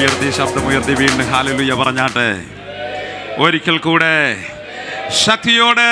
ശബ്ദമുയർത്തി ശബ്ദമുയർത്തി വീണ്ടും ഹാലലുയ പറഞ്ഞാട്ടെ ഒരിക്കൽ കൂടെ ശക്തിയോടെ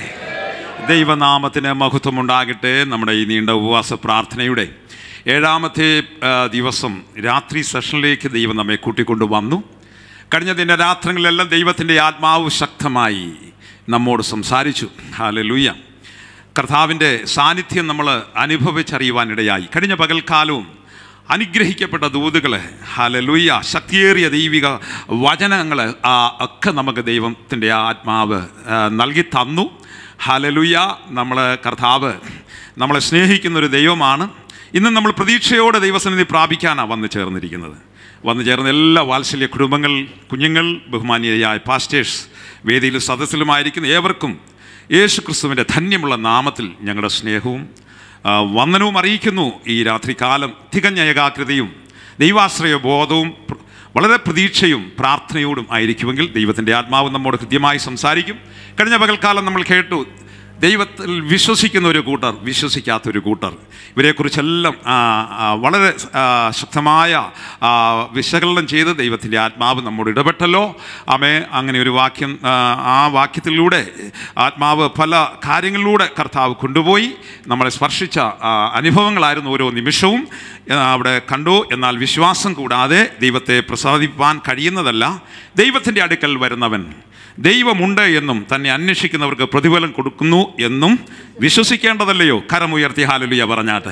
ദൈവനാമത്തിന് മഹത്വമുണ്ടാകട്ടെ നമ്മുടെ ഈ നീണ്ട ഉപവാസ പ്രാർത്ഥനയുടെ ഏഴാമത്തെ ആ, ദിവസം രാത്രി സെഷനിലേക്ക് ദൈവം നമ്മെ കൂട്ടിക്കൊണ്ടു വന്നു കഴിഞ്ഞ ദിന രാത്രങ്ങളിലെല്ലാം ദൈവത്തിൻ്റെ ആത്മാവ് ശക്തമായി നമ്മോട് സംസാരിച്ചു ഹാലലുയ്യ കർത്താവിൻ്റെ സാന്നിധ്യം നമ്മൾ അനുഭവിച്ചറിയുവാനിടയായി കഴിഞ്ഞ പകൽക്കാലവും അനുഗ്രഹിക്കപ്പെട്ട ദൂതുകൾ ഹലലുയ്യ ശക്തിയേറിയ ദൈവിക വചനങ്ങൾ ഒക്കെ നമുക്ക് ദൈവത്തിൻ്റെ ആത്മാവ് ആ, നൽകി തന്നു ഹലലുയ്യ നമ്മൾ കർത്താവ് നമ്മളെ സ്നേഹിക്കുന്ന ഒരു ദൈവമാണ് ഇന്ന് നമ്മൾ പ്രതീക്ഷയോടെ ദൈവസന്നിധി പ്രാപിക്കാനാണ് വന്നു ചേർന്നിരിക്കുന്നത് വന്നു ചേർന്ന എല്ലാ വാത്സല്യ കുടുംബങ്ങൾ കുഞ്ഞുങ്ങൾ ബഹുമാനീയരായ പാസ്റ്റേഴ്സ് വേദിയിലും സദസ്സിലുമായിരിക്കുന്ന ഏവർക്കും യേശു ക്രിസ്തുവിൻ്റെ ധന്യമുള്ള നാമത്തിൽ ഞങ്ങളുടെ സ്നേഹവും ആ, വന്ദനവും അറിയിക്കുന്നു ഈ രാത്രികാലം തികഞ്ഞ ഏകാഗ്രതയും ദൈവാശ്രയ ബോധവും പ്ര- വളരെ പ്രതീക്ഷയും പ്രാർത്ഥനയോടും ആയിരിക്കുമെങ്കിൽ ദൈവത്തിൻ്റെ ആത്മാവ് നമ്മോട് കൃത്യമായി സംസാരിക്കും കഴിഞ്ഞ പകൽക്കാലം നമ്മൾ കേട്ടു ദൈവത്തിൽ വിശ്വസിക്കുന്ന ഒരു കൂട്ടർ വിശ്വസിക്കാത്ത ഒരു കൂട്ടർ ഇവരെക്കുറിച്ചെല്ലാം ആ, ആ, വളരെ ആ, ശക്തമായ ആ, വിശകലനം ചെയ്ത് ദൈവത്തിൻ്റെ ആത്മാവ് നമ്മോട് ഇടപെട്ടല്ലോ ആമേ അങ്ങനെ ഒരു വാക്യം ആ, ആ വാക്യത്തിലൂടെ ആത്മാവ് പല കാര്യങ്ങളിലൂടെ കർത്താവ് കൊണ്ടുപോയി നമ്മളെ സ്പർശിച്ച ആ, അനുഭവങ്ങളായിരുന്നു ഓരോ നിമിഷവും ആ, അവിടെ കണ്ടു എന്നാൽ വിശ്വാസം കൂടാതെ ദൈവത്തെ പ്രസാദിപ്പാൻ കഴിയുന്നതല്ല ദൈവത്തിൻ്റെ അടുക്കൽ വരുന്നവൻ ദൈവമുണ്ട് എന്നും തന്നെ അന്വേഷിക്കുന്നവർക്ക് പ്രതിഫലം കൊടുക്കുന്നു എന്നും വിശ്വസിക്കേണ്ടതല്ലയോ കരമുയർത്തി ഹാലലുയ പറഞ്ഞാട്ടെ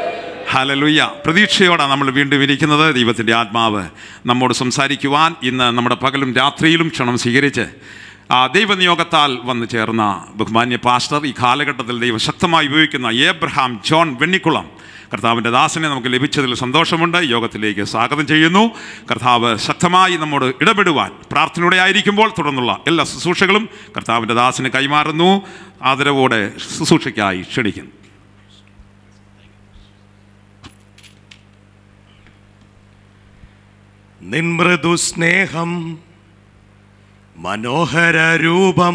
ഹലലുയ്യ പ്രതീക്ഷയോടാണ് നമ്മൾ വീണ്ടും ഇരിക്കുന്നത് ദൈവത്തിൻ്റെ ആത്മാവ് നമ്മോട് സംസാരിക്കുവാൻ ഇന്ന് നമ്മുടെ പകലും രാത്രിയിലും ക്ഷണം സ്വീകരിച്ച് ആ ദൈവനിയോഗത്താൽ വന്നു ചേർന്ന ബഹുമാന്യ പാസ്റ്റർ ഈ കാലഘട്ടത്തിൽ ദൈവം ശക്തമായി ഉപയോഗിക്കുന്ന ഏബ്രഹാം ജോൺ വെണ്ണിക്കുളം കർത്താവിൻ്റെ ദാസനെ നമുക്ക് ലഭിച്ചതിൽ സന്തോഷമുണ്ട് യോഗത്തിലേക്ക് സ്വാഗതം ചെയ്യുന്നു കർത്താവ് ശക്തമായി നമ്മോട് ഇടപെടുവാൻ പ്രാർത്ഥനയോടെ ആയിരിക്കുമ്പോൾ തുടർന്നുള്ള എല്ലാ ശുശ്രൂഷകളും കർത്താവിൻ്റെ ദാസന് കൈമാറുന്നു ആദരവോടെ ശുശ്രൂഷയ്ക്കായി ക്ഷണിക്കുന്നു നിൻമൃദു സ്നേഹം മനോഹര രൂപം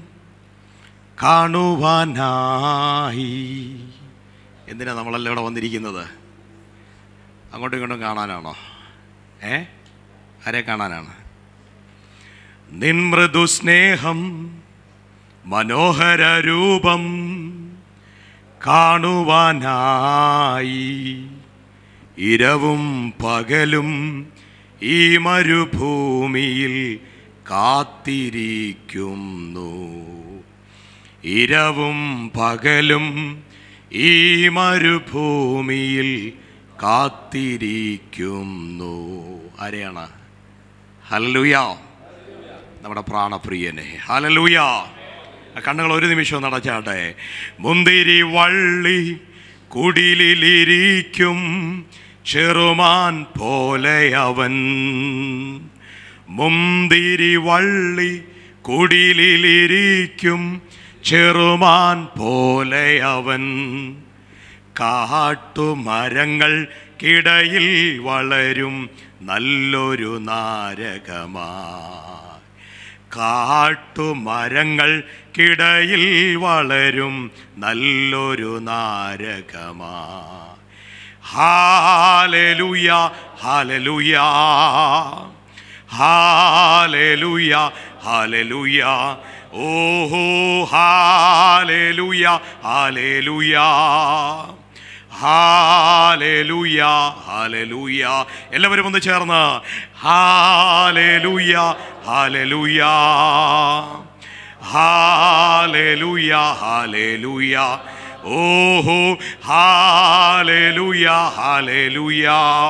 കാണുവാനായി എന്തിനാ നമ്മളെല്ലാം ഇവിടെ വന്നിരിക്കുന്നത് അങ്ങോട്ടും ഇങ്ങോട്ടും കാണാനാണോ ഏ ആരെ കാണാനാണ് നിൻമൃദു സ്നേഹം മനോഹര രൂപം കാണുവാനായി ഇരവും പകലും ഈ മരുഭൂമിയിൽ കാത്തിരിക്കുന്നു ഇരവും പകലും ഈ മരുഭൂമിയിൽ കാത്തിരിക്കുന്നു ആരെയാണ് ഹലലുയാ നമ്മുടെ പ്രാണപ്രിയനെ ഹലലുയാ ആ കണ്ണുകൾ ഒരു നിമിഷം നടച്ചാട്ടെ മുന്തിരി വള്ളി കുടിലിലിരിക്കും ചെറുമാൻ പോലെ അവൻ മുന്തിരി വള്ളി കുടിലിലിരിക്കും ചെറുമാൻ പോലെ അവൻ കാട്ടുമരങ്ങൾക്കിടയിൽ വളരും നല്ലൊരു നാരകമായി കാട്ടുമരങ്ങൾക്കിടയിൽ വളരും നല്ലൊരു നാരകമാ ഹാലലുയ ഹാലലുയ ഹാലലുയ ഹാലലുയ ഓഹോ ഹാലലുയ ഹാലലുയ ഹാലലുയ ഹാലലുയ എല്ലാവരും ഒന്ന് ചേർന്ന് ഹാലലുയ ഹാലലുയ ഹാലലുയ ഹാലലുയ ഓഹോ ഹാലലുയ ഹാലലുയ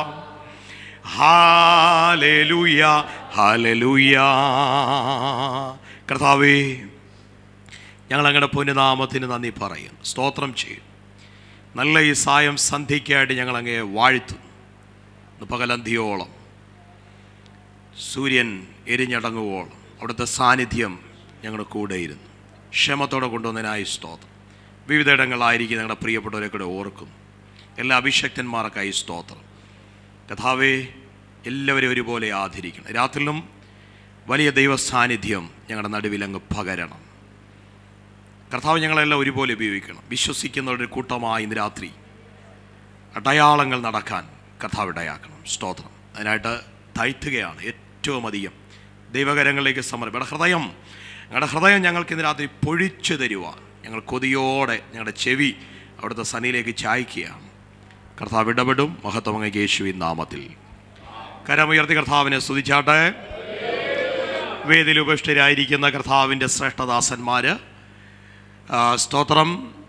ഹാലലുയ ഹാലലുയ കർത്താവേ ഞങ്ങൾ അങ്ങയുടെ പുനനാമത്തിന് നന്ദി പറയും സ്തോത്രം ചെയ്യും നല്ല ഈ സായം സന്ധ്യയ്ക്കായിട്ട് ഞങ്ങൾ അങ്ങേ വാഴ്ത്തുന്നു ഇന്ന് പകലന്തിയോളം സൂര്യൻ എരിഞ്ഞടങ്ങുവോളം അവിടുത്തെ സാന്നിധ്യം ഞങ്ങളുടെ കൂടെ ഇരുന്നു ക്ഷമത്തോടെ കൊണ്ടുവന്നതിനായി സ്തോത്രം വിവിധയിടങ്ങളായിരിക്കും ഞങ്ങളുടെ പ്രിയപ്പെട്ടവരെ കൂടെ ഓർക്കും എല്ലാ അഭിഷക്തന്മാർക്കായി സ്തോത്രം കഥാവേ എല്ലാവരും ഒരുപോലെ ആദരിക്കണം രാത്രിയിലും വലിയ ദൈവ സാന്നിധ്യം ഞങ്ങളുടെ നടുവിൽ അങ്ങ് പകരണം കർത്താവ് ഞങ്ങളെല്ലാം ഒരുപോലെ ഉപയോഗിക്കണം വിശ്വസിക്കുന്നവരുടെ കൂട്ടമായി ഇന്ന് രാത്രി അടയാളങ്ങൾ നടക്കാൻ കർത്താവ് ഇടയാക്കണം സ്തോത്രം അതിനായിട്ട് താഴ്ത്തുകയാണ് ഏറ്റവും അധികം ദൈവകരങ്ങളിലേക്ക് സമർപ്പണം ഞങ്ങളുടെ ഹൃദയം ഞങ്ങളുടെ ഹൃദയം ഞങ്ങൾക്ക് ഇന്ന് രാത്രി പൊഴിച്ചു തരുവാൻ ഞങ്ങൾ കൊതിയോടെ ഞങ്ങളുടെ ചെവി അവിടുത്തെ സന്നിയിലേക്ക് ചായ്ക്കുകയാണ് കർത്താവ് ഇടപെടും മഹത്വമങ്ങ യേശുവിൻ നാമത്തിൽ കരമുയർത്തി കർത്താവിനെ സ്തുതിച്ചാട്ടെ വേദിയിൽ ഉപേക്ഷിതരായിരിക്കുന്ന കർത്താവിൻ്റെ ശ്രേഷ്ഠദാസന്മാർ സ്തോത്രം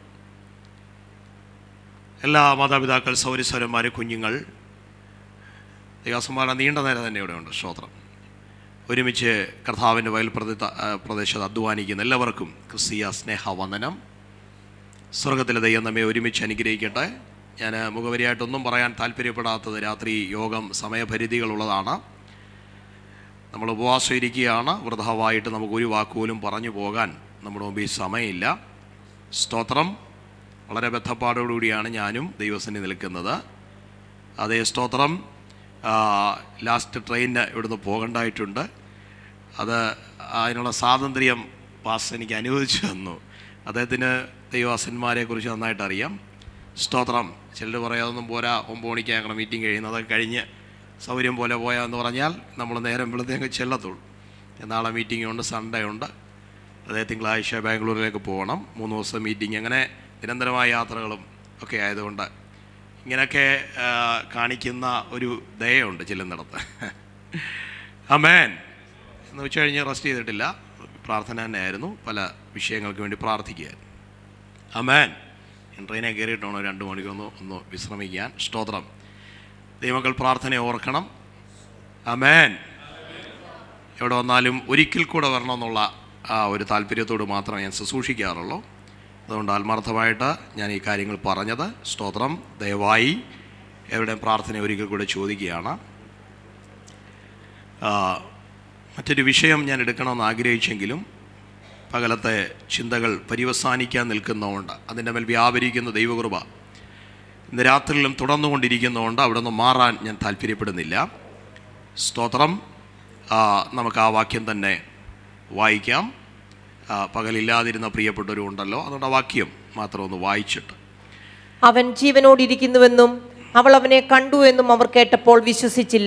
എല്ലാ മാതാപിതാക്കൾ സൗരസ്വരന്മാർ കുഞ്ഞുങ്ങൾ ദേവാസന്മാരുടെ നീണ്ട നേരം തന്നെ ഇവിടെ ഉണ്ട് സ്തോത്രം ഒരുമിച്ച് കർത്താവിൻ്റെ വയൽ പ്രദേ പ്രദേശത്ത് അധ്വാനിക്കുന്ന എല്ലാവർക്കും ക്രിസ്തീയ സ്നേഹവന്ദനം സ്വർഗത്തിലെ ദൈവം നമ്മെ ഒരുമിച്ച് അനുഗ്രഹിക്കട്ടെ ഞാൻ മുഖവരിയായിട്ടൊന്നും പറയാൻ താല്പര്യപ്പെടാത്തത് രാത്രി യോഗം സമയപരിധികളുള്ളതാണ് നമ്മൾ ഉപവാസം ഇരിക്കുകയാണ് വൃതാവായിട്ട് നമുക്ക് ഒരു വാക്കുപോലും പറഞ്ഞു പോകാൻ നമ്മുടെ മുമ്പിൽ സമയമില്ല സ്തോത്രം വളരെ ബദ്ധപ്പാടോടുകൂടിയാണ് ഞാനും ദൈവസന്നി നിൽക്കുന്നത് അതേ സ്തോത്രം ആ, ലാസ്റ്റ് ട്രെയിനിന് ഇവിടുന്ന് പോകേണ്ടതായിട്ടുണ്ട് അത് അതിനുള്ള സ്വാതന്ത്ര്യം പാസ് എനിക്ക് അനുവദിച്ചു തന്നു അദ്ദേഹത്തിന് ദൈവാസന്മാരെ കുറിച്ച് നന്നായിട്ട് അറിയാം സ്തോത്രം ചിലർ പറയാതൊന്നും പോരാ ഒമ്പത് മണിക്ക് ഞങ്ങളുടെ മീറ്റിംഗ് കഴിയുന്നത് അത് കഴിഞ്ഞ് സൗകര്യം പോലെ പോയാന്ന് പറഞ്ഞാൽ നമ്മൾ നേരം വെളുത്തേക്ക് ചെല്ലത്തുള്ളൂ നാളെ മീറ്റിംഗ് ഉണ്ട് സൺഡേ ഉണ്ട് അതേ തിങ്കളാഴ്ച ബാംഗ്ലൂരിലേക്ക് പോകണം മൂന്ന് ദിവസം മീറ്റിംഗ് അങ്ങനെ നിരന്തരമായ യാത്രകളും ഒക്കെ ആയതുകൊണ്ട് ഇങ്ങനെയൊക്കെ ആ, കാണിക്കുന്ന ഒരു ദയുണ്ട് ചെല്ലുന്നിടത്ത് അമേൻ എന്ന് വെച്ച് കഴിഞ്ഞ് റെസ്റ്റ് ചെയ്തിട്ടില്ല പ്രാർത്ഥന തന്നെയായിരുന്നു പല വിഷയങ്ങൾക്ക് വേണ്ടി പ്രാർത്ഥിക്കുകയായിരുന്നു അമേൻ ഞാൻ ട്രെയിനെ കയറിയിട്ടാണ് രണ്ട് മണിക്കൊന്ന് ഒന്ന് വിശ്രമിക്കാൻ സ്തോത്രം ദൈവങ്ങൾ പ്രാർത്ഥന ഓർക്കണം അമേൻ എവിടെ വന്നാലും ഒരിക്കൽ കൂടെ വരണമെന്നുള്ള ആ ഒരു താല്പര്യത്തോട് മാത്രമേ ഞാൻ ശുശ്രൂഷിക്കാറുള്ളൂ അതുകൊണ്ട് ആത്മാർത്ഥമായിട്ട് ഞാൻ ഈ കാര്യങ്ങൾ പറഞ്ഞത് സ്തോത്രം ദയവായി എവിടെ പ്രാർത്ഥന ഒരിക്കൽ കൂടെ ചോദിക്കുകയാണ് ആ, മറ്റൊരു വിഷയം ഞാൻ എടുക്കണമെന്ന് ആഗ്രഹിച്ചെങ്കിലും പകലത്തെ ചിന്തകൾ പര്യവസാനിക്കാൻ നിൽക്കുന്നതുകൊണ്ട് അതിൻ്റെ മേൽ വ്യാപരിക്കുന്ന ദൈവകൃപ ഇന്ന് രാത്രിയിലും തുടർന്നുകൊണ്ടിരിക്കുന്നതുകൊണ്ട് അവിടെ നിന്ന് മാറാൻ ഞാൻ താല്പര്യപ്പെടുന്നില്ല സ്തോത്രം ആ, നമുക്ക് ആ വാക്യം തന്നെ വായിക്കാം ആ, പകലില്ലാതിരുന്ന പ്രിയപ്പെട്ടവരും ഉണ്ടല്ലോ അതുകൊണ്ട് ആ വാക്യം മാത്രം ഒന്ന് വായിച്ചിട്ട് അവൻ ജീവനോടിരിക്കുന്നുവെന്നും അവൾ അവനെ കണ്ടു എന്നും അവർ കേട്ടപ്പോൾ വിശ്വസിച്ചില്ല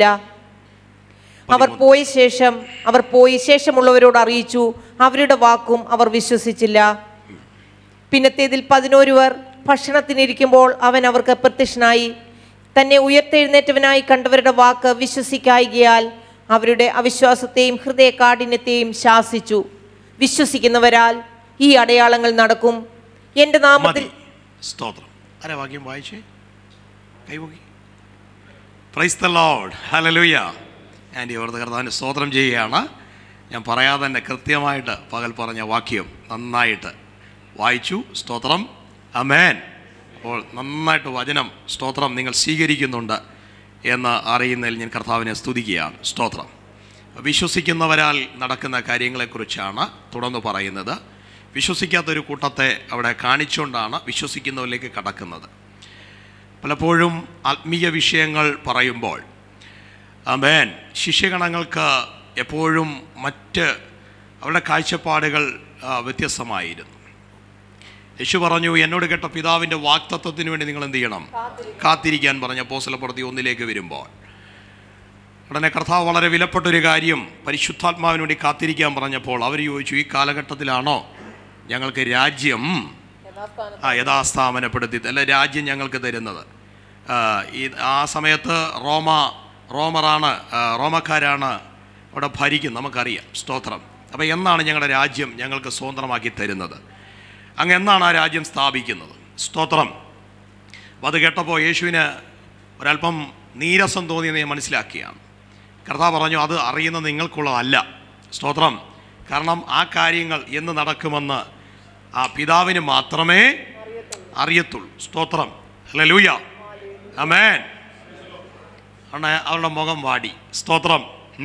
അവർ പോയ ശേഷം അവർ പോയി ശേഷമുള്ളവരോട് അറിയിച്ചു അവരുടെ വാക്കും അവർ വിശ്വസിച്ചില്ല പിന്നത്തേതിൽ പതിനോരുവർ ഭക്ഷണത്തിനിരിക്കുമ്പോൾ അവൻ അവർക്ക് പ്രത്യക്ഷനായി തന്നെ ഉയർത്തെഴുന്നേറ്റവനായി കണ്ടവരുടെ വാക്ക് വിശ്വസിക്കായികയാൽ അവരുടെ അവിശ്വാസത്തെയും ഹൃദയകാഠിന്യത്തെയും ശാസിച്ചു വിശ്വസിക്കുന്നവരാൽ ഈ അടയാളങ്ങൾ നടക്കും എൻ്റെ നാമത്തിൽ മതി സ്തോത്രം ആരാ വാക്യം വായിച്ചേ കൈപോക്കി പ്രൈസ് ദ ലോഡ് ഹലലൂയ ആൻറ്റി അവിടുത്തെ കർത്താവിന് സ്തോത്രം ചെയ്യുകയാണ് ഞാൻ പറയാതെ തന്നെ കൃത്യമായിട്ട് പകൽ പറഞ്ഞ വാക്യം നന്നായിട്ട് വായിച്ചു സ്തോത്രം അമേൻ അപ്പോൾ നന്നായിട്ട് വചനം സ്തോത്രം നിങ്ങൾ സ്വീകരിക്കുന്നുണ്ട് എന്ന് അറിയുന്നതിൽ ഞാൻ കർത്താവിനെ സ്തുതിക്കുകയാണ് സ്തോത്രം വിശ്വസിക്കുന്നവരാൽ നടക്കുന്ന കാര്യങ്ങളെക്കുറിച്ചാണ് തുടർന്ന് പറയുന്നത് വിശ്വസിക്കാത്തൊരു കൂട്ടത്തെ അവിടെ കാണിച്ചുകൊണ്ടാണ് വിശ്വസിക്കുന്നവരിലേക്ക് കടക്കുന്നത് പലപ്പോഴും ആത്മീയ വിഷയങ്ങൾ പറയുമ്പോൾ അമേൻ ശിഷ്യഗണങ്ങൾക്ക് എപ്പോഴും മറ്റ് അവരുടെ കാഴ്ചപ്പാടുകൾ ആ, വ്യത്യസ്തമായിരുന്നു യേശു പറഞ്ഞു എന്നോട് കേട്ട പിതാവിൻ്റെ വാക്തത്വത്തിന് വേണ്ടി നിങ്ങൾ എന്ത് ചെയ്യണം കാത്തിരിക്കാൻ പറഞ്ഞ പോസലപ്പുറത്തി ഒന്നിലേക്ക് വരുമ്പോൾ ഉടനെ കർത്താവ് വളരെ വിലപ്പെട്ടൊരു കാര്യം പരിശുദ്ധാത്മാവിന് വേണ്ടി കാത്തിരിക്കാൻ പറഞ്ഞപ്പോൾ അവർ ചോദിച്ചു ഈ കാലഘട്ടത്തിലാണോ ഞങ്ങൾക്ക് രാജ്യം ആ യഥാസ്ഥാപനപ്പെടുത്തി അല്ല രാജ്യം ഞങ്ങൾക്ക് തരുന്നത് ആ, ഈ ആ സമയത്ത് റോമ റോമറാണ് ആ, റോമക്കാരാണ് അവിടെ ഭരിക്കുന്നത് നമുക്കറിയാം സ്തോത്രം അപ്പോൾ എന്നാണ് ഞങ്ങളുടെ രാജ്യം ഞങ്ങൾക്ക് സ്വതന്ത്രമാക്കി തരുന്നത് അങ്ങ് എന്നാണ് ആ രാജ്യം സ്ഥാപിക്കുന്നത് സ്തോത്രം അപ്പോൾ അത് കേട്ടപ്പോൾ യേശുവിന് ഒരല്പം നീരസം തോന്നിയെന്ന് ഞാൻ മനസ്സിലാക്കിയാണ് കർത്താവ് പറഞ്ഞു അത് അറിയുന്നത് നിങ്ങൾക്കുള്ളതല്ല സ്തോത്രം കാരണം ആ കാര്യങ്ങൾ എന്ന് നടക്കുമെന്ന് ആ പിതാവിന് മാത്രമേ അറിയത്തുള്ളൂ സ്തോത്രം അല്ല ലൂയ അമേൻ ആണ് അവരുടെ മുഖം വാടി സ്തോത്രം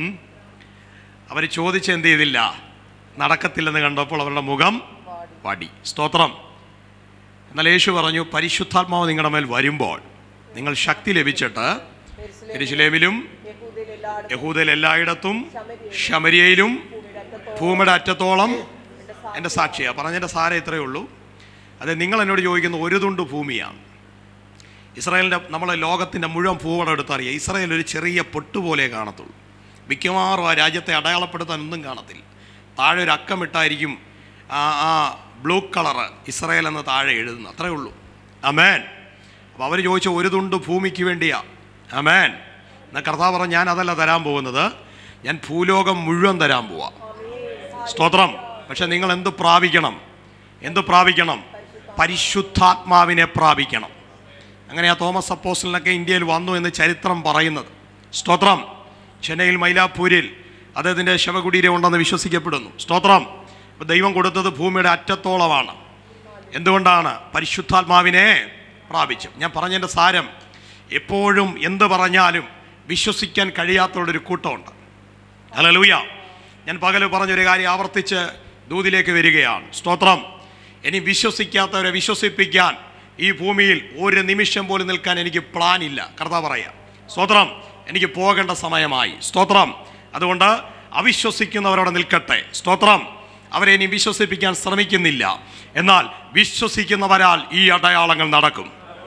അവർ ചോദിച്ച് എന്ത് ചെയ്തില്ല നടക്കത്തില്ലെന്ന് കണ്ടപ്പോൾ അവരുടെ മുഖം വാടി സ്തോത്രം എന്നാൽ യേശു പറഞ്ഞു പരിശുദ്ധാത്മാവ് നിങ്ങളുടെ മേൽ വരുമ്പോൾ നിങ്ങൾ ശക്തി ലഭിച്ചിട്ട് എരുശലേമിലും യഹൂദയിൽ എല്ലായിടത്തും ശമരിയയിലും ഭൂമിയുടെ അറ്റത്തോളം എൻ്റെ സാക്ഷിയാണ് പറഞ്ഞതിൻ്റെ സാരം ഇത്രയേ ഉള്ളൂ അത് നിങ്ങൾ എന്നോട് ചോദിക്കുന്ന ഒരു തുണ്ട് ഭൂമിയാണ് ഇസ്രായേലിൻ്റെ നമ്മളെ ലോകത്തിൻ്റെ മുഴുവൻ ഭൂപടം എടുത്തറിയാം ഇസ്രായേൽ ഒരു ചെറിയ പൊട്ടുപോലെ കാണത്തുള്ളൂ മിക്കവാറും ആ രാജ്യത്തെ അടയാളപ്പെടുത്താൻ ഒന്നും കാണത്തില്ല താഴെ ഒരു അക്കമിട്ടായിരിക്കും ആ ആ ബ്ലൂ കളറ് ഇസ്രായേൽ എന്ന് താഴെ എഴുതുന്നത് അത്രേ ഉള്ളൂ അമേൻ അപ്പോൾ അവർ ചോദിച്ച ഒരു തുണ്ട് ഭൂമിക്ക് വേണ്ടിയാ അമേൻ എന്നാൽ കർത്താവ് പറഞ്ഞു ഞാൻ അതല്ല തരാൻ പോകുന്നത് ഞാൻ ഭൂലോകം മുഴുവൻ തരാൻ പോവാ സ്തോത്രം പക്ഷെ നിങ്ങൾ എന്ത് പ്രാപിക്കണം എന്ത് പ്രാപിക്കണം പരിശുദ്ധാത്മാവിനെ പ്രാപിക്കണം അങ്ങനെയാ തോമസ് അപ്പോസ്റ്റലിനൊക്കെ ഇന്ത്യയിൽ വന്നു എന്ന് ചരിത്രം പറയുന്നത് സ്തോത്രം ചെന്നൈയിൽ മൈലാപ്പൂരിൽ അദ്ദേഹത്തിൻ്റെ ശവകുടീരം ഉണ്ടെന്ന് വിശ്വസിക്കപ്പെടുന്നു സ്തോത്രം അപ്പോൾ ദൈവം കൊടുത്തത് ഭൂമിയുടെ അറ്റത്തോളമാണ് എന്തുകൊണ്ടാണ് പരിശുദ്ധാത്മാവിനെ പ്രാപിച്ചു ഞാൻ പറഞ്ഞതിൻ്റെ സാരം എപ്പോഴും എന്ത് പറഞ്ഞാലും വിശ്വസിക്കാൻ കഴിയാത്തവരുടെ ഒരു കൂട്ടമുണ്ട് ഹല്ലേലൂയ ഞാൻ പകൽ പറഞ്ഞൊരു കാര്യം ആവർത്തിച്ച് ദൂതിലേക്ക് വരികയാണ് സ്തോത്രം ഇനി വിശ്വസിക്കാത്തവരെ വിശ്വസിപ്പിക്കാൻ ഈ ഭൂമിയിൽ ഒരു നിമിഷം പോലും നിൽക്കാൻ എനിക്ക് പ്ലാൻ ഇല്ല കർത്താവ് പറയാം സ്തോത്രം എനിക്ക് പോകേണ്ട സമയമായി സ്തോത്രം അതുകൊണ്ട് അവിശ്വസിക്കുന്നവരവിടെ നിൽക്കട്ടെ സ്തോത്രം അവരെ ഇനി വിശ്വസിപ്പിക്കാൻ ശ്രമിക്കുന്നില്ല എന്നാൽ വിശ്വസിക്കുന്നവരാൽ ഈ അടയാളങ്ങൾ നടക്കും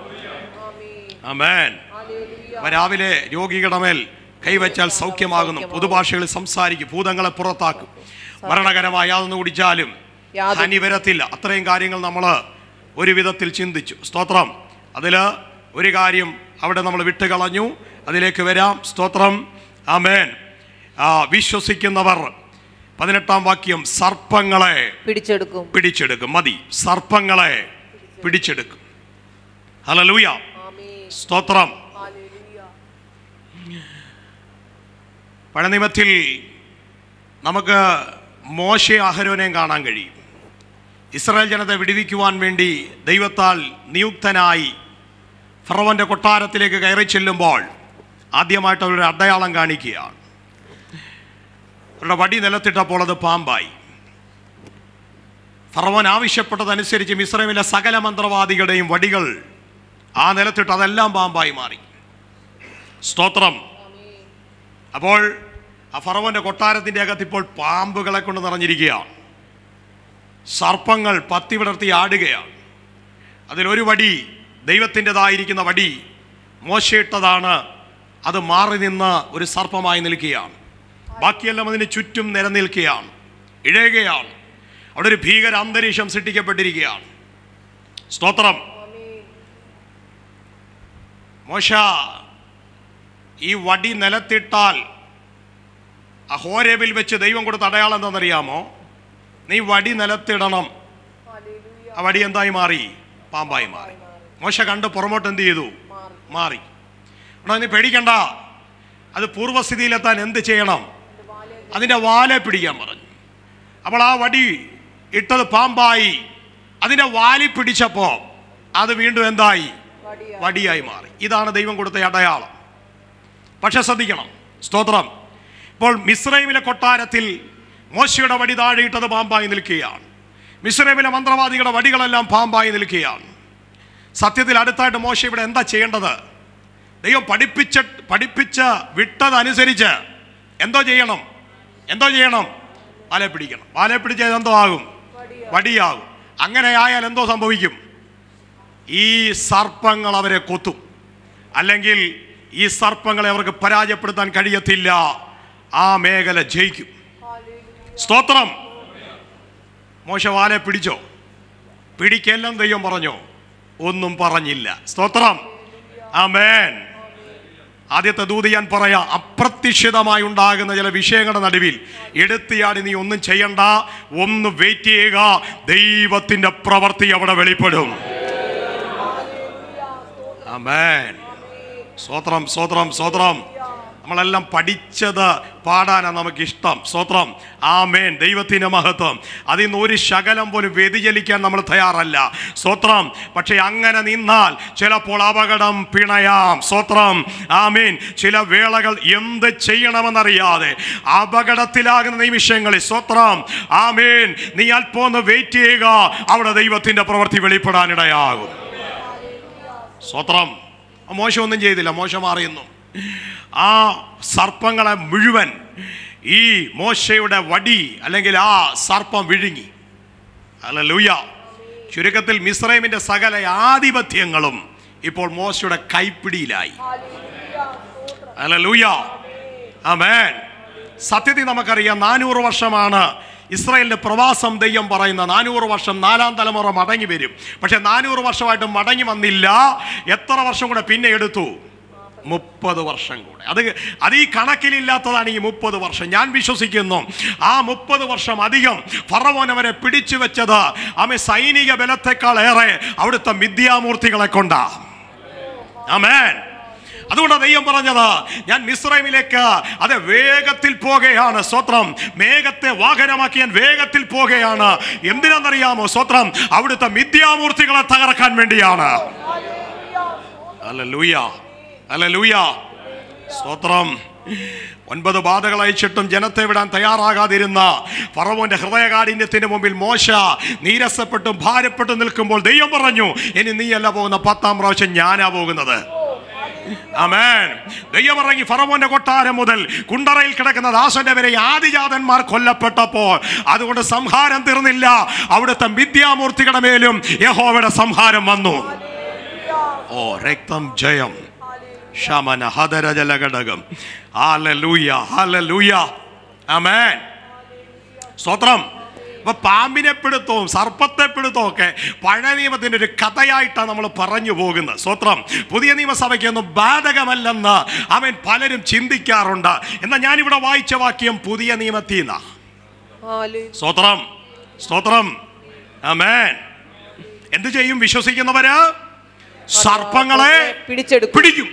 ആമേൻ അവ രാവിലെ രോഗികളുടെ മേൽ കൈവച്ചാൽ സൗഖ്യമാകുന്നു പൊതുഭാഷകളിൽ സംസാരിക്കും ഭൂതങ്ങളെ പുറത്താക്കും മരണകരമായ യാതൊന്ന് കുടിച്ചാലും യാതൊരു- ഹനി വരത്തില്ല അത്രയും കാര്യങ്ങൾ നമ്മൾ ഒരു വിധത്തിൽ ചിന്തിച്ചു സ്തോത്രം അതിൽ ഒരു കാര്യം അവിടെ നമ്മൾ വിട്ടുകളഞ്ഞു അതിലേക്ക് വരാം സ്തോത്രം ആമേൻ ആ, വിശ്വസിക്കുന്നവർ പതിനെട്ടാം വാക്യം സർപ്പങ്ങളെ പിടിച്ചെടുക്കും പിടിച്ചെടുക്കും മതി സർപ്പങ്ങളെ പിടിച്ചെടുക്കും ഹലലൂയ സ്തോത്രം പഴനിമത്തിൽ നമുക്ക് മോശ അഹരോനെയും കാണാൻ കഴിയും ഇസ്രായേൽ ജനത്തെ വിടുവിക്കുവാൻ വേണ്ടി ദൈവത്താൽ നിയുക്തനായി ഫറവന്റെ കൊട്ടാരത്തിലേക്ക് കയറി ചെല്ലുമ്പോൾ ആദ്യമായിട്ട് അവരൊരു അടയാളം കാണിക്കുകയാണ് അവരുടെ വടി നിലത്തിട്ടപ്പോൾ അത് പാമ്പായി ഫറവൻ ആവശ്യപ്പെട്ടതനുസരിച്ച് മിശ്രമിലെ സകല മന്ത്രവാദികളുടെയും വടികൾ ആ നിലത്തിട്ട് അതെല്ലാം പാമ്പായി മാറി സ്തോത്രം അപ്പോൾ ആ ഫറവന്റെ കൊട്ടാരത്തിൻ്റെ അകത്ത് ഇപ്പോൾ പാമ്പുകളെ കൊണ്ട് നിറഞ്ഞിരിക്കുകയാണ് സർപ്പങ്ങൾ പത്തി വിടർത്തി ആടുകയാണ് അതിലൊരു വടി ദൈവത്തിൻ്റെതായിരിക്കുന്ന വടി മോശയിട്ടതാണ് അത് മാറി നിന്ന് ഒരു സർപ്പമായി നിൽക്കുകയാണ് ബാക്കിയെല്ലാം അതിന് ചുറ്റും നിലനിൽക്കുകയാണ് ഇഴയുകയാണ് അവിടെ ഒരു ഭീകര അന്തരീക്ഷം സൃഷ്ടിക്കപ്പെട്ടിരിക്കുകയാണ് സ്തോത്രം മോശ ഈ വടി നിലത്തിട്ടാൽ അഹോരേബിൽ വെച്ച് ദൈവം കൊടുത്ത അടയാളം എന്താണെന്നറിയാമോ നീ വടി നിലത്തിടണം ആ വടി എന്തായി മാറി പാമ്പായി മാറി മോശ കണ്ട് പുറമോട്ട് എന്ത് ചെയ്തു മാറി എടാ നീ പേടിക്കണ്ട അത് പൂർവ്വസ്ഥിതിയിലെത്താൻ എന്ത് ചെയ്യണം അതിൻ്റെ വാലെ പിടിക്കാൻ പറഞ്ഞു അപ്പോൾ ആ വടി ഇട്ടത് പാമ്പായി അതിൻ്റെ വാലി പിടിച്ചപ്പോൾ അത് വീണ്ടും എന്തായി വടിയായി മാറി ഇതാണ് ദൈവം കൊടുത്ത അടയാളം പക്ഷെ ശ്രദ്ധിക്കണം സ്തോത്രം ഇപ്പോൾ മിസ്രൈമിലെ കൊട്ടാരത്തിൽ മോശയുടെ വടി താഴെയിട്ടത് പാമ്പായി നിൽക്കുകയാണ് മിസ്രൈമിലെ മന്ത്രവാദികളുടെ വടികളെല്ലാം പാമ്പായി നിൽക്കുകയാണ് സത്യത്തിൽ അടുത്തായിട്ട് മോശ ഇവിടെ എന്താ ചെയ്യേണ്ടത് ദൈവം പഠിപ്പിച്ച പഠിപ്പിച്ച് വിട്ടതനുസരിച്ച് എന്തോ ചെയ്യണം എന്തോ ചെയ്യണം വാലെ പിടിക്കണം വാലെ പിടിച്ചത് എന്തോ ആകും വടിയാകും അങ്ങനെ ആയാൽ എന്തോ സംഭവിക്കും ഈ സർപ്പങ്ങൾ അവരെ കൊത്തും അല്ലെങ്കിൽ ഈ സർപ്പങ്ങളെ അവർക്ക് പരാജയപ്പെടുത്താൻ കഴിയത്തില്ല ആ മേഖല ജയിക്കും സ്തോത്രം മോശവാലെ പിടിച്ചോ പിടിക്കെല്ലാം ദൈവം പറഞ്ഞോ ഒന്നും പറഞ്ഞില്ല സ്തോത്രം ആമേൻ ആദ്യത്തെ ദൂത് ഞാൻ പറയാം അപ്രത്യക്ഷിതമായി ഉണ്ടാകുന്ന ചില വിഷയങ്ങളുടെ നടുവിൽ എടുത്തിയാടി നീ ഒന്നും ചെയ്യണ്ട ഒന്ന് വെയിറ്റ് ചെയ്യുക ദൈവത്തിന്റെ പ്രവൃത്തി അവിടെ വെളിപ്പെടും ആമേൻ സ്തോത്രം സ്തോത്രം സ്തോത്രം നമ്മളെല്ലാം പഠിച്ചത് പാടാനാണ് നമുക്ക് ഇഷ്ടം സ്തോത്രം ആമേൻ ദൈവത്തിൻ്റെ മഹത്വം അതിൽ നിന്ന് ഒരു ശകലം പോലും വ്യതിചലിക്കാൻ നമ്മൾ തയ്യാറല്ല സ്തോത്രം പക്ഷെ അങ്ങനെ നിന്നാൽ ചിലപ്പോൾ അപകടം പിണയാം സ്തോത്രം ആമീൻ ചില വേളകൾ എന്ത് ചെയ്യണമെന്നറിയാതെ അപകടത്തിലാകുന്ന നിമിഷങ്ങളിൽ സ്തോത്രം ആമീൻ നീ അല്പം ഒന്ന് വെയിറ്റ് ചെയ്യുക അവിടെ ദൈവത്തിൻ്റെ പ്രവൃത്തി വെളിപ്പെടാനിടയാകും സ്വത്രം മോശം ഒന്നും ചെയ്തില്ല മോശം മാറിയുന്നു ആ സർപ്പങ്ങളെ മുഴുവൻ ഈ മോശയുടെ വടി അല്ലെങ്കിൽ ആ സർപ്പം വിഴുങ്ങി അല്ല ലൂയ ചുരുക്കത്തിൽ മിസ്രൈമിന്റെ സകല ആധിപത്യങ്ങളും ഇപ്പോൾ മോശയുടെ കൈപ്പിടിയിലായി അല്ല ലൂയ ആമേൻ സത്യത്തിൽ നമുക്കറിയാം നാനൂറ് വർഷമാണ് ഇസ്രായേലിന്റെ പ്രവാസം ദൈവം പറയുന്ന നാനൂറ് വർഷം നാലാം തലമുറ മടങ്ങി വരും പക്ഷെ നാനൂറ് വർഷമായിട്ട് മടങ്ങി വന്നില്ല എത്ര വർഷം കൂടെ പിന്നെ എടുത്തു മുപ്പത് വർഷം കൂടെ അത് അത് ഈ കണക്കിലില്ലാത്തതാണ് ഈ മുപ്പത് വർഷം ഞാൻ വിശ്വസിക്കുന്നു ആ മുപ്പത് വർഷം അധികം ഫറവോൻ അവരെ പിടിച്ചു വെച്ചത് ആമെ സൈനിക ബലത്തെക്കാൾ ഏറെ അവിടുത്തെ മിഥ്യാമൂർത്തികളെ കൊണ്ടാ ആമേൻ അതുകൊണ്ടാണ് ദൈവം പറഞ്ഞത് ഞാൻ മിസ്രൈമിലേക്ക് അത് വേഗത്തിൽ പോകുകയാണ് സ്വത്രം മേഘത്തെ വാഹനമാക്കി ഞാൻ വേഗത്തിൽ പോകുകയാണ് എന്തിനാണെന്നറിയാമോ സ്വത്രം അവിടുത്തെ മിഥ്യാമൂർത്തികളെ തകർക്കാൻ വേണ്ടിയാണ് അല്ല ലൂയ അല്ല ലൂയ സ്തോത്രം ഒൻപത് ബാധകൾ അയച്ചിട്ടും ജനത്തെ വിടാൻ തയ്യാറാകാതിരുന്ന ഫറവോന്റെ ഹൃദയകാഠിന്യത്തിന് മുമ്പിൽ മോശ നീരസപ്പെട്ടും ഭാരപ്പെട്ടും നിൽക്കുമ്പോൾ ദൈവം പറഞ്ഞു ഇനി നീയല്ല പോകുന്ന പത്താം പ്രാവശ്യം ഞാനാ പോകുന്നത് ആമേൻ ദൈവം ഇറങ്ങി ഫറവോന്റെ കൊട്ടാരം മുതൽ കുണ്ടറയിൽ കിടക്കുന്ന ദാസന്റെ വരെ ആദിജാതന്മാർ കൊല്ലപ്പെട്ടപ്പോൾ അതുകൊണ്ട് സംഹാരം തീർന്നില്ല അവിടുത്തെ വിദ്യാമൂർത്തികളുടെ മേലും യഹോവയുടെ സംഹാരം വന്നു ഓ രക്തം ജയം ശമന ഹതരജല ഘടകം ഹാലലൂയ ഹാലലൂയ ആമേൻ സ്തോത്രം അപ്പൊ പാമ്പിനെ പിടുത്തവും സർപ്പത്തെ പിടുത്തവും ഒക്കെ പഴയ നിയമത്തിന്റെ ഒരു കഥയായിട്ടാണ് നമ്മൾ പറഞ്ഞു പോകുന്നത് സ്തോത്രം പുതിയ നിയമസഭയ്ക്കൊന്നും ബാധകമല്ലെന്ന് അവൻ പലരും ചിന്തിക്കാറുണ്ട് എന്നാൽ ഞാനിവിടെ വായിച്ച വാക്യം പുതിയ നിയമത്തിൽ നിന്നാ സ്തോത്രം സ്തോത്രം ആമേൻ എന്ത് ചെയ്യും വിശ്വസിക്കുന്നവര് സർപ്പങ്ങളെ പിടിച്ചെടുക്കും പിടിക്കും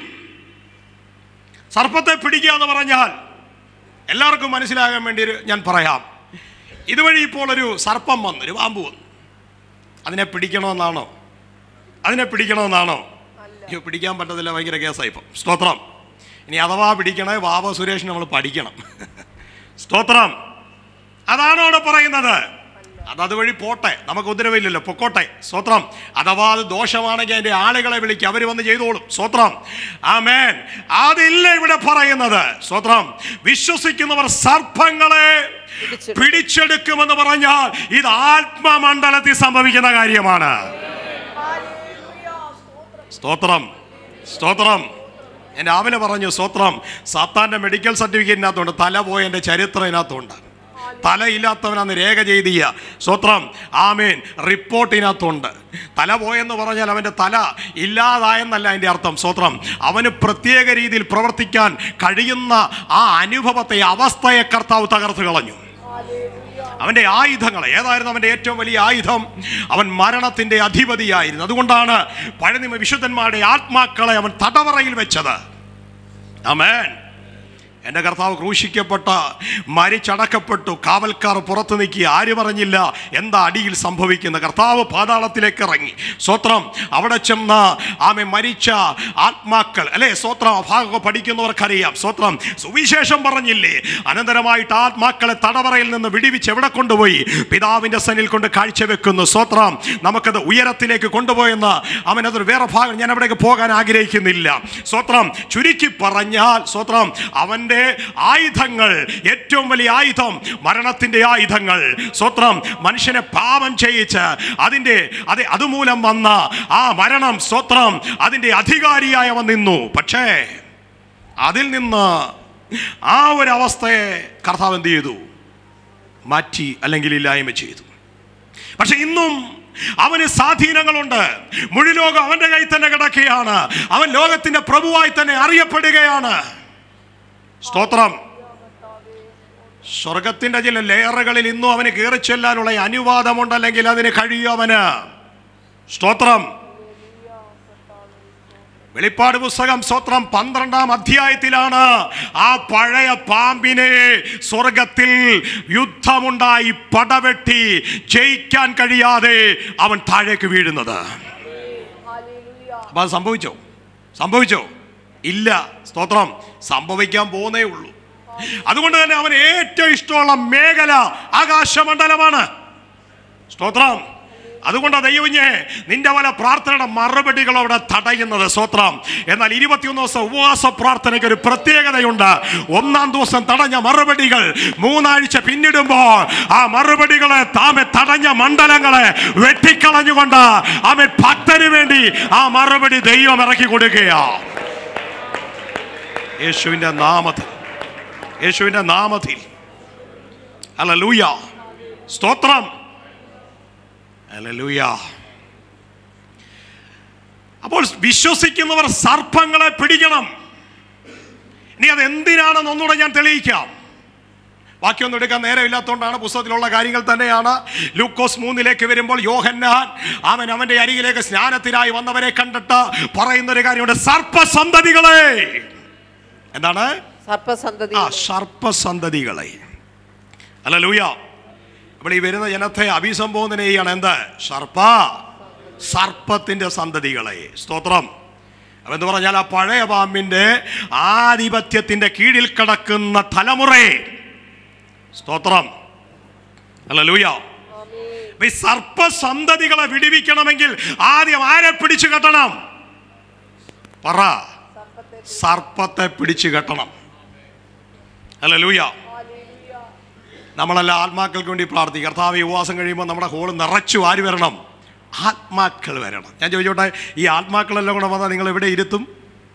സർപ്പത്തെ പിടിക്കുക എന്ന് പറഞ്ഞാൽ എല്ലാവർക്കും മനസ്സിലാകാൻ വേണ്ടി ഒരു ഞാൻ പറയാം ഇതുവഴി ഇപ്പോൾ ഒരു സർപ്പം വന്നു ഒരു പാമ്പ് വന്നു അതിനെ പിടിക്കണമെന്നാണോ അതിനെ പിടിക്കണമെന്നാണോ അയ്യോ പിടിക്കാൻ പറ്റത്തില്ല ഭയങ്കര കേസായി ഇപ്പം സ്തോത്രം ഇനി അഥവാ പിടിക്കണേ വാവ സുരേഷ് നമ്മൾ പഠിക്കണം സ്തോത്രം അതാണോ അവിടെ പറയുന്നത് അത് അതുവഴി പോട്ടെ നമുക്ക് ഉത്തരവില്ലല്ലോ പൊക്കോട്ടെ സ്തോത്രം അഥവാ അത് ദോഷമാണെങ്കിൽ അതിന്റെ ആളുകളെ വിളിക്കുക അവർ വന്ന് ചെയ്തോളും സ്തോത്രം ആമേൻ അതില്ല ഇവിടെ പറയുന്നത് സ്തോത്രം വിശ്വസിക്കുന്നവർ സർപ്പങ്ങളെ പിടിച്ചെടുക്കും. പിടിച്ചെടുക്കുമെന്ന് പറഞ്ഞാൽ ഇത് ആത്മമണ്ഡലത്തിൽ സംഭവിക്കുന്ന കാര്യമാണ് സ്തോത്രം സ്തോത്രം ഞാൻ രാവിലെ പറഞ്ഞു സ്തോത്രം സാത്താന്റെ മെഡിക്കൽ സർട്ടിഫിക്കറ്റിനകത്തുണ്ട് തല പോയ എൻ്റെ ചരിത്രം ഇതിനകത്തുണ്ട് തലയില്ലാത്തവനാന്ന് രേഖ ചെയ്തിയ സ്തോത്രം ആമേൻ റിപ്പോർട്ടിനകത്തുണ്ട് തല പോയെന്ന് പറഞ്ഞാൽ അവൻ്റെ തല ഇല്ലാതായെന്നല്ല അതിൻ്റെ അർത്ഥം സ്തോത്രം അവന് പ്രത്യേക രീതിയിൽ പ്രവർത്തിക്കാൻ കഴിയുന്ന ആ അനുഭവത്തെ അവസ്ഥയെ കർത്താവ് തകർത്ത് കളഞ്ഞു അവന്റെ ആയുധങ്ങൾ ഏതായിരുന്നു അവന്റെ ഏറ്റവും വലിയ ആയുധം അവൻ മരണത്തിന്റെ അധിപതിയായിരുന്നു അതുകൊണ്ടാണ് പഴനിമ വിശുദ്ധന്മാരുടെ ആത്മാക്കളെ അവൻ തടവറയിൽ വെച്ചത് അമേൻ എൻ്റെ കർത്താവ് ക്രൂശിക്കപ്പെട്ട മരിച്ചടക്കപ്പെട്ടു കാവൽക്കാർ പുറത്തു നിൽക്കി ആരും അറിഞ്ഞില്ല എന്താ അടിയിൽ സംഭവിക്കുന്ന കർത്താവ് പാതാളത്തിലേക്ക് ഇറങ്ങി സ്വത്രം അവിടെ ചെന്ന് ആമെ മരിച്ച ആത്മാക്കൾ അല്ലെ സ്വത്രം ആ ഭാഗം പഠിക്കുന്നവർക്കറിയാം സ്വത്രം സുവിശേഷം പറഞ്ഞില്ലേ അനന്തരമായിട്ട് ആത്മാക്കളെ തടവറയിൽ നിന്ന് വിടിവിച്ച് എവിടെ കൊണ്ടുപോയി പിതാവിൻ്റെ സനിൽ കൊണ്ട് കാഴ്ചവെക്കുന്നു സ്വത്രം നമുക്കത് ഉയരത്തിലേക്ക് കൊണ്ടുപോയെന്ന് അവൻ അതൊരു വേറെ ഭാഗം ഞാൻ അവിടേക്ക് പോകാൻ ആഗ്രഹിക്കുന്നില്ല സ്വത്രം ചുരുക്കി പറഞ്ഞാൽ സ്വത്രം അവൻ്റെ ആയുധങ്ങൾ ഏറ്റവും വലിയ ആയുധം മരണത്തിൻ്റെ ആയുധങ്ങൾ സ്വത്രം മനുഷ്യനെ പാപം ചെയ്യിച്ച് അതിൻ്റെ അത് അതുമൂലം വന്ന ആ മരണം സ്വത്രം അതിൻ്റെ അധികാരിയായി അവൻ നിന്നു പക്ഷേ അതിൽ നിന്ന് ആ ഒരു അവസ്ഥയെ കർത്താവ് എന്ത് ചെയ്തു മാറ്റി അല്ലെങ്കിൽ ഇല്ലായ്മ ചെയ്തു പക്ഷെ ഇന്നും അവന് സ്വാധീനങ്ങളുണ്ട് മുഴു ലോകം അവന്റെ കയ്യിൽ തന്നെ കിടക്കുകയാണ് അവൻ ലോകത്തിന്റെ പ്രഭുവായി തന്നെ അറിയപ്പെടുകയാണ് സ്തോത്രം സ്വർഗത്തിന്റെ ചില ലെയറുകളിൽ ഇന്നും അവന് കയറി ചെല്ലാനുള്ള അനുവാദമുണ്ടല്ലെങ്കിൽ അതിന് കഴിയും അവന് സ്തോത്രം വെളിപ്പാട് പുസ്തകം സ്തോത്രം പന്ത്രണ്ടാം അധ്യായത്തിലാണ് ആ പഴയ പാമ്പിനെ സ്വർഗത്തിൽ യുദ്ധമുണ്ടായി പടവെട്ടി ജയിക്കാൻ കഴിയാതെ അവൻ താഴേക്ക് വീഴുന്നത് അപ്പൊ അത് സംഭവിച്ചോ സംഭവിച്ചോ ഇല്ല സ്തോത്രം സംഭവിക്കാൻ പോകുന്നേ ഉള്ളൂ അതുകൊണ്ട് തന്നെ അവന് ഏറ്റവും ഇഷ്ടമുള്ള മേഖല ആകാശമണ്ഡലമാണ് സ്തോത്രം അതുകൊണ്ട് ദൈവഞ്ഞെ നിന്റെ പല പ്രാർത്ഥനയുടെ മറുപടികൾ അവിടെ തടയുന്നത് സ്തോത്രം എന്നാൽ ഇരുപത്തിയൊന്ന് ദിവസം ഉപവാസ പ്രാർത്ഥനയ്ക്ക് ഒരു പ്രത്യേകതയുണ്ട് ഒന്നാം ദിവസം തടഞ്ഞ മറുപടികൾ മൂന്നാഴ്ച പിന്നിടുമ്പോൾ ആ മറുപടികളെ താമെ തടഞ്ഞ മണ്ഡലങ്ങളെ വെട്ടിക്കളഞ്ഞുകൊണ്ട് അവൻ ഭക്തന് വേണ്ടി ആ മറുപടി ദൈവം ഇറക്കി കൊടുക്കുകയാ യേശുവിന്റെ നാമത്തിൽ യേശുവിൻ്റെ നാമത്തിൽ അല്ല ലൂയ സ്തോത്രം അല്ല ലൂയ അപ്പോൾ വിശ്വസിക്കുന്നവർ സർപ്പങ്ങളെ പിടിക്കണം ഇനി അത് എന്തിനാണെന്ന് ഒന്നുകൂടെ ഞാൻ തെളിയിക്കാം വാക്യമൊന്നും എടുക്കാൻ നേരമില്ലാത്തതുകൊണ്ടാണ് പുസ്തകത്തിലുള്ള കാര്യങ്ങൾ തന്നെയാണ് ലൂക്കോസ് മൂന്നിലേക്ക് വരുമ്പോൾ യോഹന്നാൻ അവൻ അവന്റെ അരികിലേക്ക് സ്നാനത്തിനായി വന്നവരെ കണ്ടിട്ട് പറയുന്ന ഒരു കാര്യമുണ്ട് സർപ്പസന്തതികളെ എന്താണ് സർപ്പസന്തതി ആ സർപ്പസന്തതികളെ അല്ല ലൂയ അപ്പോൾ ഈ വരുന്ന ജനത്തെ അഭിസംബോധന ചെയ്യാണ് എന്ത് സർപ്പ സർപ്പത്തിന്റെ സന്തതികളെ സ്തോത്രം അപ്പൊ എന്ന് പറഞ്ഞാൽ ആ പഴയ പാമ്പിന്റെ ആധിപത്യത്തിന്റെ കീഴിൽ കിടക്കുന്ന തലമുറയെ സ്തോത്രം അല്ല ലൂയ അപ്പൊ ഈ സർപ്പസന്തതികളെ വിടിവിക്കണമെങ്കിൽ ആദ്യം ആരെ പിടിച്ചു കെട്ടണം പറ സർപ്പത്തെ പിടിച്ചു കെട്ടണം അല്ല ലൂയ നമ്മളെല്ലാം ആത്മാക്കൾക്ക് വേണ്ടി പ്രാർത്ഥിക്കും കർത്താവ് ഈ ഉപവാസം കഴിയുമ്പോൾ നമ്മുടെ ഹോള് നിറച്ചു ആര് വരണം ആത്മാക്കൾ വരണം ഞാൻ ചോദിച്ചോട്ടെ ഈ ആത്മാക്കളെല്ലാം കൂടെ വന്നാൽ നിങ്ങൾ എവിടെ ഇരുത്തും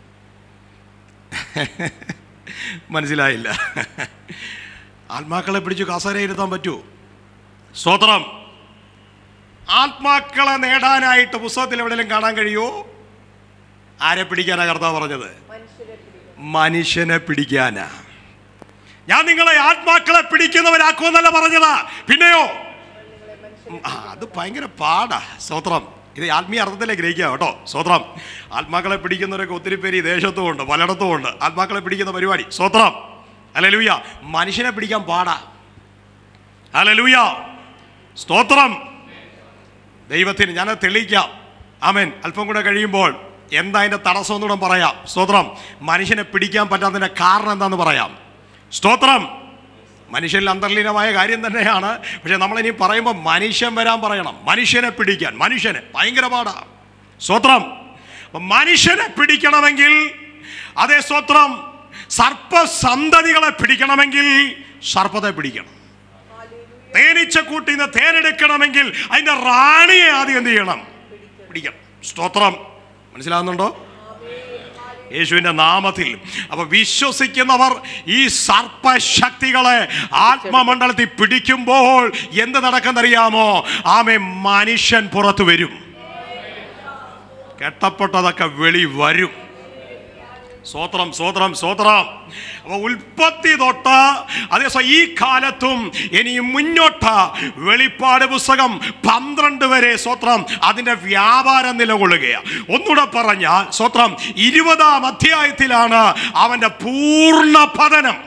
മനസ്സിലായില്ല ആത്മാക്കളെ പിടിച്ച് കസേര ഇരുത്താൻ പറ്റുമോ സ്തോത്രം ആത്മാക്കളെ നേടാനായിട്ട് പുസ്തകത്തിൽ എവിടെയെങ്കിലും കാണാൻ കഴിയുമോ ആരെ പിടിക്കാനാ കർത്താവ് പറഞ്ഞത് മനുഷ്യനെ പിടിക്കാനാ ഞാൻ നിങ്ങളെ ആത്മാക്കളെ പിടിക്കുന്നവരാക്കുമെന്നല്ല പറഞ്ഞതാ പിന്നെയോ ഉം, ആ, അത് ഭയങ്കര പാടാ സ്തോത്രം ഇത് ആത്മീയ അർത്ഥത്തിലെ ഗ്രഹിക്കുക കേട്ടോ സ്തോത്രം ആത്മാക്കളെ പിടിക്കുന്നവരൊക്കെ ഒത്തിരി പേര് ഈ ദേശത്തും ഉണ്ട് പലയിടത്തും ഉണ്ട് ആത്മാക്കളെ പിടിക്കുന്ന പരിപാടി സ്തോത്രം അലലൂയ മനുഷ്യനെ പിടിക്കാൻ പാടാ അലലൂയ സ്തോത്രം ദൈവത്തിന് ഞാൻ തെളിയിക്കാം ആമേൻ അല്പം കൂടെ കഴിയുമ്പോൾ എന്താ അതിൻ്റെ തടസ്സം എന്നൂടെ പറയാം സ്തോത്രം മനുഷ്യനെ പിടിക്കാൻ പറ്റാത്തതിൻ്റെ കാരണം എന്താന്ന് പറയാം സ്തോത്രം മനുഷ്യനിൽ അന്തർലീനമായ കാര്യം തന്നെയാണ് പക്ഷെ നമ്മളിനി പറയുമ്പോൾ മനുഷ്യൻ വരാൻ പറയണം മനുഷ്യനെ പിടിക്കാൻ മനുഷ്യനെ ഭയങ്കര പാടാ സ്തോത്രം അപ്പം മനുഷ്യനെ പിടിക്കണമെങ്കിൽ അതേ സ്തോത്രം സർപ്പസന്തതികളെ പിടിക്കണമെങ്കിൽ സർപ്പത്തെ പിടിക്കണം തേനീച്ച കൂട്ടിൽ നിന്ന് തേനെടുക്കണമെങ്കിൽ അതിന്റെ റാണിയെ ആദ്യം എന്ത് ചെയ്യണം പിടിക്കണം സ്തോത്രം മനസ്സിലാകുന്നുണ്ടോ യേശുവിന്റെ നാമത്തിൽ അപ്പൊ വിശ്വസിക്കുന്നവർ ഈ സർപ്പശക്തികളെ ആത്മമണ്ഡലത്തിൽ പിടിക്കുമ്പോൾ എന്ത് നടക്കുന്നറിയാമോ ആമെ മനുഷ്യൻ പുറത്തു വരും കെട്ടപ്പെട്ടതൊക്കെ വെളി വരും സ്വോത്രം സ്വോത്രം സ്വോത്രം അപ്പൊ ഉൽപ്പത്തി തൊട്ട് അതേസമയം ഈ കാലത്തും ഇനിയും മുന്നോട്ട് വെളിപ്പാട് പുസ്തകം പന്ത്രണ്ട് വരെ സ്വത്രം അതിന്റെ വ്യാപാരം നിലകൊള്ളുകയാണ് ഒന്നുകൂടെ പറഞ്ഞാൽ സ്വത്രം ഇരുപതാം അധ്യായത്തിലാണ് അവന്റെ പൂർണ്ണ പതനം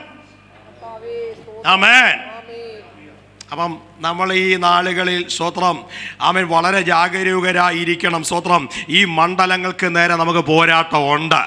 ആമേൻ അപ്പം നമ്മൾ ഈ നാളുകളിൽ സ്വത്രം അവൻ വളരെ ജാഗരൂകരായിരിക്കണം സ്വത്രം ഈ മണ്ഡലങ്ങൾക്ക് നേരെ നമുക്ക് പോരാട്ടം ഉണ്ട്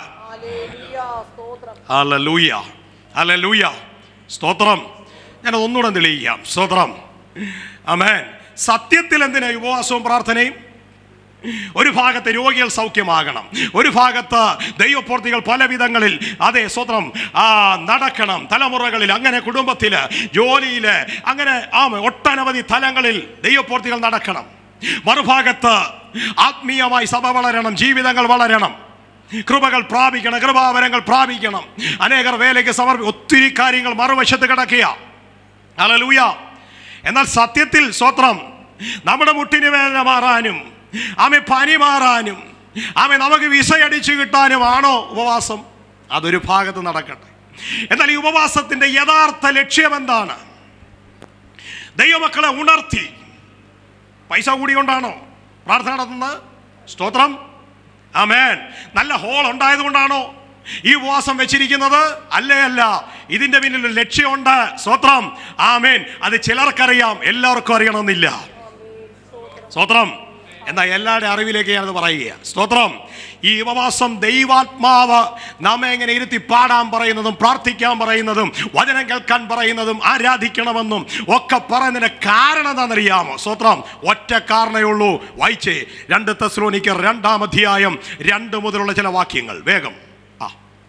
ഹല്ലേലൂയ ഹല്ലേലൂയ സ്തോത്രം ഞാൻ ഒന്നുകൂടെ തെളിയിക്കാം സ്തോത്രം അമേൻ സത്യത്തിൽ എന്തിനാ ഈ ഉപവാസവും പ്രാർത്ഥനയും ഒരു ഭാഗത്ത് രോഗികൾ സൗഖ്യമാകണം ഒരു ഭാഗത്ത് ദൈവപ്രവർത്തികൾ പല വിധങ്ങളിൽ അതെ സ്വത്രം ആ നടക്കണം തലമുറകളിൽ അങ്ങനെ കുടുംബത്തിൽ ജോലിയിൽ അങ്ങനെ ആ ഒട്ടനവധി തലങ്ങളിൽ ദൈവപ്രവർത്തികൾ നടക്കണം മറുഭാഗത്ത് ആത്മീയമായി സഭ വളരണം ജീവിതങ്ങൾ വളരണം കൃപകൾ പ്രാപിക്കണം കൃപാവരങ്ങൾ പ്രാപിക്കണം അനേകർ വേലയ്ക്ക് സമർപ്പി ഒത്തിരി കാര്യങ്ങൾ മറുവശത്ത് കിടക്കുക അലലൂയ എന്നാൽ സത്യത്തിൽ സ്വത്രം നമ്മുടെ മുട്ടിന് വേദന മാറാനും ആമെ പനി മാറാനും ആമെ നമുക്ക് വിസയടിച്ചു കിട്ടാനുമാണോ ഉപവാസം അതൊരു ഭാഗത്ത് നടക്കട്ടെ എന്നാൽ ഈ ഉപവാസത്തിന്റെ യഥാർത്ഥ ലക്ഷ്യം എന്താണ് ദൈവമക്കളെ ഉണർത്തി പൈസ കൂടിക്കൊണ്ടാണോ പ്രാർത്ഥന നടത്തുന്നത് സ്തോത്രം ആമേൻ നല്ല ഹോൾ ഉണ്ടായത് കൊണ്ടാണോ ഈ ഉപവാസം വെച്ചിരിക്കുന്നത് അല്ലേ അല്ല ഇതിന്റെ പിന്നിൽ ഒരു ലക്ഷ്യമുണ്ട് സ്തോത്രം ആമേൻ അത് ചിലർക്കറിയാം എല്ലാവർക്കും അറിയണമെന്നില്ല സ്തോത്രം എന്നാ എല്ലാവരുടെ അറിവിലേക്ക് ഞാനത് പറയുക സ്തോത്രം ഈ ഉപവാസം ദൈവാത്മാവ് നമ്മെ എങ്ങനെ ഇരുത്തി പാടാൻ പറയുന്നതും പ്രാർത്ഥിക്കാൻ പറയുന്നതും വചനം കേൾക്കാൻ പറയുന്നതും ആരാധിക്കണമെന്നും ഒക്കെ പറയുന്നതിന് കാരണം എന്താണെന്നറിയാമോ സ്തോത്രം ഒറ്റ കാരണമേ ഉള്ളൂ വായിച്ചേ രണ്ട് തെസ്ലോനിക്കർ രണ്ടാം അധ്യായം രണ്ട് മുതലുള്ള ചില വാക്യങ്ങൾ വേഗം ആ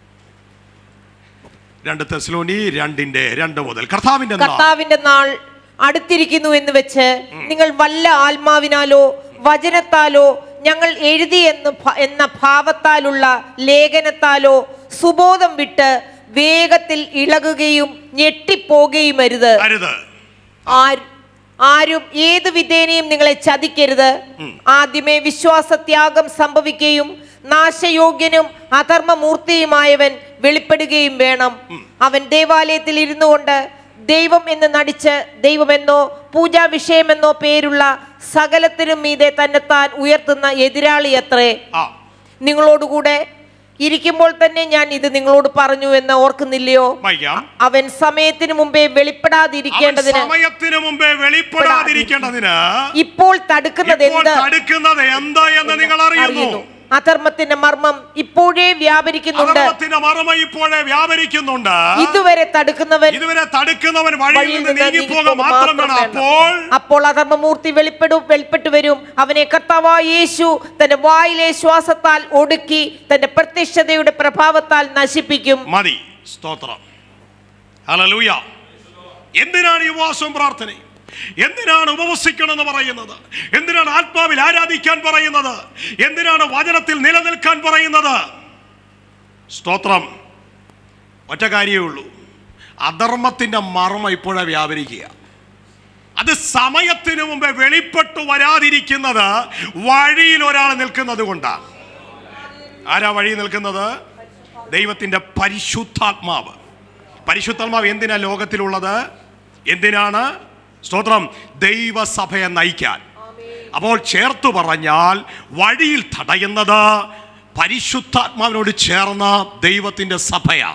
രണ്ട് തെസ്ലോനി രണ്ടിന്റെ രണ്ട് മുതൽ കർത്താവിന്റെ നാൾ കർത്താവിന്റെ നാൾ അടുത്തിരിക്കുന്നു എന്ന് വെച്ച് നിങ്ങൾ വല്ല ആത്മാവിനാലോ വചനത്താലോ ഞങ്ങൾ എഴുതി എന്ന് ഭ- എന്ന ഭാവത്താലുള്ള ലേഖനത്താലോ സുബോധം വിട്ട് വേഗത്തിൽ ഇളകുകയും ഞെട്ടിപ്പോകുകയും അരുത് അരുത് ആര്- ആരും ഏത് വിധേനയും നിങ്ങളെ ചതിക്കരുത് ആദ്യമേ വിശ്വാസത്യാഗം സംഭവിക്കുകയും നാശയോഗ്യനും അധർമ്മമൂർത്തിയുമായവൻ വെളിപ്പെടുകയും വേണം അവൻ ദേവാലയത്തിൽ ഇരുന്നു കൊണ്ട് ദൈവം എന്ന് നടിച്ച് ദൈവമെന്നോ പൂജാ വിഷയമെന്നോ പേരുള്ള സകലത്തിനും മീതെ തന്നെത്താൻ ഉയർത്തുന്ന എതിരാളി അത്രേ ആ നിങ്ങളോടുകൂടെ ഇരിക്കുമ്പോൾ തന്നെ ഞാൻ ഇത് നിങ്ങളോട് പറഞ്ഞു എന്ന് ഓർക്കുന്നില്ലയോ വായിക്കാം അവൻ സമയത്തിന് മുമ്പേ അവൻ വെളിപ്പെടാതിരിക്കേണ്ടതിന് സമയത്തിന് മുമ്പേ വെളിപ്പെടാതിരിക്കേണ്ടതിന് ഇപ്പോൾ തടുക്കുന്നത് ഇപ്പോൾ എന്ത് തടുക്കുന്നത് എന്താ എന്ന് നിങ്ങൾ അറിയുന്നു അധർമ്മത്തിന്റെ മർമ്മം ഇപ്പോഴേ വ്യാപരിക്കുന്നുണ്ട് അധർമ്മത്തിന്റെ മറമ ഇപ്പോഴേ വ്യാപരിക്കുന്നുണ്ട് ഇതുവരെ തടുക്കുന്നവൻ ഇതുവരെ തടുക്കുന്നവൻ വഴിയിൽ വഴിയിൽ നിന്ന് നിന്ന് നീങ്ങിപ്പോക നീങ്ങിപ്പോക മാത്രം മാത്രം വേണം വേണം. അപ്പോൾ അപ്പോൾ അധർമ്മമൂർത്തി വെളിപ്പെടും വെളിപ്പെട്ടു വരും അവനെ കർത്താവായ യേശു തന്റെ വായിലെ ശ്വാസത്താൽ ഒടുക്കി തന്റെ പ്രത്യക്ഷതയുടെ പ്രഭാവത്താൽ നശിപ്പിക്കും മതി സ്തോത്രം ഹല്ലേലൂയ എന്തിനാണ് ഈ ഉപവാസവും പ്രാർത്ഥനയും എന്തിനാണ് ഉപവസിക്കണം എന്ന് പറയുന്നത് എന്തിനാണ് ആത്മാവിൽ ആരാധിക്കാൻ പറയുന്നത് എന്തിനാണ് വചനത്തിൽ നിലനിൽക്കാൻ പറയുന്നത് സ്തോത്രം ഒറ്റ കാര്യമേ ഉള്ളൂ അധർമ്മത്തിന്റെ മർമ്മ ഇപ്പോഴേ വ്യാപരിക്കുക അത് സമയത്തിന് മുമ്പേ വെളിപ്പെട്ടു വരാതിരിക്കുന്നത് വഴിയിൽ ഒരാൾ നിൽക്കുന്നത് കൊണ്ടാണ് ആരാ വഴി നിൽക്കുന്നത് ദൈവത്തിന്റെ പരിശുദ്ധാത്മാവ് പരിശുദ്ധാത്മാവ് എന്തിനാ ലോകത്തിലുള്ളത് എന്തിനാണ് സ്തോത്രം ദൈവസഭയെ നയിക്കാൻ അപ്പോൾ ചേർത്തു പറഞ്ഞാൽ വഴിയിൽ തടയുന്നത് പരിശുദ്ധാത്മാവിനോട് ചേർന്ന ദൈവത്തിന്റെ സഭയാ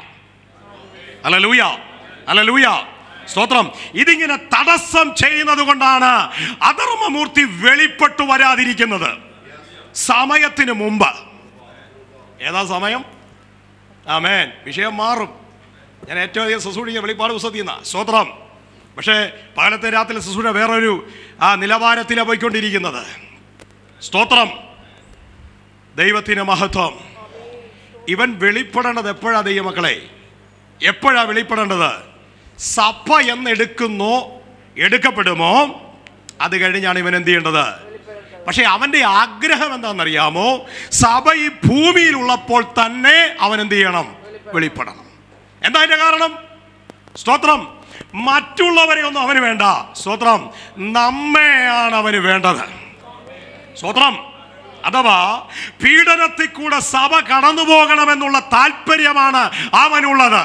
അലലൂയ അലലൂയ സ്തോത്രം ഇതിങ്ങനെ തടസ്സം ചെയ്യുന്നത് കൊണ്ടാണ് അധർമ്മമൂർത്തി വെളിപ്പെട്ടു വരാതിരിക്കുന്നത് സമയത്തിന് മുമ്പ് ഏതാ സമയം ആമേൻ വിഷയം മാറും ഞാൻ ഏറ്റവും അധികം ശുശ്രൂഷിക്കുന്ന വെളിപ്പാട് പുസ്തകത്തിൽ നിന്നാ സ്തോത്രം പക്ഷേ പകലത്തെ രാത്രി ശുശ്രൂഷ വേറൊരു ആ നിലവാരത്തിലാണ് പോയിക്കൊണ്ടിരിക്കുന്നത് സ്തോത്രം ദൈവത്തിന് മഹത്വം ഇവൻ വെളിപ്പെടേണ്ടത് എപ്പോഴാ ദൈവമക്കളെ എപ്പോഴാ വെളിപ്പെടേണ്ടത് സഭ എന്നെടുക്കുന്നോ എടുക്കപ്പെടുമോ അത് കഴിഞ്ഞാണ് ഇവൻ എന്ത് ചെയ്യേണ്ടത് പക്ഷെ അവന്റെ ആഗ്രഹം എന്താണെന്നറിയാമോ സഭ ഈ ഭൂമിയിലുള്ളപ്പോൾ തന്നെ അവൻ എന്ത് ചെയ്യണം വെളിപ്പെടണം എന്താ അതിന്റെ കാരണം സ്തോത്രം മറ്റുള്ളവരെ ഒന്നും അവന് വേണ്ട സ്തോത്രം നമ്മെയാണ് അവന് വേണ്ടത് സ്തോത്രം അഥവാ പീഡനത്തിൽ കൂടെ സഭ കടന്നു പോകണമെന്നുള്ള താല്പര്യമാണ് അവനുള്ളത്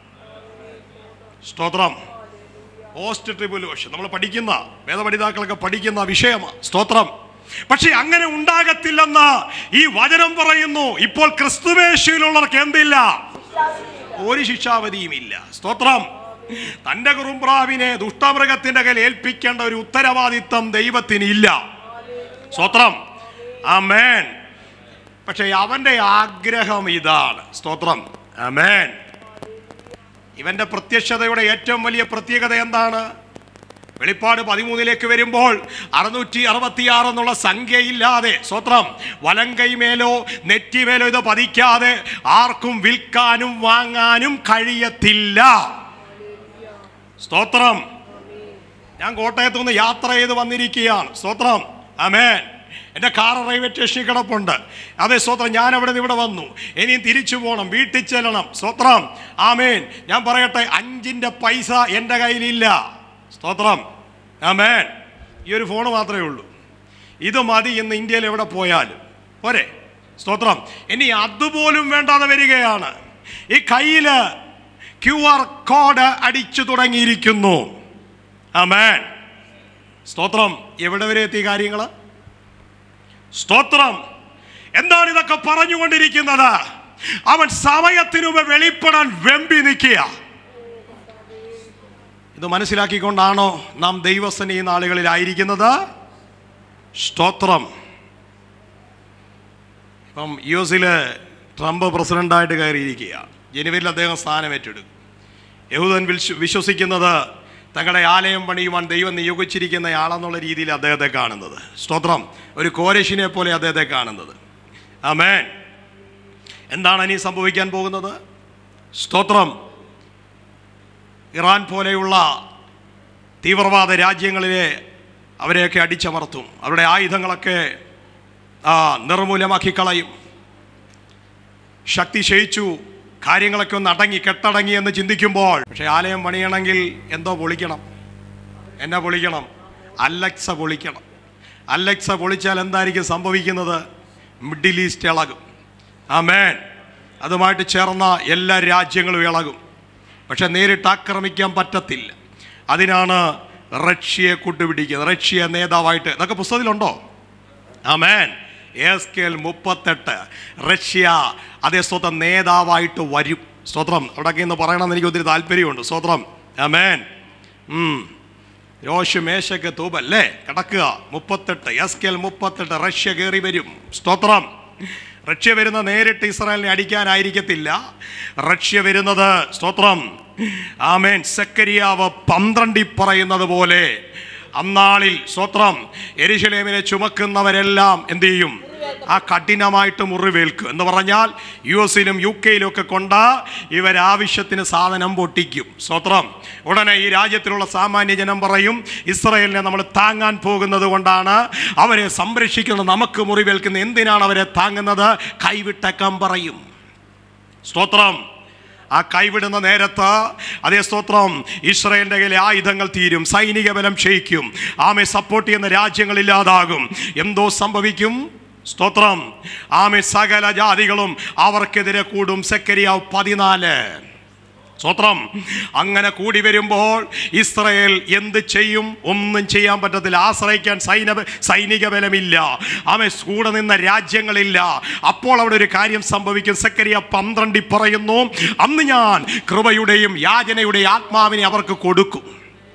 സ്തോത്രം പോസ്റ്റ് ട്രിബുലേഷൻ നമ്മൾ പഠിക്കുന്ന വേദപഠിതാക്കളൊക്കെ പഠിക്കുന്ന വിഷയമാണ് സ്തോത്രം പക്ഷെ അങ്ങനെ ഉണ്ടാകത്തില്ലെന്ന് ഈ വചനം പറയുന്നു ഇപ്പോൾ ക്രിസ്തുവേശയിലുള്ളവർക്ക് എന്തില്ല ഒരു ശിക്ഷാവധിയും ഇല്ല സ്തോത്രം തന്റെ കുറുമ്പ്രാവിനെ ദുഷ്ടമൃഗത്തിന്റെ കയ്യിൽ ഏൽപ്പിക്കേണ്ട ഒരു ഉത്തരവാദിത്വം ദൈവത്തിന് ഇല്ല സ്തോത്രം ആമേൻ പക്ഷെ അവന്റെ ആഗ്രഹം ഇതാണ് സ്തോത്രം ആമേൻ ഇവന്റെ പ്രത്യക്ഷതയുടെ ഏറ്റവും വലിയ പ്രത്യേകത എന്താണ് വെളിപ്പാട് പതിമൂന്നിലേക്ക് വരുമ്പോൾ അറുന്നൂറ്റി അറുപത്തിയാറ് എന്നുള്ള സംഖ്യയില്ലാതെ സ്വത്രം വലം കൈമേലോ നെറ്റിമേലോ ഇത് പതിക്കാതെ ആർക്കും വിൽക്കാനും വാങ്ങാനും കഴിയത്തില്ല സ്തോത്രം ഞാൻ കോട്ടയത്തു നിന്ന് യാത്ര ചെയ്ത് വന്നിരിക്കുകയാണ് സ്തോത്രം ആമേൻ എൻ്റെ കാർ റെയിൽവേ സ്റ്റേഷനിൽ കിടപ്പുണ്ട് അതെ സ്തോത്രം ഞാൻ അവിടെ നിന്ന് ഇവിടെ വന്നു ഇനിയും തിരിച്ചു പോകണം വീട്ടിൽ ചെല്ലണം സ്തോത്രം ആമേൻ ഞാൻ പറയട്ടെ അഞ്ചിൻ്റെ പൈസ എൻ്റെ കയ്യിലില്ല സ്തോത്രം ആമേൻ ഈ ഒരു ഫോൺ മാത്രമേ ഉള്ളൂ ഇത് മതി ഇന്ന് ഇന്ത്യയിൽ എവിടെ പോയാലും പോരെ സ്തോത്രം ഇനി അതുപോലും വേണ്ടാതെ വരികയാണ് ഈ കയ്യിൽ ക്യു ആർ കോഡ് അടിച്ചു തുടങ്ങിയിരിക്കുന്നു ആമേൻ സ്തോത്രം എവിടെ വരെ എത്തിയ കാര്യങ്ങൾ സ്തോത്രം എന്താണ് ഇതൊക്കെ പറഞ്ഞുകൊണ്ടിരിക്കുന്നത് അവൻ സമയത്തിനു മുമ്പ് വെളിപ്പെടാൻ വെമ്പി നിൽക്കുക ഇത് മനസ്സിലാക്കിക്കൊണ്ടാണോ നാം ദൈവസന ഈ നാളുകളിലായിരിക്കുന്നത് സ്തോത്രം ഇപ്പം യു എസിൽ ട്രംപ് പ്രസിഡന്റായിട്ട് കയറിയിരിക്കുക ജനുവരിയിൽ അദ്ദേഹം സ്ഥാനം ഏറ്റെടുക്കും യഹൂദൻ വിശ്വ- വിശ്വസിക്കുന്നത് തങ്ങളുടെ ആലയം പണിയുവാൻ ദൈവം നിയോഗിച്ചിരിക്കുന്ന ആളെന്നുള്ള രീതിയിൽ അദ്ദേഹത്തെ കാണുന്നത് സ്തോത്രം ഒരു കോരശിനെ പോലെ അദ്ദേഹത്തെ കാണുന്നത് ആമേൻ എന്താണ് ഇനി സംഭവിക്കാൻ പോകുന്നത് സ്തോത്രം ഇറാൻ പോലെയുള്ള തീവ്രവാദ രാജ്യങ്ങളിലെ അവരെയൊക്കെ അടിച്ചമർത്തും അവരുടെ ആയുധങ്ങളൊക്കെ ആ, നിർമൂലമാക്കി കളയും ശക്തി ക്ഷയിച്ചു കാര്യങ്ങളൊക്കെ ഒന്ന് അടങ്ങി കെട്ടടങ്ങി എന്ന് ചിന്തിക്കുമ്പോൾ പക്ഷെ ആലയം പണിയണമെങ്കിൽ എന്തോ പൊളിക്കണം എന്നാ പൊളിക്കണം അലക്സ പൊളിക്കണം അലക്സ പൊളിച്ചാൽ എന്തായിരിക്കും സംഭവിക്കുന്നത് മിഡിൽ ഈസ്റ്റ് ഇളകും ആമേൻ അതുമായിട്ട് ചേർന്ന എല്ലാ രാജ്യങ്ങളും ഇളകും പക്ഷെ നേരിട്ട് ആക്രമിക്കാൻ പറ്റത്തില്ല അതിനാണ് റഷ്യയെ കൂട്ടുപിടിക്കുന്നത് റഷ്യ നേതാവായിട്ട് ഇതൊക്കെ പുസ്തകത്തിലുണ്ടോ ആമേൻ എസ്കേൽ മുപ്പത്തെട്ട് റഷ്യ അതേ സ്തോത്രം നേതാവായിട്ട് വരും സ്തോത്രം അവിടെയൊക്കെ ഇന്ന് പറയണമെന്ന് എനിക്ക് ഒത്തിരി താല്പര്യമുണ്ട് സ്തോത്രം ആമേൻ ഉം. രോഷ് മേശക്ക് തൂബല്ലേ കിടക്കുക മുപ്പത്തെട്ട് എസ്കേൽ മുപ്പത്തെട്ട് റഷ്യ കയറി വരും സ്തോത്രം റഷ്യ വരുന്ന നേരിട്ട് ഇസ്രായേലിനെ അടിക്കാനായിരിക്കത്തില്ല റഷ്യ വരുന്നത് സ്തോത്രം ആമേൻ സെക്കരിയാവ് പന്ത്രണ്ടിൽ പറയുന്നത് പോലെ അന്നാളിൽ സ്തോത്രം എരിശിലേമിനെ ചുമക്കുന്നവരെല്ലാം എന്ത് ചെയ്യും ആ കഠിനമായിട്ട് മുറിവേൽക്കും എന്ന് പറഞ്ഞാൽ യു എസിലും യു കെയിലും ഒക്കെ കൊണ്ട് ഇവരാവശ്യത്തിന് സാധനം പൊട്ടിക്കും സ്തോത്രം ഉടനെ ഈ രാജ്യത്തിലുള്ള സാമാന്യ ജനം പറയും ഇസ്രയേലിനെ നമ്മൾ താങ്ങാൻ പോകുന്നത് കൊണ്ടാണ് അവരെ സംരക്ഷിക്കുന്നത് നമുക്ക് മുറിവേൽക്കുന്ന എന്തിനാണ് അവരെ താങ്ങുന്നത് കൈവിട്ടേക്കാൻ പറയും സ്തോത്രം ആ കൈവിടുന്ന നേരത്ത് അതേ സ്തോത്രം ഇസ്രയേലിന്റെ കയ്യിലെ ആയുധങ്ങൾ തീരും സൈനിക ബലം ക്ഷയിക്കും ആമെ സപ്പോർട്ട് ചെയ്യുന്ന രാജ്യങ്ങളില്ലാതാകും എന്തോ സംഭവിക്കും സ്തോത്രം ആമെ സകല ജാതികളും അവർക്കെതിരെ കൂടും സെക്കരിയാവ് പതിനാല് സ്തോത്രം അങ്ങനെ കൂടി വരുമ്പോൾ ഇസ്രയേൽ എന്ത് ചെയ്യും ഒന്നും ചെയ്യാൻ പറ്റത്തില്ല ആശ്രയിക്കാൻ സൈന സൈനിക ബലമില്ല ആമെ കൂടെ നിന്ന രാജ്യങ്ങളില്ല അപ്പോൾ അവിടെ ഒരു കാര്യം സംഭവിക്കും സക്കരിയ പന്ത്രണ്ടിൽ പറയുന്നു അന്ന് ഞാൻ കൃപയുടെയും യാചനയുടെയും ആത്മാവിനെ അവർക്ക് കൊടുക്കും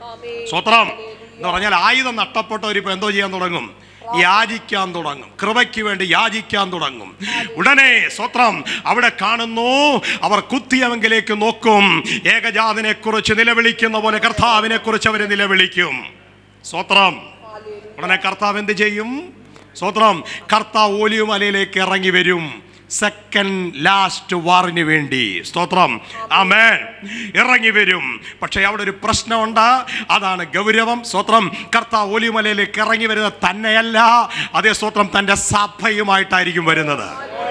സ്വത്രം എന്ന് പറഞ്ഞാൽ ആയുധം നഷ്ടപ്പെട്ടവർ ഇപ്പൊ എന്തോ ചെയ്യാൻ തുടങ്ങും യാചിക്കാൻ തുടങ്ങും കൃപയ്ക്ക് വേണ്ടി യാചിക്കാൻ തുടങ്ങും ഉടനെ സ്വത്രം അവിടെ കാണുന്നു അവർ കുത്തിയവങ്കിലേക്ക് നോക്കും ഏകജാതിനെ കുറിച്ച് നിലവിളിക്കുന്ന പോലെ കർത്താവിനെ കുറിച്ച് അവർ നിലവിളിക്കും സ്വത്രം ഉടനെ കർത്താവ് എന്ത് ചെയ്യും സ്വത്രം കർത്താവ് ഓലിയുമലയിലേക്ക് ഇറങ്ങി വരും സെക്കൻഡ് ലാസ്റ്റ് വാറിന് വേണ്ടി സ്തോത്രം ആമേൻ ഇറങ്ങി വരും പക്ഷേ അവിടെ ഒരു പ്രശ്നമുണ്ട് അതാണ് ഗൗരവം സ്തോത്രം കർത്താവ് ഓലിമലയിലേക്ക് ഇറങ്ങി വരുന്നത് തന്നെയല്ല അതേ സ്തോത്രം തൻ്റെ സഭയുമായിട്ടായിരിക്കും വരുന്നത്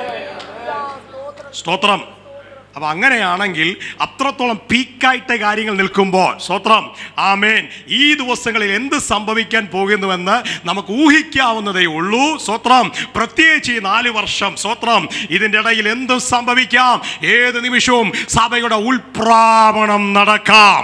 സ്തോത്രം അപ്പൊ അങ്ങനെയാണെങ്കിൽ അത്രത്തോളം പീക്കായിട്ട് കാര്യങ്ങൾ നിൽക്കുമ്പോൾ സ്തോത്രം ആമേൻ ഈ ദിവസങ്ങളിൽ എന്ത് സംഭവിക്കാൻ പോകുന്നുവെന്ന് നമുക്ക് ഊഹിക്കാവുന്നതേ ഉള്ളൂ സ്തോത്രം പ്രത്യേകിച്ച് ഈ നാല് വർഷം സ്തോത്രം ഇതിൻ്റെ ഇടയിൽ എന്തും സംഭവിക്കാം ഏത് നിമിഷവും സഭയുടെ ഉൾപ്രാവണം നടക്കാം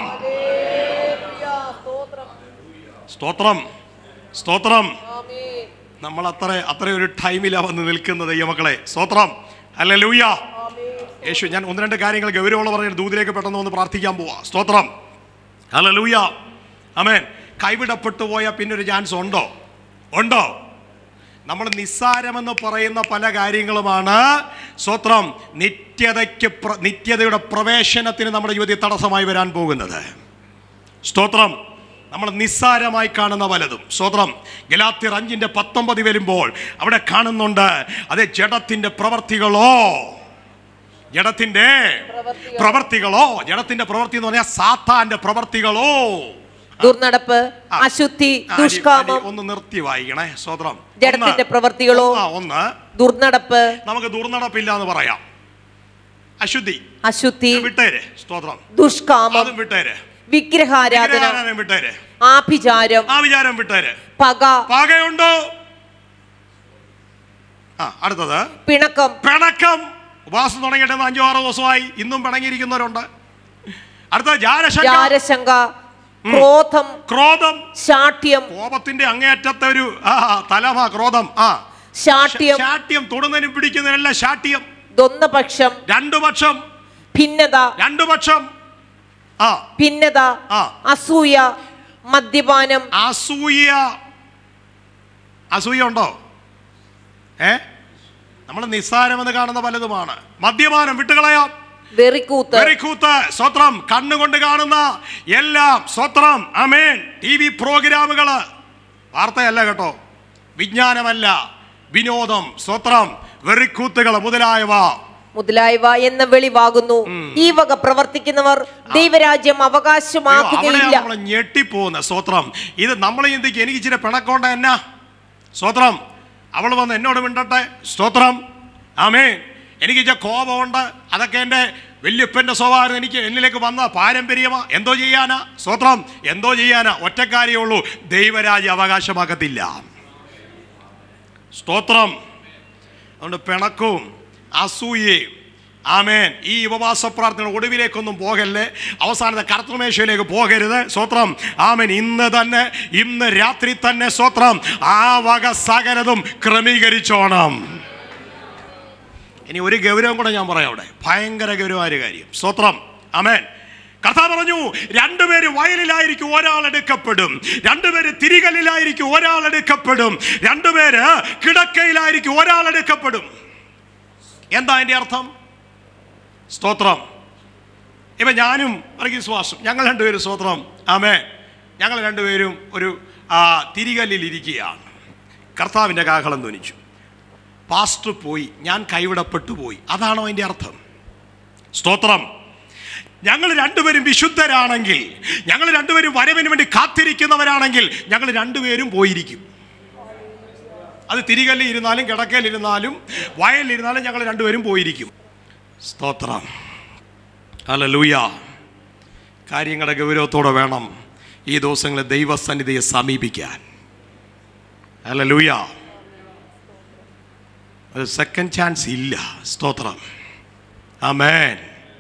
സ്തോത്രം സ്തോത്രം നമ്മൾ അത്ര അത്ര ഒരു ടൈമിലാണ് വന്ന് നിൽക്കുന്നത് ഈ മക്കളെ സ്തോത്രം അല്ല ലൂയ യേശു ഞാൻ ഒന്ന് രണ്ട് കാര്യങ്ങൾ ഗൗരവമുള്ള പറഞ്ഞ ദൂതിലേക്ക് പെട്ടെന്ന് ഒന്ന് പ്രാർത്ഥിക്കാൻ പോവാ സ്തോത്രം അല്ല ലൂയ അമേൻ കൈവിടപ്പെട്ടു പോയാൽ പിന്നെ ഒരു ചാൻസ് ഉണ്ടോ ഉണ്ടോ നമ്മൾ നിസ്സാരമെന്ന് പറയുന്ന പല കാര്യങ്ങളുമാണ് സ്തോത്രം നിത്യതയ്ക്ക് പ്ര- നിത്യതയുടെ പ്രവേശനത്തിന് നമ്മുടെ യുവതി തടസ്സമായി വരാൻ പോകുന്നത് സ്തോത്രം നമ്മൾ നിസ്സാരമായി കാണുന്ന പലതും സ്തോത്രം ഗലാത്തിർ അഞ്ചിന്റെ പത്തൊമ്പത് വരുമ്പോൾ അവിടെ കാണുന്നുണ്ട് അത് ജഡത്തിന്റെ പ്രവർത്തികളോ ജഡത്തിന്റെ പ്രവർത്തികളോ ജഡത്തിന്റെ പ്രവർത്തി എന്ന് പറഞ്ഞാൽ സാത്താന്റെ പ്രവർത്തികളോ ദുർനടപ്പ് ആ. അശുദ്ധി ആ, അടി- ദുഷ്കാമം അടി ഒന്ന് നിർത്തി വായിക്കണേ സ്തോത്രം ജഡത്തിന്റെ ഒന്ന്. പ്രവർത്തികളോ ആ ഒന്ന് ദുർനടപ്പ് നമുക്ക് ദുർനടപ്പില്ല എന്ന് പറയാം അശുദ്ധി അശുദ്ധി വിട്ടേര് സ്തോത്രം ദുഷ്കാമം അതും വിട്ടേര് വിഗ്രഹാരാധന വിഗ്രഹാരാധന വിട്ടേര് ആഭിചാരം ആ വിചാരം വിട്ടേര് പക പകയുണ്ടോ ആ അടുത്തത് പിണക്കം പിണക്കം ഉപവാസം തുടങ്ങിയിട്ട് ഇന്ന് അഞ്ചോ ആറോ ദിവസമായി ഇന്നും പിണങ്ങിയിരിക്കുന്നവരുണ്ട് അടുത്ത ജാരശങ്ക ജാരശങ്ക ക്രോധം ക്രോധം ശാഠ്യം കോപത്തിന്റെ അങ്ങേയറ്റത്തെ ഒരു ആ തലമ ക്രോധം ആ ശാഠ്യം ശാഠ്യം തൊടുന്നതിനും പിടിക്കുന്നതിനെല്ലാം ശാഠ്യം ദ്വന്ദ്പക്ഷം രണ്ടു പക്ഷം ഭിന്നത രണ്ടു പക്ഷം ആ ഭിന്നത ആ. അസൂയ മദ്യപാനം അസൂയ അസൂയ ഉണ്ടോ ഏ നമ്മൾ നിസ്സാരമെന്ന് കാണുന്ന പലതുമാണ് മദ്യപാനം വിട്ടുകളയാം വെറിക്കൂത്ത് വെറിക്കൂത്ത് സ്വത്രം കണ്ണുകൊണ്ട് കാണുന്ന എല്ലാം സ്വത്രം അമേൻ ടി വി പ്രോഗ്രാമുകള് വാർത്തയല്ല കേട്ടോ വിജ്ഞാനമല്ല വിനോദം സ്വത്രം വെറിക്കൂത്തുകൾ മുതലായവ മുതലായവ എന്ന വെളിവാകുന്നു ഈ വക പ്രവർത്തിക്കുന്നവർ ദൈവരാജ്യം അയ്യോ, അവിടെയാണ് അവകാശമാക്കുകയില്ല നമ്മൾ ഞെട്ടിപ്പോകുന്ന സ്വത്രം ഇത് നമ്മൾ ചിന്തിക്കും എനിക്ക് ഇച്ചിരി പിണക്കോണ്ട എന്നാ സ്വത്രം അവൾ വന്ന് എന്നോട് മിണ്ടട്ടെ സ്തോത്രം ആമേ എനിക്ക് ഇച്ച കോപമുണ്ട് അതൊക്കെ എൻ്റെ വല്യപ്പൻ്റെ സ്വഭാവം എനിക്ക് എന്നിലേക്ക് വന്ന പാരമ്പര്യമാ എന്തോ ചെയ്യാനാ സ്വത്രം എന്തോ ചെയ്യാനാ ഒറ്റക്കാരിയേ ഉള്ളൂ ദൈവരാജ്യ അവകാശമാക്കത്തില്ല സ്തോത്രം അതുകൊണ്ട് പിണക്കവും അസൂയയും ആമേൻ ഈ ഉപവാസ പ്രാർത്ഥന ഒടുവിലേക്കൊന്നും പോകല്ലേ അവസാനത്തെ കർത്തമേശയിലേക്ക് പോകരുത് സ്വത്രം ആമേൻ ഇന്ന് തന്നെ ഇന്ന് രാത്രി തന്നെ സ്വത്രം ആ വക സകലതും ക്രമീകരിച്ചോണം ഇനി ഒരു ഗൗരവം കൂടെ ഞാൻ പറയാം അവിടെ ഭയങ്കര ഗൗരവമായ കാര്യം സ്വത്രം ആമേൻ കർത്താവ് പറഞ്ഞു രണ്ടുപേര് വയലിലായിരിക്കും ഒരാൾ എടുക്കപ്പെടും രണ്ടുപേര് തിരികല്ലിലായിരിക്കും ഒരാൾ എടുക്കപ്പെടും രണ്ടുപേര് കിടക്കയിലായിരിക്കും ഒരാൾ എടുക്കപ്പെടും എന്താ അതിൻ്റെ അർത്ഥം സ്തോത്രം ഇപ്പം ഞാനും എനിക്ക് വിശ്വാസം ഞങ്ങൾ രണ്ടുപേരും സ്തോത്രം ആമേ ഞങ്ങൾ രണ്ടുപേരും ഒരു ആ, തിരികല്ലിൽ ഇരിക്കുകയാണ് കർത്താവിൻ്റെ കാഹളം ധ്വനിച്ചു പാസ്റ്റർ പോയി ഞാൻ കൈവിടപ്പെട്ടു പോയി അതാണോ അതിൻ്റെ അർത്ഥം സ്തോത്രം ഞങ്ങൾ രണ്ടുപേരും വിശുദ്ധരാണെങ്കിൽ ഞങ്ങൾ രണ്ടുപേരും വരവിന് വേണ്ടി കാത്തിരിക്കുന്നവരാണെങ്കിൽ ഞങ്ങൾ രണ്ടുപേരും പോയിരിക്കും അത് തിരികല്ലിൽ ഇരുന്നാലും കിടക്കയിലിരുന്നാലും വയലിലിരുന്നാലും ഞങ്ങൾ രണ്ടുപേരും പോയിരിക്കും സ്തോത്രം അല്ല ലൂയ കാര്യങ്ങളുടെ ഗൗരവത്തോടെ വേണം ഈ ദിവസങ്ങളിൽ ദൈവസന്നിധിയെ സമീപിക്കാൻ അല്ല ലൂയ ഒരു സെക്കൻഡ് ചാൻസ് ഇല്ല സ്തോത്രം ആമേൻ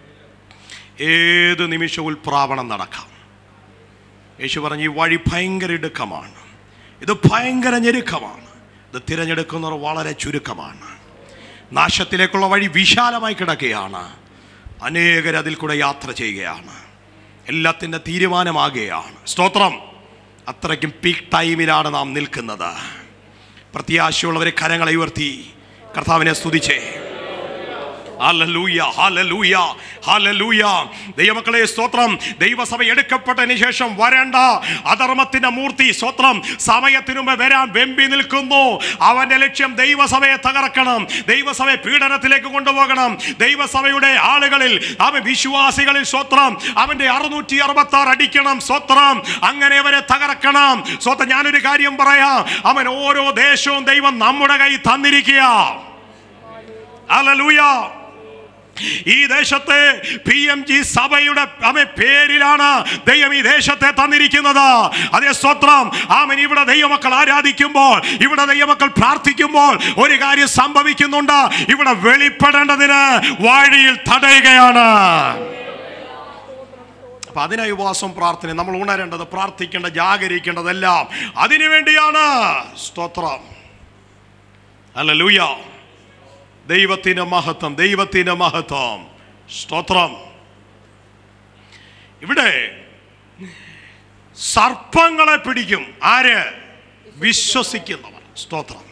ഏത് നിമിഷവും ഉൽപ്രാവണം നടക്കാം യേശു പറഞ്ഞു ഈ വഴി ഭയങ്കര ഇടുക്കമാണ് ഇത് ഭയങ്കര ഞെരുക്കമാണ് ഇത് തിരഞ്ഞെടുക്കുന്നവർ വളരെ ചുരുക്കമാണ് നാശത്തിലേക്കുള്ള വഴി വിശാലമായി കിടക്കുകയാണ് അനേകർ അതിൽ കൂടെ യാത്ര ചെയ്യുകയാണ് എല്ലാത്തിൻ്റെ തീരുമാനമാകുകയാണ് സ്തോത്രം അത്രയ്ക്കും പീക്ക് ടൈമിലാണ് നാം നിൽക്കുന്നത് പ്രത്യാശയുള്ളവരെ കരങ്ങളെ ഉയർത്തി കർത്താവിനെ സ്തുതിച്ചേ ഹല്ലേലൂയ ഹല്ലേലൂയ ഹല്ലേലൂയ ദൈവമക്കളെ സ്തോത്രം ദൈവസഭ എടുക്കപ്പെട്ടതിന് ശേഷം വരേണ്ട അധർമ്മത്തിന്റെ മൂർത്തി സ്തോത്രം സമയത്തിനു മുമ്പ് വരാൻ വെമ്പി നിൽക്കുന്നു അവന്റെ ലക്ഷ്യം ദൈവസഭയെ തകർക്കണം ദൈവസഭയെ പീഡനത്തിലേക്ക് കൊണ്ടുപോകണം ദൈവസഭയുടെ ആളുകളിൽ അവൻ വിശ്വാസികളിൽ സ്വത്രം അവന്റെ അറുന്നൂറ്റി അറുപത്തി ആറ് അടിക്കണം സ്വത്രം അങ്ങനെ അവരെ തകർക്കണം സ്വത്രം ഞാനൊരു കാര്യം പറയാം അവൻ ഓരോ ദേശവും ദൈവം നമ്മുടെ കൈ തന്നിരിക്കുക ഹല്ലേലൂയ ഈ ദേശത്തെ പി എം ജി സഭയുടെ അമേ പേരിലാണ് ദൈവം ഈ ദേശത്തെ തന്നിരിക്കുന്നത് അതേ സ്വത്രം ആമൻ ഇവിടെ ദൈവമക്കൾ ആരാധിക്കുമ്പോൾ ഇവിടെ ദൈവമക്കൾ പ്രാർത്ഥിക്കുമ്പോൾ ഒരു കാര്യം സംഭവിക്കുന്നുണ്ട് ഇവിടെ വെളിപ്പെടേണ്ടതിന് വഴിയിൽ തടയുകയാണ് അപ്പൊ അതിനായി ഉപവാസം പ്രാർത്ഥന നമ്മൾ ഉണരേണ്ടത് പ്രാർത്ഥിക്കേണ്ട ജാഗരിക്കേണ്ടതെല്ലാം അതിനു വേണ്ടിയാണ് സ്തോത്രം അല്ല ലൂയ ദൈവത്തിന്റെ മഹത്വം ദൈവത്തിന്റെ മഹത്വം സ്തോത്രം ഇവിടെ സർപ്പങ്ങളെ പിടിക്കും ആര് വിശ്വസിക്കുന്നവർ സ്തോത്രം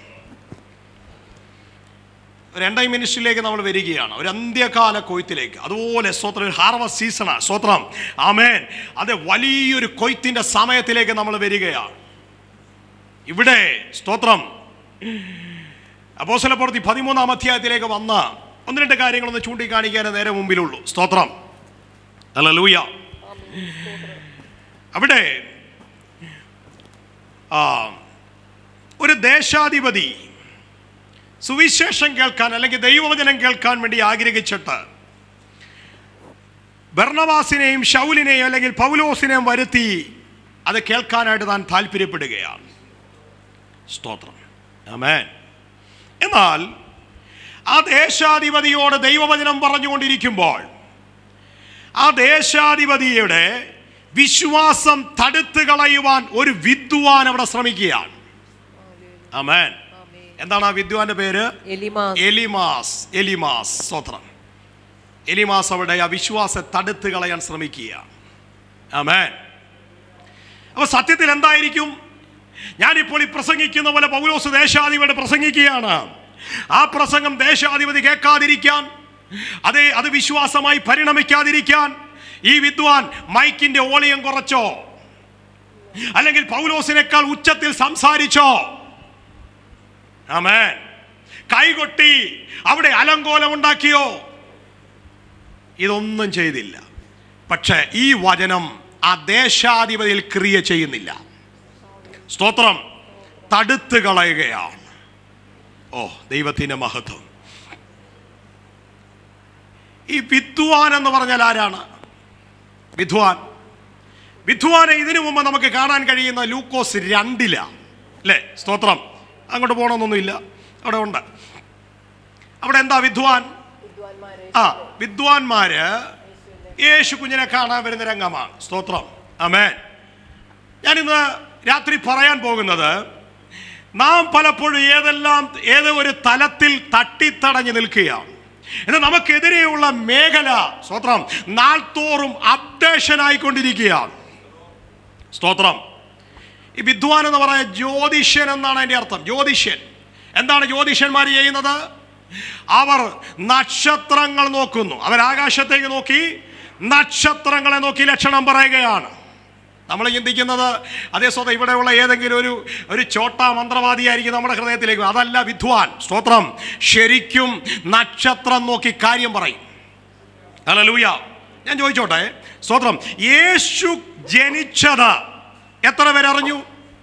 ഒരു രണ്ടായി മിനിസ്റ്റിലേക്ക് നമ്മൾ വരികയാണ് ഒരു അന്ത്യകാല കൊയ്ത്തിലേക്ക് അതുപോലെ സ്തോത്രം ഒരു ഹാർവസ്റ്റ് സീസണാണ് സ്തോത്രം ആമേൻ അത് വലിയൊരു കൊയ്ത്തിന്റെ സമയത്തിലേക്ക് നമ്മൾ വരികയാണ് ഇവിടെ സ്തോത്രം അപ്പോസ്തല പ്രവൃത്തി പതിമൂന്നാം അധ്യായത്തിലേക്ക് വന്ന ഒന്ന് രണ്ട് കാര്യങ്ങളൊന്ന് ചൂണ്ടിക്കാണിക്കാൻ നേരെ മുമ്പിലുള്ളൂ സ്തോത്രം അല്ല ലൂയ അവിടെ ആ, ഒരു ദേശാധിപതി സുവിശേഷം കേൾക്കാൻ അല്ലെങ്കിൽ ദൈവവചനം കേൾക്കാൻ വേണ്ടി ആഗ്രഹിച്ചിട്ട് ഭർണവാസിനെയും ഷൗലിനെയും അല്ലെങ്കിൽ പൗലോസിനെയും വരുത്തി അത് കേൾക്കാനായിട്ട് താൻ താല്പര്യപ്പെടുകയാണ് സ്തോത്രം ആമേൻ എന്നാൽ ആ ദേശാധിപതിയോട് ദൈവവചനം പറഞ്ഞുകൊണ്ടിരിക്കുമ്പോൾ ആ ദേശാധിപതിയുടെ വിശ്വാസം തടുത്തു കളയുവാൻ ഒരു വിദ്വാൻ അവിടെ ശ്രമിക്കുകയാണ് ആമേൻ എന്താണ് ആ വിദ്വാന്റെ പേര് എലിമാസ് എലിമാസ് എലിമാസ് സ്വത്രം എലിമാസ് അവിടെ ആ വിശ്വാസം തടുത്തു കളയാൻ ശ്രമിക്കുകയാണ് ആമേൻ അപ്പൊ സത്യത്തിൽ എന്തായിരിക്കും ഞാനിപ്പോൾ ഈ പ്രസംഗിക്കുന്ന പോലെ പൗലോസ് ദേശാധിപതി പ്രസംഗിക്കുകയാണ് ആ പ്രസംഗം ദേശാധിപതി കേൾക്കാതിരിക്കാൻ അതേ അത് വിശ്വാസമായി പരിണമിക്കാതിരിക്കാൻ ഈ വിദ്വാൻ മൈക്കിന്റെ ഓളിയം കുറച്ചോ അല്ലെങ്കിൽ പൗലോസിനേക്കാൾ ഉച്ചത്തിൽ സംസാരിച്ചോ ആമേൻ കൈകൊട്ടി അവിടെ അലങ്കോലമുണ്ടാക്കിയോ ഇതൊന്നും ചെയ്തില്ല പക്ഷേ ഈ വചനം ആ ദേശാധിപതിയിൽ ക്രിയ ചെയ്യുന്നില്ല സ്തോത്രം തടുത്തു കളയുകയാണ് ഓ ദൈവത്തിന്റെ മഹത്വം ഈ വിദ്വാൻ എന്ന് പറഞ്ഞാൽ ആരാണ് വിദ്വാൻ വിദ്വാനെ ഇതിനു മുമ്പ് നമുക്ക് കാണാൻ കഴിയുന്ന ലൂക്കോസ് രണ്ടില അല്ലേ സ്തോത്രം അങ്ങോട്ട് പോകണമെന്നൊന്നുമില്ല അവിടെ ഉണ്ട് അവിടെ എന്താ വിദ്വാൻ ആ വിദ്വാൻമാര് യേശു കുഞ്ഞിനെ കാണാൻ വരുന്ന രംഗമാണ് സ്തോത്രം അമേൻ ഞാനിന്ന് രാത്രി പറയാൻ പോകുന്നത് നാം പലപ്പോഴും ഏതെല്ലാം ഏതോ ഒരു തലത്തിൽ തട്ടിത്തടഞ്ഞു നിൽക്കുകയാണ് എന്നാൽ നമുക്കെതിരെയുള്ള മേഖല സ്തോത്രം നാൾത്തോറും അപ്ഡേഷൻ ആയിക്കൊണ്ടിരിക്കുകയാണ് സ്തോത്രം ഈ വിദ്വാൻ എന്ന് പറയാൻ ജ്യോതിഷ്യൻ എന്നാണ് അതിൻ്റെ അർത്ഥം ജ്യോതിഷ്യൻ എന്താണ് ജ്യോതിഷ്യന്മാർ ചെയ്യുന്നത് അവർ നക്ഷത്രങ്ങൾ നോക്കുന്നു അവർ ആകാശത്തേക്ക് നോക്കി നക്ഷത്രങ്ങളെ നോക്കി ലക്ഷണം പറയുകയാണ് നമ്മൾ ചിന്തിക്കുന്നത് അതേ സ്വതം ഇവിടെയുള്ള ഏതെങ്കിലും ഒരു ഒരു ചോട്ടാ മന്ത്രവാദിയായിരിക്കും നമ്മുടെ ഹൃദയത്തിലേക്ക് വരും. അതല്ല വിദ്വാൻ സ്തോത്രം ശരിക്കും നക്ഷത്രം നോക്കി കാര്യം പറയും അല്ല ലൂയ ഞാൻ ചോദിച്ചോട്ടെ സ്തോത്രം യേശു ജനിച്ചത് എത്ര പേരറിഞ്ഞു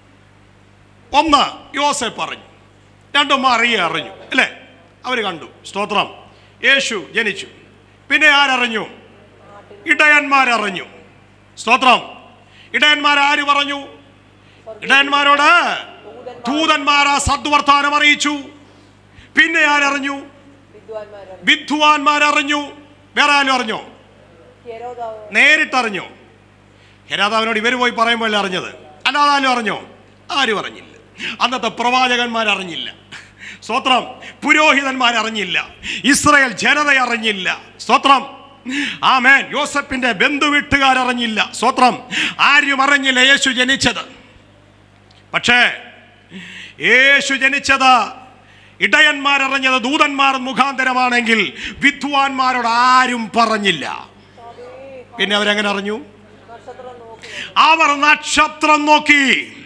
ഒന്ന് യോസെഫ് അറിഞ്ഞു രണ്ട് മറിയ അറിഞ്ഞു അല്ലേ അവർ കണ്ടു സ്തോത്രം യേശു ജനിച്ചു പിന്നെ ആരറിഞ്ഞു ഇടയന്മാരറിഞ്ഞു സ്തോത്രം ഇടയന്മാർ ആര് പറഞ്ഞു ഇടയന്മാരോട് ദൂതന്മാർ ആ സദ്വർത്താനം അറിയിച്ചു പിന്നെ ആരറിഞ്ഞു വിദ്വാൻമാരറിഞ്ഞു വേറെ ആരും അറിഞ്ഞോ നേരിട്ടറിഞ്ഞോ ഹെരാദാവിനോട് ഇവർ പോയി പറയുമ്പോഴല്ലേ അറിഞ്ഞത് അല്ലാതെ ആരും അറിഞ്ഞോ ആരും അറിഞ്ഞില്ല അന്നത്തെ പ്രവാചകന്മാർ അറിഞ്ഞില്ല സ്തോത്രം പുരോഹിതന്മാർ അറിഞ്ഞില്ല ഇസ്രയേൽ ജനത അറിഞ്ഞില്ല സ്തോത്രം ആമേൻ യോസഫിന്റെ ബന്ധുവീട്ടുകാരറിഞ്ഞില്ല സ്തോത്രം ആരും അറിഞ്ഞില്ല യേശു ജനിച്ചത് പക്ഷേ യേശു ജനിച്ചത് ഇടയന്മാരറിഞ്ഞത് ദൂതന്മാർ മുഖാന്തരമാണെങ്കിൽ വിദ്വാൻമാരോട് ആരും പറഞ്ഞില്ല പിന്നെ അവരെങ്ങനെ അറിഞ്ഞു അവർ നക്ഷത്രം നോക്കി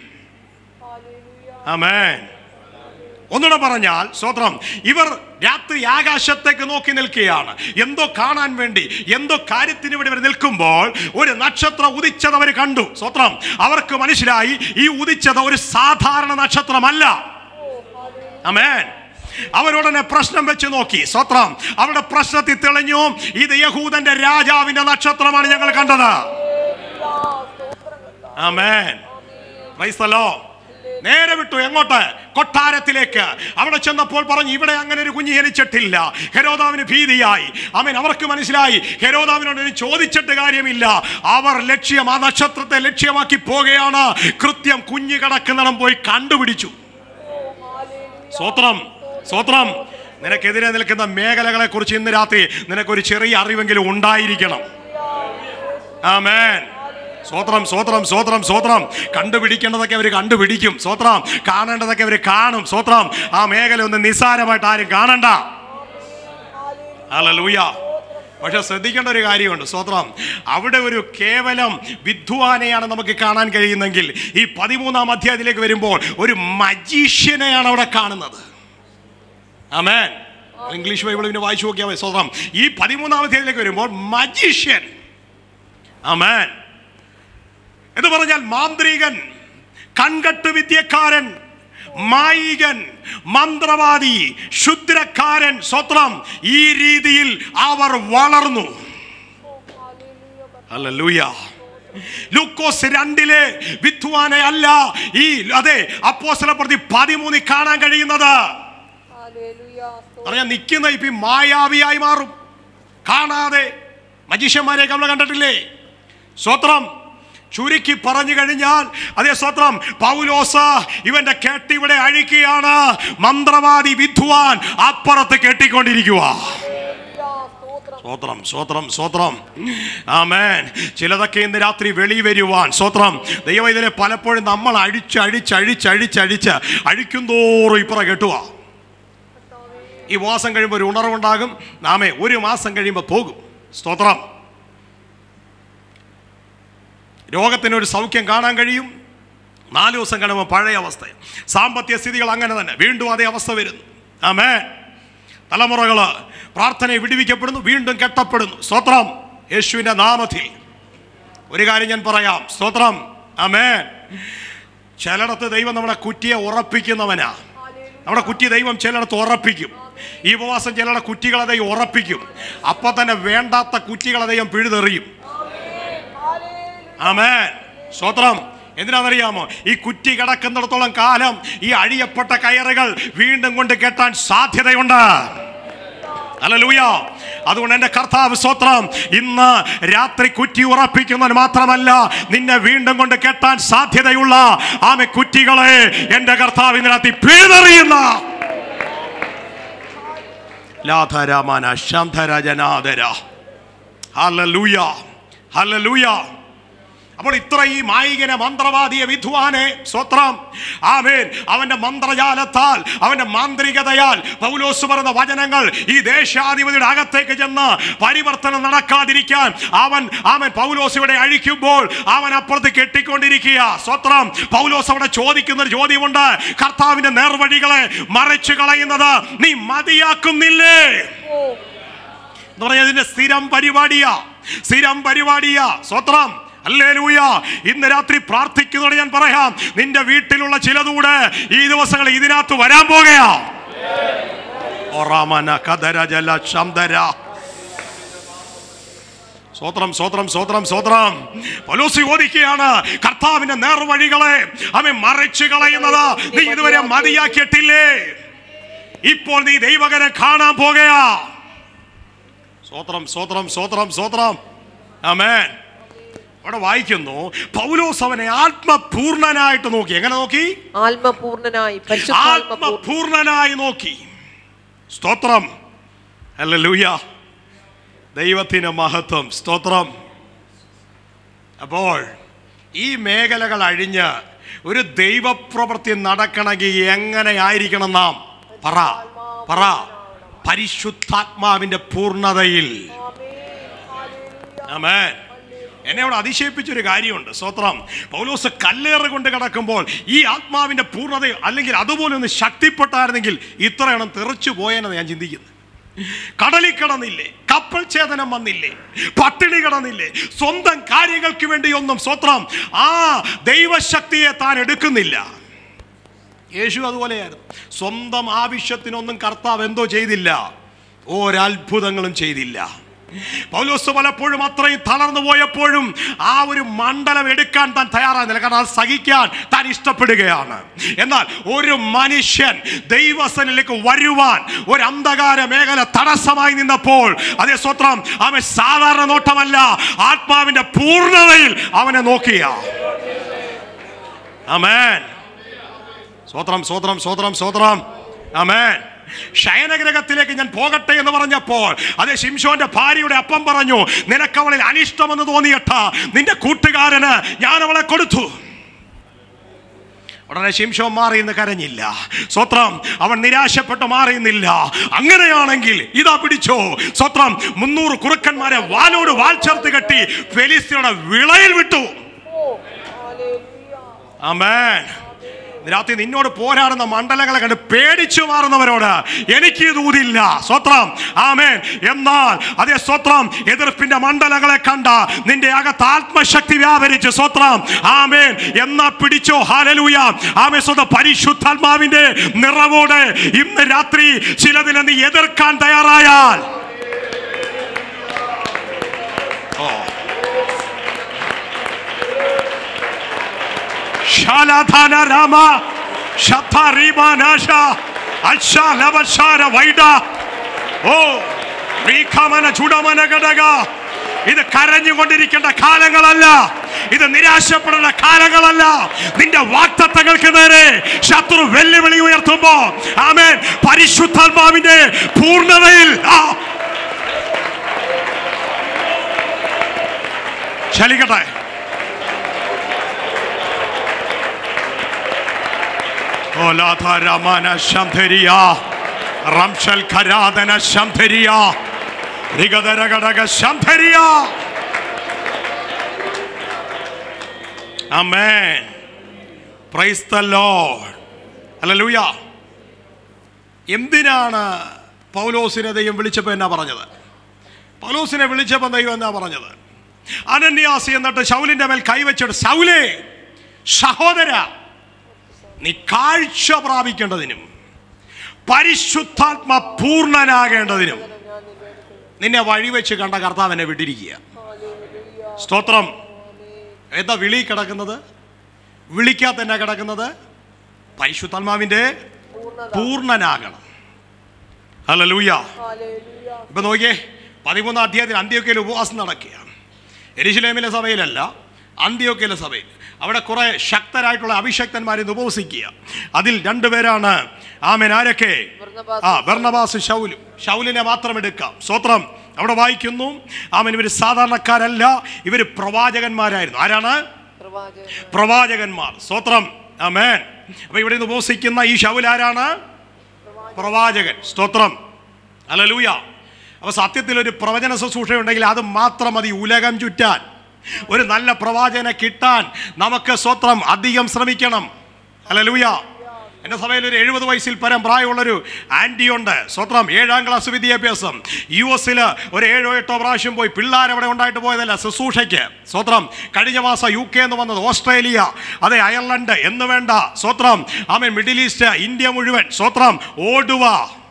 ആമേൻ ഒന്നുകൂടെ പറഞ്ഞാൽ സ്വത്രം ഇവർ രാത്രി ആകാശത്തേക്ക് നോക്കി നിൽക്കുകയാണ് എന്തോ കാണാൻ വേണ്ടി എന്തോ കാര്യത്തിന് വേണ്ടി ഇവർ നിൽക്കുമ്പോൾ ഒരു നക്ഷത്രം ഉദിച്ചത് അവർ കണ്ടു സ്വത്രം അവർക്ക് മനസ്സിലായി ഈ ഉദിച്ചത് ഒരു സാധാരണ നക്ഷത്രമല്ല അമേൻ അവരുടനെ പ്രശ്നം വെച്ച് നോക്കി സ്വത്രം അവരുടെ പ്രശ്നത്തിൽ തെളിഞ്ഞു ഇത് യഹൂദന്റെ രാജാവിന്റെ നക്ഷത്രമാണ് ഞങ്ങൾ കണ്ടത് ആമേൻ പ്രൈസലോ നേരെ വിട്ടു എങ്ങോട്ട് കൊട്ടാരത്തിലേക്ക് അവിടെ ചെന്നപ്പോൾ പറഞ്ഞു ഇവിടെ അങ്ങനെ ഒരു കുഞ്ഞ് ജനിച്ചിട്ടില്ല ഹെരോദാവിന് ഭീതിയായി അവൻ അവർക്ക് മനസ്സിലായി ഹെരോദാവിനോട് ഇനി ചോദിച്ചിട്ട് കാര്യമില്ല അവർ ലക്ഷ്യം ആ നക്ഷത്രത്തെ ലക്ഷ്യമാക്കി പോകുകയാണ് കൃത്യം കുഞ്ഞ് കിടക്കുന്നിടം പോയി കണ്ടുപിടിച്ചു സ്വത്രം സ്വത്രം നിനക്കെതിരെ നിൽക്കുന്ന മേഖലകളെ കുറിച്ച് ഇന്ന് രാത്രി നിനക്കൊരു ചെറിയ അറിവെങ്കിലും ഉണ്ടായിരിക്കണം ആമേൻ സ്വത്രം സ്വത്രം സ്വത്രം സ്വത്രം കണ്ടുപിടിക്കേണ്ടതൊക്കെ അവർ കണ്ടുപിടിക്കും സ്വത്രം കാണേണ്ടതൊക്കെ അവർ കാണും സ്വത്രം ആ മേഖല ഒന്ന് നിസ്സാരമായിട്ട് ആരും കാണണ്ട അല്ലൂയ പക്ഷെ ശ്രദ്ധിക്കേണ്ട ഒരു കാര്യമുണ്ട് സ്വത്രം അവിടെ ഒരു കേവലം വിദ്വാനെയാണ് നമുക്ക് കാണാൻ കഴിയുന്നെങ്കിൽ ഈ പതിമൂന്നാം അധ്യായത്തിലേക്ക് വരുമ്പോൾ ഒരു മജീഷ്യനെയാണ് അവിടെ കാണുന്നത് ആമേൻ ഇംഗ്ലീഷ് ബൈബിൾ പിന്നെ വായിച്ചു നോക്കിയാൽ മതി സ്വതന്ത്രം ഈ പതിമൂന്നാം അധ്യായത്തിലേക്ക് വരുമ്പോൾ മജീഷ്യൻ ആമേൻ എന്ന് പറഞ്ഞാൽ മാന്ത്രികൻ കൺകെട്ട് വിദ്യക്കാരൻ മായികൻ മന്ത്രവാദി ശുദ്രക്കാരൻ സ്വത്രം ഈ രീതിയിൽ അവർ വളർന്നു അല്ലൂയ ലൂക്കോസ് രണ്ടിലെ വിദ്വാനെ അല്ല ഈ അതെ അപ്പോസ്തല പ്രതി പതിമൂന്നിൽ കാണാൻ കഴിയുന്നത് പറഞ്ഞാൽ നിൽക്കുന്ന ഇപ്പൊ ഈ മായാവിയായി മാറും കാണാതെ മജീഷ്യന്മാരെ നമ്മൾ കണ്ടിട്ടില്ലേ സ്വത്രം ചുരുക്കി പറഞ്ഞു കഴിഞ്ഞാൽ അതേ സ്വത്രം പൗലോസ് ഇവന്റെ കെട്ടിവിടെ അഴിക്കുകയാണ് മന്ത്രവാദി വിദ്വാൻ അപ്പുറത്ത് കെട്ടിക്കൊണ്ടിരിക്കുക സ്വത്രം സ്വത്രം സ്വത്രം ആമേൻ ചിലതൊക്കെ ഇന്ന് രാത്രി വെളി വരുവാൻ സ്വത്രം ദൈവം ഇതിനെ പലപ്പോഴും നമ്മൾ അഴിച്ച് അഴിച്ച് അഴിച്ച് അഴിച്ച് അഴിച്ച് അഴിക്കും തോറും ഇപ്പുറ കെട്ടുക ഈ മാസം കഴിയുമ്പോൾ ഒരു ഉണർവുണ്ടാകും നാമേ ഒരു മാസം കഴിയുമ്പോൾ പോകും സ്തോത്രം രോഗത്തിനൊരു സൗഖ്യം കാണാൻ കഴിയും നാല് ദിവസം കഴിയുമ്പോൾ പഴയ അവസ്ഥ സാമ്പത്തിക സ്ഥിതികൾ അങ്ങനെ തന്നെ വീണ്ടും അതേ അവസ്ഥ വരുന്നു ആമേ തലമുറകൾ പ്രാർത്ഥനയെ വിടുവിക്കപ്പെടുന്നു വീണ്ടും കെട്ടപ്പെടുന്നു സ്തോത്രം യേശുവിൻ്റെ നാമത്തിൽ ഒരു കാര്യം ഞാൻ പറയാം സ്തോത്രം ആമേ ചിലയിടത്ത് ദൈവം നമ്മളെ കുറ്റിയെ ഉറപ്പിക്കുന്നവനാ നമ്മുടെ കുറ്റി ദൈവം ചിലയിടത്ത് ഉറപ്പിക്കും ഈ ഉപവാസം ചിലരുടെ കുറ്റികളെ ദൈവം ഉറപ്പിക്കും അപ്പൊ തന്നെ വേണ്ടാത്ത കുറ്റികളെ ദൈവം പിഴുതെറിയും ആമേൻ സ്വത്രം എന്തിനാണെന്നറിയാമോ ഈ കുറ്റി കിടക്കുന്നിടത്തോളം കാലം ഈ അഴിയപ്പെട്ട കയറുകൾ വീണ്ടും കൊണ്ട് കെട്ടാൻ സാധ്യതയുണ്ട് അല്ലൂയ അതുകൊണ്ട് എൻ്റെ കർത്താവ് സ്വത്രം ഇന്ന് രാത്രി കുറ്റി ഉറപ്പിക്കുന്നവൻ മാത്രമല്ല നിന്നെ വീണ്ടും കൊണ്ട് കെട്ടാൻ സാധ്യതയുള്ള ആമെ കുറ്റികളെ എൻ്റെ കർത്താവ് ഇന്ന് രാത്രി പിഴുതെറിയുന്ന ലാധരാമാന ശാന്തരജനാദര ഹല്ലേലൂയ ഹല്ലേലൂയ അപ്പോൾ ഇത്ര ഈ മായികനെ മന്ത്രവാദിയെ വിദ്വാനെ സ്വത്രം ആമേൻ അവന്റെ മന്ത്രജാലത്താൽ അവന്റെ മാന്ത്രികതയാൽ പൗലോസ് പറഞ്ഞ വചനങ്ങൾ ഈ ദേശാധിപതിയുടെ അകത്തേക്ക് ചെന്ന് പരിവർത്തനം നടക്കാതിരിക്കാൻ അവൻ അവൻ പൗലോസ് ഇവിടെ അഴിക്കുമ്പോൾ അവൻ അപ്പുറത്ത് കെട്ടിക്കൊണ്ടിരിക്കുക സ്വത്രം പൗലോസ് അവിടെ ചോദിക്കുന്ന ഒരു ചോദ്യമുണ്ട് കർത്താവിന്റെ നേർവഴികളെ മറിച്ചു കളയുന്നത് നീ മതിയാക്കുന്നില്ലേ എന്ന് പറഞ്ഞാൽ ഇതിന്റെ സ്ഥിരം പരിപാടിയാ സ്ഥിരം പരിപാടിയാ സ്വത്രം അല്ലേലൂയ ഇന്ന് രാത്രി പ്രാർത്ഥിക്കുന്നതോടെ ഞാൻ പറയാം നിന്റെ വീട്ടിലുള്ള ചിലതൂടെ ഈ ദിവസങ്ങൾ ഇതിനകത്ത് വരാൻ പോകുകയാ ഒറാമന കതര ജല ശംദര സ്വത്രം സ്വത്രം സ്വത്രം സ്വത്രം പലോസി ചോദിക്കുകയാണ് കർത്താവിന്റെ നേർവഴികളെ അവൻ മറിച്ചു കളയുന്നത് നീ ഇതുവരെ മതിയാക്കിയിട്ടില്ലേ ഇപ്പോൾ നീ ദൈവകരെ കാണാൻ പോകുകയാ സ്വത്രം സ്വത്രം സ്വത്രം സ്വത്രം ആമേൻ അവിടെ വായിക്കുന്നു പൗലോസ് അവനെ ആത്മപൂർണനായിട്ട് നോക്കി എങ്ങനെ നോക്കി ആത്മപൂർണനായി പരിശുദ്ധാത്മപൂർണ്ണ ആത്മപൂർണനായി നോക്കി സ്തോത്രം അല്ല ലൂയ ദൈവത്തിന് മഹത്വം സ്തോത്രം അപ്പോൾ ഈ മേഖലകൾ അഴിഞ്ഞ് ഒരു ദൈവപ്രവൃത്തി നടക്കണമെങ്കിൽ എങ്ങനെ ആയിരിക്കണം നാം പറ പറ പരിശുദ്ധാത്മാവിന്റെ പൂർണ്ണതയിൽ ആമേൻ എന്നെ അവിടെ അതിശയിപ്പിച്ചൊരു കാര്യമുണ്ട് സ്തോത്രം പൗലോസ് കല്ലേറ് കൊണ്ട് കിടക്കുമ്പോൾ ഈ ആത്മാവിന്റെ പൂർണ്ണത അല്ലെങ്കിൽ അതുപോലെ ഒന്ന് ശക്തിപ്പെട്ടായിരുന്നെങ്കിൽ ഇത്രയെണ്ണം തെറിച്ചു പോയെന്ന് ഞാൻ ചിന്തിക്കുന്നു കടലിൽ കിടന്നില്ലേ കപ്പൽ ഛേദനം വന്നില്ലേ പട്ടിണി കിടന്നില്ലേ സ്വന്തം കാര്യങ്ങൾക്ക് വേണ്ടി ഒന്നും സ്വത്രം ആ ദൈവശക്തിയെ താൻ എടുക്കുന്നില്ല യേശു അതുപോലെയായിരുന്നു സ്വന്തം ആവശ്യത്തിനൊന്നും കർത്താവ് എന്തോ ചെയ്തില്ല ഒരത്ഭുതങ്ങളും ചെയ്തില്ല പൗലോസ് പലപ്പോഴും അത്രയും തളർന്നു പോയപ്പോഴും ആ ഒരു മണ്ഡലം എടുക്കാൻ താൻ തയ്യാറാകുന്നില്ല കാരണം അത് സഹിക്കാൻ താൻ ഇഷ്ടപ്പെടുകയാണ് എന്നാൽ ഒരു മനുഷ്യൻ ദൈവസനിലേക്ക് വരുവാൻ ഒരു അന്ധകാര മേഖല തടസ്സമായി നിന്നപ്പോൾ അതേ സ്വത്രം അവൻ സാധാരണ നോട്ടമല്ല ആത്മാവിന്റെ പൂർണ്ണതയിൽ അവനെ നോക്കിയ അമേൻ സ്വത്രം സ്വത്രം സ്വത്രം സ്വത്രം അമേൻ ശയനഗ്രഹത്തിലേക്ക് ഞാൻ പോകട്ടെ എന്ന് പറഞ്ഞപ്പോൾ അതേ ശിംഷോന്റെ ഭാര്യയുടെ അപ്പം പറഞ്ഞു നിനക്കവളിൽ അനിഷ്ടമെന്ന് തോന്നിയട്ട നിന്റെ കൂട്ടുകാരന് ഞാൻ അവളെ കൊടുത്തു ഉടനെ ശിംഷോ മാറിയെന്ന് കരഞ്ഞില്ല സ്വത്രം അവൻ നിരാശപ്പെട്ട് മാറിയുന്നില്ല അങ്ങനെയാണെങ്കിൽ ഇതാ പിടിച്ചോ സ്വത്രം മുന്നൂറ് കുറുക്കന്മാരെ വാലോട് വാൽ ചേർത്ത് കെട്ടി ഫെലിസ്തീനയുടെ വിളയിൽ വിട്ടു ആമേൻ രാത്രി നിന്നോട് പോരാടുന്ന മണ്ഡലങ്ങളെ കണ്ട് പേടിച്ചു മാറുന്നവരോട് എനിക്ക് ഇതൂതില്ല സ്വത്രം ആമേൻ എന്നാൽ അതേ സ്വത്രം എതിർപ്പിന്റെ മണ്ഡലങ്ങളെ കണ്ട നിന്റെ അകത്ത് ആത്മശക്തി വ്യാപരിച്ച് സ്വത്രം ആമേൻ എന്നാ പിടിച്ചോ ഹാലലൂയ ആമേ സ്വന്തം പരിശുദ്ധാത്മാവിന്റെ നിറവോടെ ഇന്ന് രാത്രി ചിലതിനെ നീ എതിർക്കാൻ തയ്യാറായാൽ ഓ ശാലാധാന രാമ ശതറിമാനാശ അക്ഷാലവശാര വൈഡ ഓ റീഖമന ചുടമന ഘടക ഇത് കരഞ്ഞുകൊണ്ടിരിക്കേണ്ട കാലങ്ങളല്ല ഇത് നിരാശപ്പെടേണ്ട കാലങ്ങളല്ല നിന്റെ വാക്തത്വങ്ങൾക്ക് നേരെ ശത്രു വെല്ലുവിളി ഉയർത്തുമ്പോ ആമേൻ പരിശുദ്ധാത്മാവിന്റെ പൂർണ്ണതയിൽ ആ ചലിക്കട്ടെ ഓലാധാരമാന ശംധരിയ റംശൽ ഖരാദന ശംധരിയ നിഗതര ഘടക ശംധരിയ amen praise the lord hallelujah എന്തിനാണ് പൗലോസിനെ ദൈവം വിളിച്ചപ്പോൾ എന്നാ പറഞ്ഞത് പൗലോസിനെ വിളിച്ചപ്പോൾ ദൈവം എന്നാ പറഞ്ഞത് അനന്യാസി എന്നിട്ട് ശൗലിന്റെ മേൽ കൈവച്ചിട്ട് ശൗലേ സഹോദര നീ കാഴ്ച പ്രാപിക്കേണ്ടതിനും പരിശുദ്ധാത്മ പൂർണ്ണനാകേണ്ടതിനും നിന്നെ വഴിവെച്ച് കണ്ട കർത്താവ് എന്നെ വിട്ടിരിക്കുക സ്തോത്രം എന്താ വിളി കിടക്കുന്നത് വിളിക്കാത്ത എന്നാ കിടക്കുന്നത് പരിശുദ്ധാത്മാവിന്റെ പൂർണ്ണനാകണം അല്ല ലൂയ ഇപ്പൊ നോക്കിയേ പതിമൂന്നാം അധ്യായത്തിൽ അന്ത്യൊക്കെയിൽ ഉപവാസം നടക്കുകയാണ് എരിശിലേമിലെ സഭയിലല്ല അന്ത്യൊക്കെയിലെ സഭയിൽ അവിടെ കുറെ ശക്തരായിട്ടുള്ള അഭിഷക്തന്മാരെ ഉപവസിക്കുക അതിൽ രണ്ടുപേരാണ് ആമൻ ആരൊക്കെ ആ ബർണബാസ് ഷൗലും ഷൗലിനെ മാത്രം എടുക്കാം സ്വത്രം അവിടെ വായിക്കുന്നു ആമൻ ഇവർ സാധാരണക്കാരല്ല ഇവർ പ്രവാചകന്മാരായിരുന്നു ആരാണ് പ്രവാചകന്മാർ സ്വത്രം ആമേൻ അപ്പൊ ഇവിടെ നിന്ന് ഉപവസിക്കുന്ന ഈ ഷൗൽ ആരാണ് പ്രവാചകൻ സ്തോത്രം അലലൂയ അപ്പൊ സത്യത്തിൽ ഒരു പ്രവചന ശുശ്രൂഷ ഉണ്ടെങ്കിൽ അത് മാത്രം മതി ഉലകം ചുറ്റാൻ ഒരു നല്ല പ്രവാചകനെ കിട്ടാൻ നമുക്ക് സ്വത്രം അധികം ശ്രമിക്കണം അലലൂയ എൻ്റെ സഭയിൽ ഒരു എഴുപത് വയസ്സിൽ പരം പ്രായമുള്ളൊരു ആൻറ്റി ഉണ്ട് സ്വത്രം ഏഴാം ക്ലാസ് വിദ്യാഭ്യാസം യു എസിൽ ഒരു ഏഴോ എട്ടോ പ്രാവശ്യം പോയി പിള്ളേർ അവിടെ ഉണ്ടായിട്ട് പോയതല്ല ശുശ്രൂഷയ്ക്ക് സ്വത്രം കഴിഞ്ഞ മാസം യു കെ എന്ന് വന്നത് ഓസ്ട്രേലിയ അതെ അയർലൻഡ് എന്ന് വേണ്ട സ്വത്രം ആമേ മിഡിൽ ഈസ്റ്റ് ഇന്ത്യ മുഴുവൻ സ്വത്രം ഓടുവ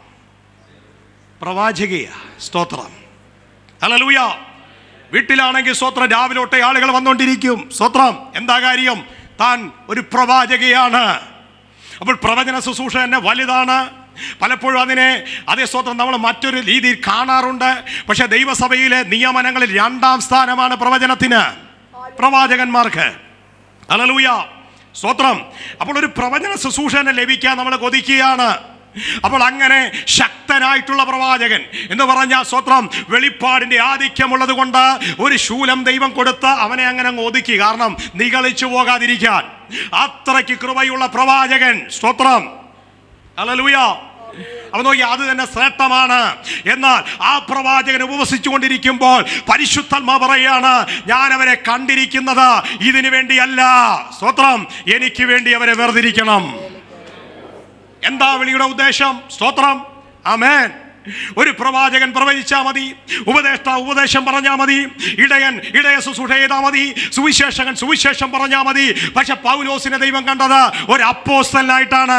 പ്രവാചകയ സ്തോത്രം ഹല്ലേലൂയ വീട്ടിലാണെങ്കിൽ സ്വത്രം രാവിലെ തൊട്ടേ ആളുകൾ വന്നുകൊണ്ടിരിക്കും സ്വത്രം എന്താ കാര്യം താൻ ഒരു പ്രവാചകയാണ് അപ്പോൾ പ്രവചന ശുശ്രൂഷ തന്നെ വലുതാണ് പലപ്പോഴും അതിനെ അതേ സ്വത്രം നമ്മൾ മറ്റൊരു രീതിയിൽ കാണാറുണ്ട് പക്ഷെ ദൈവസഭയിലെ നിയമനങ്ങളിൽ രണ്ടാം സ്ഥാനമാണ് പ്രവചനത്തിന് പ്രവാചകന്മാർക്ക് ഹല്ലേലൂയ സ്തോത്രം അപ്പോൾ ഒരു പ്രവചന ശുശ്രൂഷ തന്നെ ലഭിക്കാൻ നമ്മൾ കൊതിക്കുകയാണ് അപ്പോൾ അങ്ങനെ ശക്തനായിട്ടുള്ള പ്രവാചകൻ എന്ന് പറഞ്ഞാൽ സ്വത്രം വെളിപ്പാടിന്റെ ആധിക്യമുള്ളത് കൊണ്ട് ഒരു ശൂലം ദൈവം കൊടുത്ത് അവനെ അങ്ങനെ അങ്ങ് ഒതുക്കി കാരണം നിഗളിച്ചു പോകാതിരിക്കാൻ അത്രയ്ക്ക് കൃപയുള്ള പ്രവാചകൻ സ്തോത്രം അലലൂയ അവൻ നോക്കി അത് തന്നെ ശ്രേഷ്ഠമാണ് എന്നാൽ ആ പ്രവാചകൻ ഉപവസിച്ചുകൊണ്ടിരിക്കുമ്പോൾ പരിശുദ്ധന്മാ പറയാണ് ഞാൻ അവരെ കണ്ടിരിക്കുന്നത് ഇതിനു വേണ്ടിയല്ല സ്തോത്രം എനിക്ക് വേണ്ടി അവരെ വേർതിരിക്കണം എന്താ വിളിയുടെ ഉദ്ദേശം സ്തോത്രം ആമേൻ ഒരു പ്രവാചകൻ പ്രവചിച്ചാൽ മതി ഉപദേഷ്ട ഉപദേശം പറഞ്ഞാൽ മതി ഇടയൻ ഇടയ ശുശ്രൂഷ ചെയ്താൽ മതി സുവിശേഷകൻ സുവിശേഷം പറഞ്ഞാൽ മതി പക്ഷെ പൗലോസിനെ ദൈവം കണ്ടത് ഒരു അപ്പോസ്റ്റലായിട്ടാണ്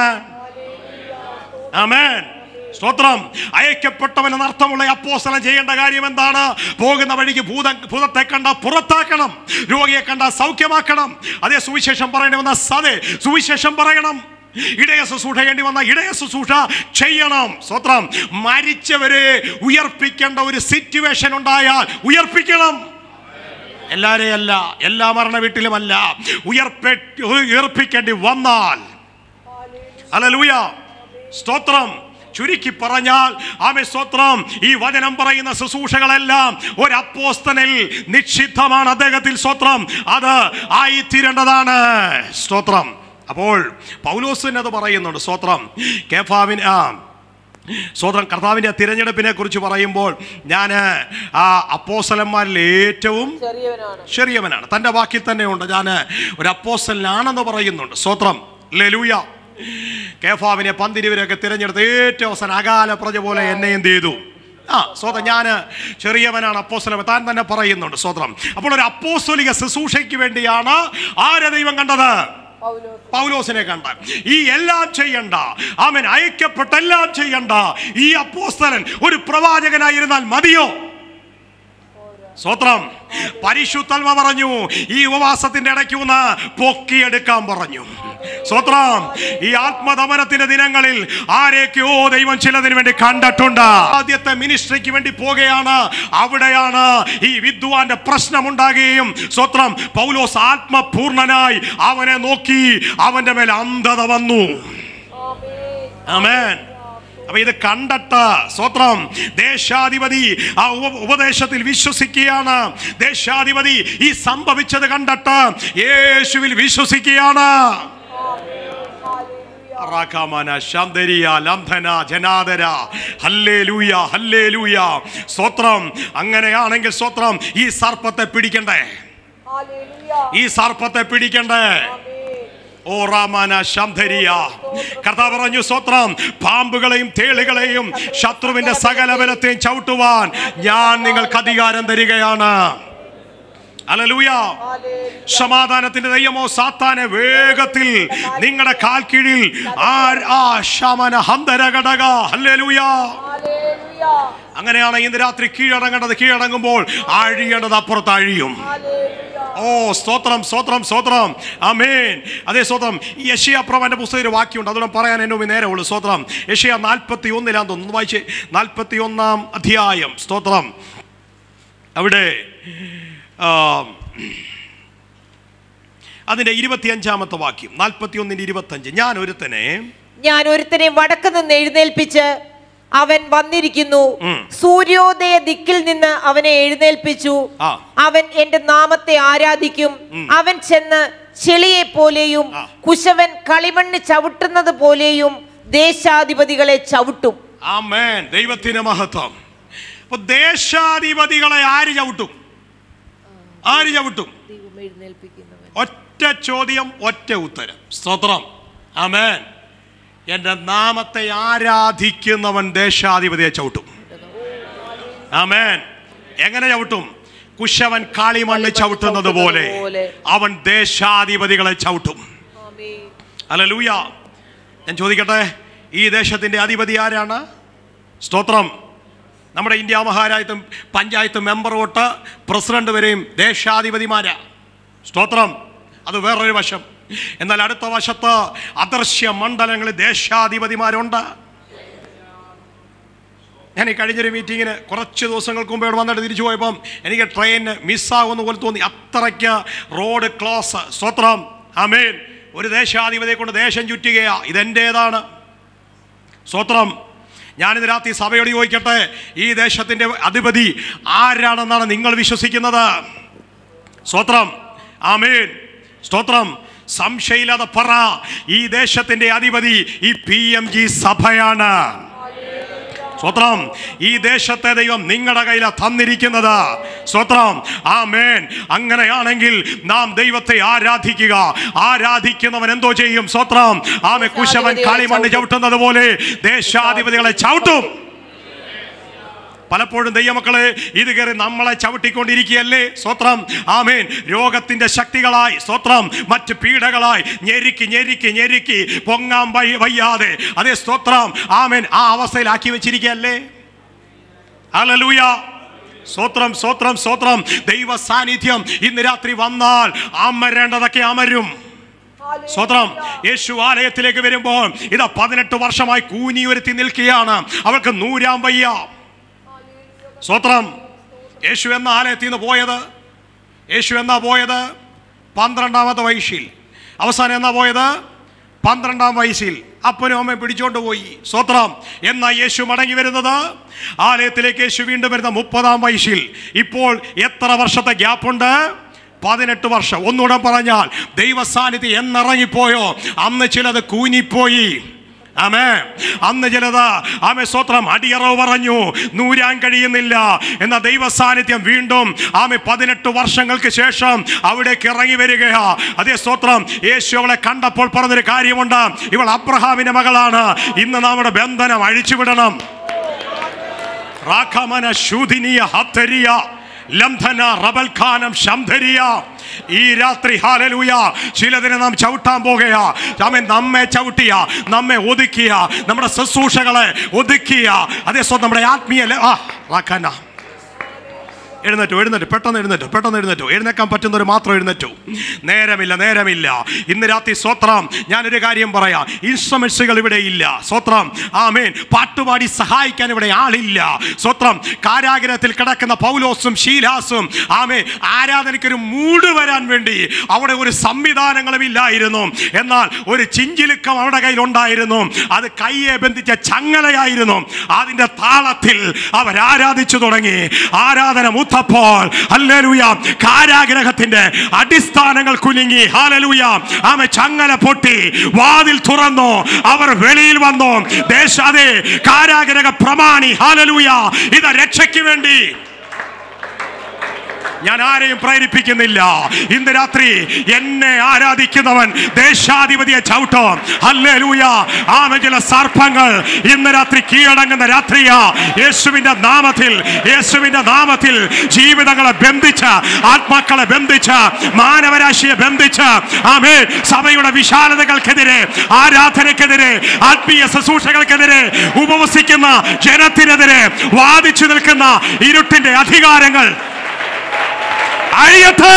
ആമേൻ സ്തോത്രം അയക്കപ്പെട്ടവൻ എന്ന അർത്ഥമുള്ള അപ്പോസ്തലൻ ചെയ്യേണ്ട കാര്യം എന്താണ് പോകുന്ന വഴിക്ക് ഭൂത ഭൂതത്തെ കണ്ട പുറത്താക്കണം രോഗിയെ കണ്ട സൗഖ്യമാക്കണം അതേ സുവിശേഷം പറയേണ്ടി വന്ന സതേ സുവിശേഷം പറയണം ഇടയ ശുശ്രൂഷ ചെയ്യേണ്ടി വന്ന ഇടയ ശുശ്രൂഷ ചെയ്യണം സ്വത്രം മരിച്ചവരെ ഉയർപ്പിക്കേണ്ട ഒരു സിറ്റുവേഷൻ ഉണ്ടായാൽ ഉയർപ്പിക്കണം എല്ലാരെയല്ല എല്ലാ മരണ വീട്ടിലുമല്ല ഉയർപ്പെ ഉയർപ്പിക്കേണ്ടി വന്നാൽ അലലൂയ സ്തോത്രം ചുരുക്കി പറഞ്ഞാൽ ആമെ സ്തോത്രം ഈ വചനം പറയുന്ന ശുശ്രൂഷകളെല്ലാം ഒരു അപ്പോസ്തനിൽ നിക്ഷിപ്തമാണ് അദ്ദേഹത്തിൽ സ്തോത്രം അത് ആയിത്തീരേണ്ടതാണ് സ്തോത്രം അപ്പോൾ പൗലോസിന് അത് പറയുന്നുണ്ട് സ്തോത്രം കേഫാവിന് ആ സ്വതന്ത്രം കർത്താവിൻ്റെ തിരഞ്ഞെടുപ്പിനെ കുറിച്ച് പറയുമ്പോൾ ഞാൻ ആ അപ്പോസലന്മാരിൽ ഏറ്റവും ചെറിയവനാണ് തൻ്റെ വാക്കിൽ തന്നെയുണ്ട് ഞാൻ ഒരു അപ്പോസലനാണെന്ന് പറയുന്നുണ്ട് സ്വത്രം ലലൂയ കേഫാവിനെ പന്തിരുവരെയൊക്കെ തിരഞ്ഞെടുത്ത് ഏറ്റവും അവസാനം അകാല പ്രജ പോലെ എന്നെ എന്ത് ചെയ്തു ആ സ്വതം ഞാൻ ചെറിയവനാണ് അപ്പോസ്തലൻ താൻ തന്നെ പറയുന്നുണ്ട് സ്വതം അപ്പോൾ ഒരു അപ്പോസ്തലിക ശുശ്രൂഷയ്ക്ക് വേണ്ടിയാണ് ആരെ ദൈവം കണ്ടത് പൗലോസിനെ കണ്ട ഈ എല്ലാം ചെയ്യണ്ട അവൻ അയക്കപ്പെട്ട എല്ലാം ചെയ്യണ്ട ഈ അപ്പോസ്തലൻ ഒരു പ്രവാചകനായിരുന്നാൽ മതിയോ സ്വത്രം പരിശുദ്ധൽമ പറഞ്ഞു ഈ ഉപവാസത്തിന്റെ ഇടയ്ക്ക് ഒന്ന് പൊക്കിയെടുക്കാൻ പറഞ്ഞു സ്വത്രം ഈ ആത്മദമനത്തിന്റെ ദിനങ്ങളിൽ ആരെയൊക്കെയോ ദൈവം ചിലതിന് വേണ്ടി കണ്ടിട്ടുണ്ട് ആദ്യത്തെ മിനിസ്ട്രിക്ക് വേണ്ടി പോകുകയാണ് അവിടെയാണ് ഈ വിദ്വാന്റെ പ്രശ്നമുണ്ടാകുകയും സ്വത്രം പൗലോസ് ആത്മപൂർണനായി അവനെ നോക്കി അവന്റെ മേൽ അന്ധത വന്നു ആമേൻ അപ്പൊ ഇത് കണ്ടിട്ട് സ്വത്രം ദേശാധിപതി ആ ഉപ- ഉപദേശത്തിൽ വിശ്വസിക്കുകയാണ് ദേശാധിപതി ഈ സംഭവിച്ചത് കണ്ടിട്ട് യേശുവിൽ വിശ്വസിക്കുകയാണ് റാഖാമാന, ശാന്തരിയ, ലംഘന, ജനാദര. Hallelujah, hallelujah. സ്തോത്രം അങ്ങനെയാണെങ്കിൽ സ്തോത്രം ഈ സർപ്പത്തെ പിടിക്കണ്ടേ ഈ സർപ്പത്തെ പിടിക്കണ്ടേ ഓ റാമാന ശംധരിയ കർത്താവ് പറഞ്ഞു സ്വത്രം പാമ്പുകളെയും തേളുകളെയും ശത്രുവിന്റെ സകല ബലത്തെയും ചവിട്ടുവാൻ ഞാൻ നിങ്ങൾക്ക് അധികാരം തരികയാണ് അലലൂയ സമാധാനത്തിന്റെ ദൈവമോ സാത്താനെ വേഗത്തിൽ നിങ്ങളുടെ കാൽ കീഴിൽ ആ- ആ ശമന ഹന്തര ഘടക ഹല്ലേലൂയ അങ്ങനെയാണ് ഇന്ന് രാത്രി കീഴടങ്ങേണ്ടത് കീഴടങ്ങുമ്പോൾ അഴിയേണ്ടത് അപ്പുറത്ത് അഴിയും ഓ സ്തോത്രം സ്തോത്രം സ്തോത്രം അമേൻ അതേ സ്തോത്രം ഈ യഷിയ പ്രവന്റെ പുസ്തകത്തിൽ ഒരു വാക്യമുണ്ട് അതുകൊണ്ട് പറയാൻ എന്നെ മുമ്പ് നേരെ ഉള്ളൂ സ്തോത്രം യഷിയ നാൽപ്പത്തി ഒന്നിലാന്ന് തോന്നുന്നു വായിച്ച് നാൽപ്പത്തി ഒന്നാം അധ്യായം സ്തോത്രം അവിടെ ആ, അതിന്റെ ഇരുപത്തിയഞ്ചാമത്തെ വാക്യം നാൽപ്പത്തി ഒന്നിന്റെ ഇരുപത്തഞ്ച് ഞാൻ ഒരുത്തനെ ഞാൻ ഒരുത്തനെ വടക്ക് നിന്ന് എഴുന്നേൽപ്പിച്ച് അവൻ വന്നിരിക്കുന്നു ഉം. സൂര്യോദയ ദിക്കിൽ നിന്ന് അവനെ എഴുന്നേൽപ്പിച്ചു ആ. അവൻ എന്റെ നാമത്തെ ആരാധിക്കും അവൻ ചെന്ന് ചെളിയെ പോലെയും ആ. കുശവൻ കളിമണ്ണ് ചവിട്ടുന്നത് പോലെയും ദേശാധിപതികളെ ചവിട്ടും ആമേൻ ദൈവത്തിന് മഹത്വം അപ്പൊ ദേശാധിപതികളെ ആര് ചവിട്ടും ആര് ചവിട്ടും ഒറ്റ ചോദ്യം ഒറ്റ ഉത്തരം സ്തോത്രം ആമേൻ എൻ്റെ നാമത്തെ ആരാധിക്കുന്നവൻ ദേശാധിപതിയെ ചവിട്ടും ആമേൻ എങ്ങനെ ചവിട്ടും കുശവൻ കാളിമണ്ണ് ചവിട്ടുന്നത് പോലെ അവൻ ദേശാധിപതികളെ ചവിട്ടും അല്ലലൂയ ഞാൻ ചോദിക്കട്ടെ ഈ ദേശത്തിന്റെ അധിപതി ആരാണ് സ്തോത്രം നമ്മുടെ ഇന്ത്യ മഹാരാജ്യത്തും പഞ്ചായത്ത് മെമ്പർ തൊട്ട് പ്രസിഡന്റ് വരെയും ദേശാധിപതിമാരാ സ്തോത്രം അത് വേറൊരു വശം എന്നാൽ അടുത്ത വശത്ത് അദൃശ്യ മണ്ഡലങ്ങളിൽ ദേശാധിപതിമാരുണ്ട് ഞാൻ ഈ കഴിഞ്ഞൊരു മീറ്റിങ്ങിന് കുറച്ച് ദിവസങ്ങൾക്ക് മുമ്പ് ഇവിടെ വന്നിട്ട് തിരിച്ചു പോയപ്പം എനിക്ക് ട്രെയിൻ മിസ്സാകുന്ന പോലെ തോന്നി അത്രയ്ക്ക് റോഡ് ക്ലോസ് സ്വത്രം അമേൻ ഒരു ദേശാധിപതിയെ കൊണ്ട് ദേശം ചുറ്റുകയാ ഇതെൻ്റേതാണ് സ്വത്രം ഞാനിത് രാത്രി സഭയോട് ചോദിക്കട്ടെ ഈ ദേശത്തിൻ്റെ അധിപതി ആരാണെന്നാണ് നിങ്ങൾ വിശ്വസിക്കുന്നത് സ്തോത്രം ആമേൻ സ്തോത്രം സംശയില്ലാതെ പറ ഈ ദേശത്തിന്റെ അധിപതി ഈ പി എം ജി സഭയാണ് സ്വത്രം ഈ ദേശത്തെ ദൈവം നിങ്ങളുടെ കയ്യിലാണ് തന്നിരിക്കുന്നത് സ്വത്രം ആ മേൻ അങ്ങനെയാണെങ്കിൽ നാം ദൈവത്തെ ആരാധിക്കുക ആരാധിക്കുന്നവൻ എന്തോ ചെയ്യും സ്വത്രം ആമെ കുശവൻ കളിമണ്ണ് ചവിട്ടുന്നത് പോലെ ദേശാധിപതികളെ ചവിട്ടും പലപ്പോഴും ദൈവമക്കളെ ഇത് കയറി നമ്മളെ ചവിട്ടിക്കൊണ്ടിരിക്കുകയല്ലേ സ്വത്രം ആമേൻ രോഗത്തിന്റെ ശക്തികളായി സ്വത്രം മറ്റ് പീഡകളായി ഞെരുക്കി ഞെരുക്കി ഞെരുക്കി പൊങ്ങാൻ വയ്യ- വയ്യാതെ അതേ സ്തോത്രം ആമേൻ ആ അവസ്ഥയിലാക്കി വെച്ചിരിക്കുകയല്ലേ ഹല്ലേലൂയ സ്തോത്രം സ്തോത്രം സ്തോത്രം ദൈവ സാന്നിധ്യം ഇന്ന് രാത്രി വന്നാൽ അമരേണ്ടതൊക്കെ അമരും സ്വത്രം യേശു ആലയത്തിലേക്ക് വരുമ്പോൾ ഇതാ പതിനെട്ട് വർഷമായി കൂനി ഒരുത്തി നിൽക്കുകയാണ് അവൾക്ക് നൂരാൻ വയ്യ സ്വത്രം യേശു എന്ന ആലയത്തിൽ നിന്ന് പോയത് യേശു എന്നാ പോയത് പന്ത്രണ്ടാമത്തെ വയസ്സിൽ അവസാനം എന്നാ പോയത് പന്ത്രണ്ടാം വയസ്സിൽ അപ്പനും അമ്മയും പിടിച്ചോണ്ട് പോയി സ്വത്രം എന്നാ യേശു മടങ്ങി വരുന്നത് ആലയത്തിലേക്ക് യേശു വീണ്ടും വരുന്ന മുപ്പതാം വയസ്സിൽ ഇപ്പോൾ എത്ര വർഷത്തെ ഗ്യാപ്പുണ്ട് പതിനെട്ട് വർഷം ഒന്നുകൂടെ പറഞ്ഞാൽ ദൈവ സാന്നിധ്യം എന്നിറങ്ങിപ്പോയോ അന്ന് ചിലത് കൂനിപ്പോയി ആമേ അന്ന് ചിലത് ആമേ സ്വത്രം അടിയറവ് പറഞ്ഞു നൂരാൻ കഴിയുന്നില്ല എന്ന ദൈവ സാന്നിധ്യം വീണ്ടും ആമെ പതിനെട്ട് വർഷങ്ങൾക്ക് ശേഷം അവിടേക്ക് ഇറങ്ങി വരികയാ അതേ സ്തോത്രം യേശു അവളെ കണ്ടപ്പോൾ പറഞ്ഞൊരു കാര്യമുണ്ട് ഇവൾ അബ്രഹാമിന്റെ മകളാണ് ഇന്ന് നമ്മുടെ ബന്ധനം അഴിച്ചുവിടണം റാഖമന ശൂദിനിയ ഹത്തരിയ ലംഘന റബൽഖാനം ശംധരിയ ഈ രാത്രി ഹാലലൂയ ചിലതിനെ നാം ചവിട്ടാൻ പോകുകയാ ആമേ നമ്മെ ചവിട്ടിയ നമ്മെ ഒതുക്കിയ നമ്മുടെ ശുശ്രൂഷകളെ ഒതുക്കിയ അതേ സ്വന്തം നമ്മുടെ ആത്മീയ ല- ആ റാഖാന എഴുന്നേറ്റു എഴുന്നേറ്റു പെട്ടെന്ന് എഴുന്നേറ്റു പെട്ടെന്ന് എഴുന്നേറ്റു എഴുന്നേക്കാൻ പറ്റുന്നവർ മാത്രം എഴുന്നേറ്റു നേരമില്ല നേരമില്ല ഇന്ന് രാത്രി സ്വത്രം ഞാനൊരു കാര്യം പറയാം ഇൻസ്ട്രുമെന്റ്സുകൾ ഇവിടെ ഇല്ല സ്വത്രം ആമേൻ പാട്ടുപാടി സഹായിക്കാൻ ഇവിടെ ആളില്ല സ്വത്രം കാരാഗ്രഹത്തിൽ കിടക്കുന്ന പൗലോസും ശീലാസും ആമേ ആരാധനയ്ക്കൊരു മൂട് വരാൻ വേണ്ടി അവിടെ ഒരു സംവിധാനങ്ങളും ഇല്ലായിരുന്നു എന്നാൽ ഒരു ചിഞ്ചിലുക്കം അവരുടെ കയ്യിൽ ഉണ്ടായിരുന്നു അത് കയ്യെ ബന്ധിച്ച ചങ്ങലയായിരുന്നു അതിന്റെ താളത്തിൽ അവർ ആരാധിച്ചു തുടങ്ങി ആരാധന മുത്തപ്പോൾ ഹല്ലേലൂയ കാരാഗ്രഹത്തിന്റെ അടിസ്ഥാനങ്ങൾ കുലുങ്ങി ഹാലലൂയ ആമ ചങ്ങല പൊട്ടി വാതിൽ തുറന്നു അവർ വെളിയിൽ വന്നു ദേശാതെ കാരാഗ്രഹ പ്രമാണി ഹാലലൂയ ഇത് രക്ഷയ്ക്ക് വേണ്ടി ഞാൻ ആരെയും പ്രേരിപ്പിക്കുന്നില്ല ഇന്ന് രാത്രി എന്നെ ആരാധിക്കുന്നവൻ ദേശാധിപതിയെ ചവിട്ടോ ഹല്ലേലൂയ ആമ ചില സർപ്പങ്ങൾ ഇന്ന് രാത്രി കീഴടങ്ങുന്ന രാത്രിയാ യേശുവിന്റെ നാമത്തിൽ യേശുവിന്റെ നാമത്തിൽ ജീവിതങ്ങളെ ബന്ധിച്ച് ആത്മാക്കളെ ബന്ധിച്ച് മാനവരാശിയെ ബന്ധിച്ച് ആമേ സഭയുടെ വിശാലതകൾക്കെതിരെ ആരാധനക്കെതിരെ ആത്മീയ ശുശ്രൂഷകൾക്കെതിരെ ഉപവസിക്കുന്ന ജനത്തിനെതിരെ വാദിച്ചു നിൽക്കുന്ന ഇരുട്ടിന്റെ അധികാരങ്ങൾ അഴിയട്ടെ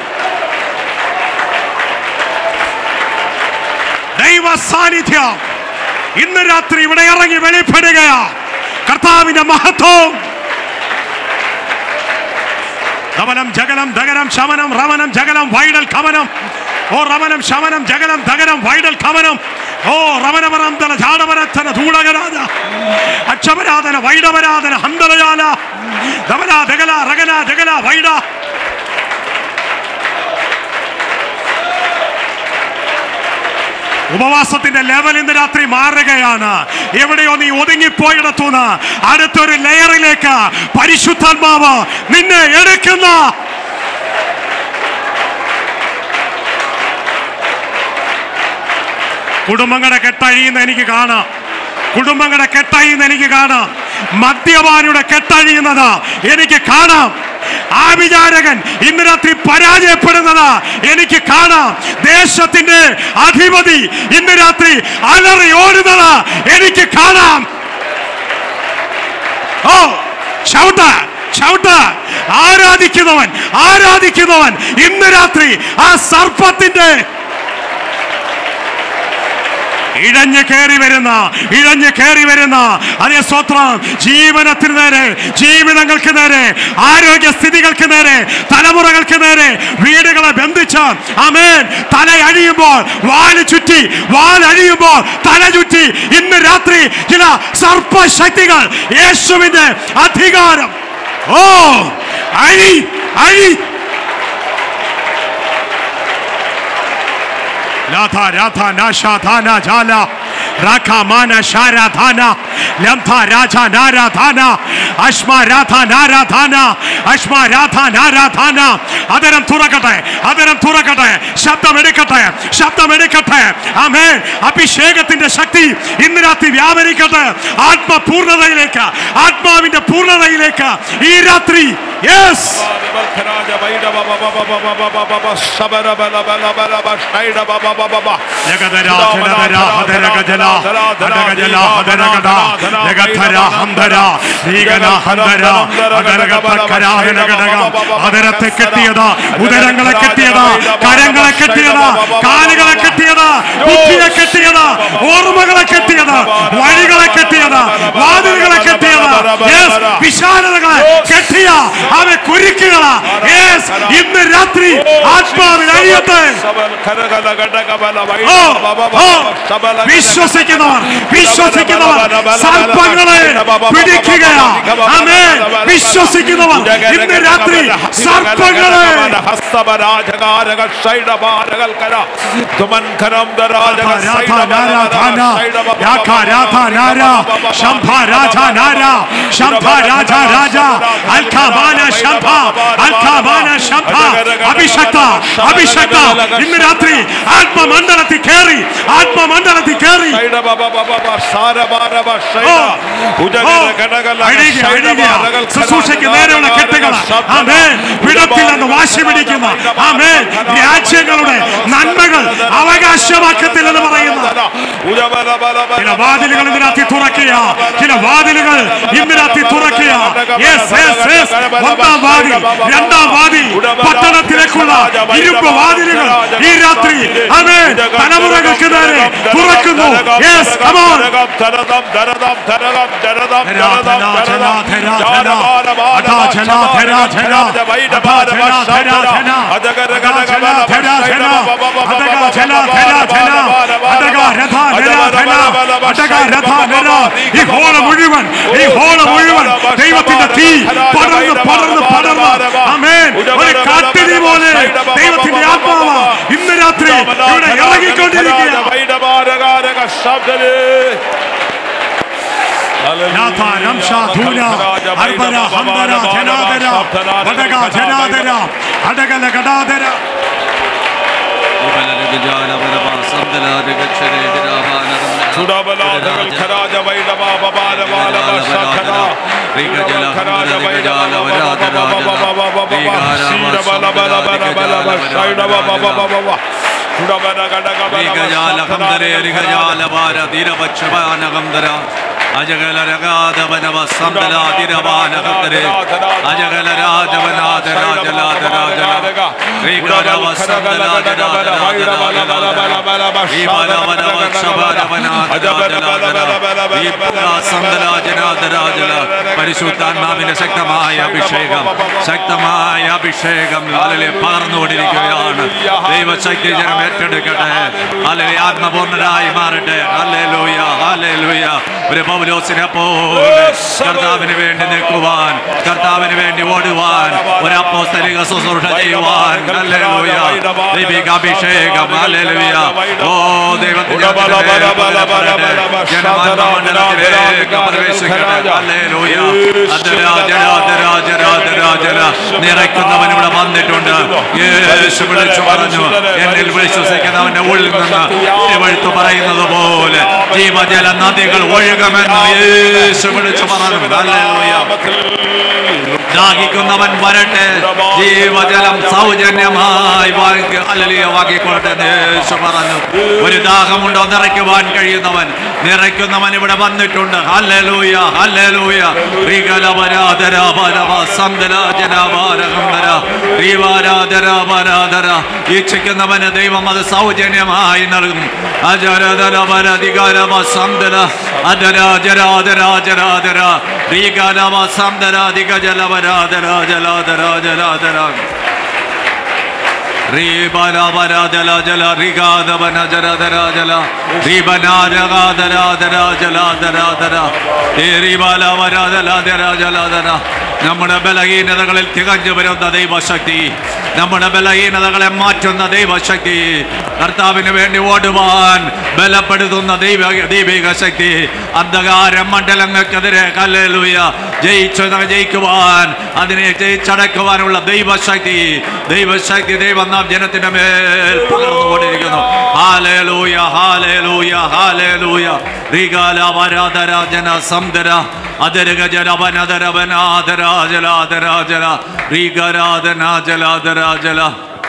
ദൈവ സാന്നിധ്യം ഇന്ന് രാത്രി ഇവിടെ ഇറങ്ങി വെളിപ്പെടുകയാ കർത്താവിന്റെ മഹത്വം ധവനം ജഗലം ദഗനം ശമനം റവനം ജഗലം വൈഡൽ കമനം ഓ റവനം ശമനം ജഗലം ദഗനം വൈഡൽ കമനം ഓ റവനവരന്തല ജാടവരത്തന ധൂടകരാജ അക്ഷപരാധന വൈഡവരാധന ഹന്തലജാല ധവന ദഗല റഗല ജഗല വൈഡ ഉപവാസത്തിന്റെ ലെവൽ ഇന്ന് രാത്രി മാറുകയാണ് എവിടെയോ നീ ഒതുങ്ങിപ്പോയിടത്തുനിന്ന് അടുത്തൊരു ലെയറിലേക്ക് പരിശുദ്ധാത്മാവ് നിന്നെ എടുക്കുന്ന കുടുംബങ്ങളുടെ കെട്ടഴിയുന്ന എനിക്ക് കാണാം കുടുംബങ്ങളുടെ കെട്ടഴിയുന്ന എനിക്ക് കാണാം മദ്യപാനിയുടെ കെട്ടഴിയുന്നത് എനിക്ക് കാണാം ആവിചാരകൻ ഇന്ന് രാത്രി പരാജയപ്പെടുന്നത് എനിക്ക് കാണാം ദേശത്തിന്റെ അധിപതി ഇന്ന് രാത്രി അലറി ഓടുന്നത് എനിക്ക് കാണാം ഓ ചവിട്ട ചവിട്ട ആരാധിക്കുന്നവൻ ആരാധിക്കുന്നവൻ ഇന്ന് രാത്രി ആ സർപ്പത്തിന്റെ ഇഴഞ്ഞു കയറി വരുന്ന ഇഴഞ്ഞു കയറി വരുന്ന അതേ സ്വത്രം ജീവനത്തിന് നേരെ ജീവിതങ്ങൾക്ക് നേരെ ആരോഗ്യസ്ഥിതികൾക്ക് നേരെ തലമുറകൾക്ക് നേരെ വീടുകളെ ബന്ധിച്ച് അമേൻ തല അഴിയുമ്പോൾ വാല് ചുറ്റി വാൽ അഴിയുമ്പോൾ തല ചുറ്റി ഇന്ന് രാത്രി ചില സർപ്പശക്തികൾ യേശുവിന്റെ അധികാരം ഓ അഴി അഴി രാധ രാധ നാശ ധാന ജാല രാഖ മാന ശാര ധാന ലംഥ രാജ നാര ധാന അശ്മ രാധ നാര ധാന അശ്മ രാധ നാര ധാന അതരം തുറക്കട്ടെ അതരം തുറക്കട്ടെ ശബ്ദം എടുക്കട്ടെ ശബ്ദം എടുക്കട്ടെ ആമേ അഭിഷേകത്തിന്റെ ശക്തി ഇന്ന് രാത്രി വ്യാപരിക്കട്ടെ ആത്മപൂർണതയിലേക്ക് ആത്മാവിന്റെ പൂർണ്ണതയിലേക്ക് ഈ രാത്രി യെസ് ജഗതരാ ജനതരാ ഹദരഗജല ഹദരഗജല ഹദരഗദ ജഗധര ഹംധര ഭീകര ഹംധര ഹദരഗതക്കരാഹനഗടക ഹദരത്തെ കെട്ടിയത് ഉദരങ്ങളെ കെട്ടിയത് കരങ്ങളെ കെട്ടിയത് കാലുകളെ കെട്ടിയത് ബുദ്ധിയെ കെട്ടിയത് ഓർമ്മകളെ കെട്ടിയത് വഴികളെ കെട്ടിയത് വാതിലുകളെ കെട്ടിയത് Yes, വിശാലതകളെ കെട്ടിയ അവ കുരുക്കുകള Yes, ഇന്ന് രാത്രി ആത്മാവിൽ അഴിയട്ടെ ഓ, ഓ, വിശ്വസിക്കുന്നവർ വിശ്വസിക്കുന്നവർ സർപ്പങ്ങളെ പിടിക്കുകയാ ആമേൻ വിശ്വസിക്കുന്നവർ ഇന്ന് രാത്രി സർപ്പങ്ങളെ അഭിഷക്ത അഭിഷക്ത ഇന്ന് രാത്രി ആത്മമണ്ഡലത്തിൽ കയറി ആത്മമണ്ഡലത്തിൽ കയറി ശുശ്രൂഷയ്ക്ക് നേരെയുള്ള കെട്ടുകൾ ആമേൻ വിടത്തില്ലെന്ന് വാശി പിടിക്കുന്ന ആമേൻ രാജ്യങ്ങളുടെ നന്മകൾ അവകാശമാക്കത്തില്ലെന്ന് പറയുന്നു ചില വാതിലുകൾ ഇതിനകത്ത് തുറക്കുക ചില വാതിലുകൾ ഇതിനകത്ത് തുറക്കുക Yes, yes, yes. ഒന്നാം വാതിൽ രണ്ടാം വാതിൽ പട്ടണത്തിലേക്കുള്ള ഇരുമ്പ് വാതിലുകൾ ഈ രാത്രി അവേ തലമുറകൾക്ക് നേരെ തുറക്കുന്നു യെസ് കമോൺ ഈ ഹോള മുഴുവൻ ഈ ഹോള മുഴുവൻ ദൈവത്തിന്റെ തീ പടർന്ന് പടർന്ന് പടർന്ന് അമേൻ ഒരു കാട്ടിനി പോലെ ദൈവത്തിന്റെ ആത്മാവ് ഇന്ന് രാത്രി ഇവിടെ ഇറങ്ങിക്കൊണ്ടിരിക്കുക നാഥ രംഷ ധൂന അർബര ഹംബര ജനാദര വടക ജനാദര അടകല ഗടാദര സുഡബലാധകൾ ഖരാജ വൈഡവ ബബാലബാല ബശഖന റിഗജല ഖരാജ വൈഡവ അജഗല രഗാധവനവ സന്തല ദിരവാനഹന്തരെ അജഗല രാജവനാഥ രാജലാഥ രാജല ശ്രീകരവ സന്തല പരിശുദ്ധാത്മാവിന്റെ ശക്തമായ അഭിഷേകം ശക്തമായ അഭിഷേകം അല്ലെ പകർന്നുകൊണ്ടിരിക്കുകയാണ് ദൈവശക്തി ജനം ഏറ്റെടുക്കട്ടെ അല്ലെ ആത്മപൂർണരായി മാറട്ടെ അല്ലേ ലൂയ അല്ലേ ലൂയ ഒരു പൗലോസിനെ പോലെ കർത്താവിന് വേണ്ടി നിൽക്കുവാൻ കർത്താവിന് വേണ്ടി ഓടുവാൻ ഒരു അപ്പോസ്തലിക ശുശ്രൂഷ ചെയ്യുവാൻ അല്ലേ ലൂയ ദൈവിക അഭിഷേകം അല്ലേ ലൂയ ഓ ദൈവത്തിന്റെ ജനമണ്ഡലത്തിലേക്ക് പ്രവേശിക്കട്ടെ അല്ലേ ലൂയ നിറയ്ക്കുന്നവൻ ഇവിടെ വന്നിട്ടുണ്ട് യേശു വിളിച്ചു പറഞ്ഞു എന്നിൽ വിശ്വസിക്കുന്നവന്റെ ഉള്ളിൽ നിന്ന് വഴുത്തു പറയുന്നത് പോലെ ജീവജല നദികൾ ഒഴുകുമെന്ന് യേശു വിളിച്ചു പറഞ്ഞു ഹല്ലേലൂയ. ദാഹിക്കുന്നവൻ വരട്ടെ ജീവജലം സൗജന്യമായി വാങ്ങി അല്ലലിയ വാങ്ങിക്കൊള്ളട്ടെ എന്ന് യേശു പറഞ്ഞു ഒരു ദാഹമുണ്ടോ നിറയ്ക്കുവാൻ കഴിയുന്നവൻ നിറയ്ക്കുന്നവൻ ഇവിടെ വന്നിട്ടുണ്ട് ഹല്ലേലൂയ ഹല്ലേലൂയ ശ്രീകലവരാധര പരവ സന്തല ജനവാരകംബര ശ്രീവാരാധര പരാധര ഇച്ഛിക്കുന്നവന് ദൈവം അത് സൗജന്യമായി നൽകും അജരധര പരധികാരമ സന്തല അധര ജരാധരാജരാധര ശ്രീകലവ സന്തര അധിക ജലവരാധര ജലാധര ജലാധര റീബലവരജല ജല റിഗാദവന ജലധര ജല റീബനാരഗാധര ധര ജലാധര ധര റീബലവരജലധര ജലധര നമ്മുടെ ബലഹീനതകളിൽ തികഞ്ഞു വരുന്ന ദൈവശക്തി നമ്മുടെ ബലഹീനതകളെ മാറ്റുന്ന ദൈവശക്തി കർത്താവിന് വേണ്ടി ഓടുവാൻ ബലപ്പെടുത്തുന്ന ദൈവ ദൈവിക ശക്തി അന്ധകാര മണ്ഡലങ്ങൾക്കെതിരെ കല്ലേലൂയ ജയിച്ചു ജയിക്കുവാൻ അതിനെ ജയിച്ചടക്കുവാനുള്ള ദൈവശക്തി ദൈവശക്തി ദൈവം നാം ജനത്തിന്റെ മേൽ പകർന്നുകൊണ്ടിരിക്കുന്നു ഹാലേലൂയ ഹാലേലൂയ ഹാലേലൂയ റികാല വരാധര ജന സംധര അതരക ജലവനധരവനാധരാജലാധരാജല റീകരാധന ജലാധരാജല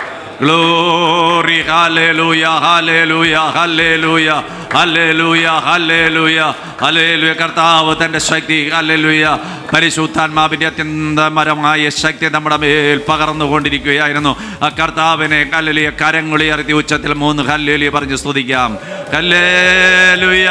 Glory, hallelujah, hallelujah, hallelujah, hallelujah, hallelujah, hallelujah. കർത്താവ് തന്റെ ശക്തി ഹല്ലേലൂയ പരിശുദ്ധാത്മാവിന്റെ അത്യന്തമരമായ ശക്തി നമ്മുടെ മേൽ പകർന്നുകൊണ്ടിരിക്കുകയായിരുന്നു ആ കർത്താവിനെ ഹല്ലേലൂയ കരങ്ങളുയർത്തി ഉച്ചത്തിൽ മൂന്ന് ഹല്ലേലൂയ പറഞ്ഞ് സ്തുതിക്കാം ഹല്ലേലൂയ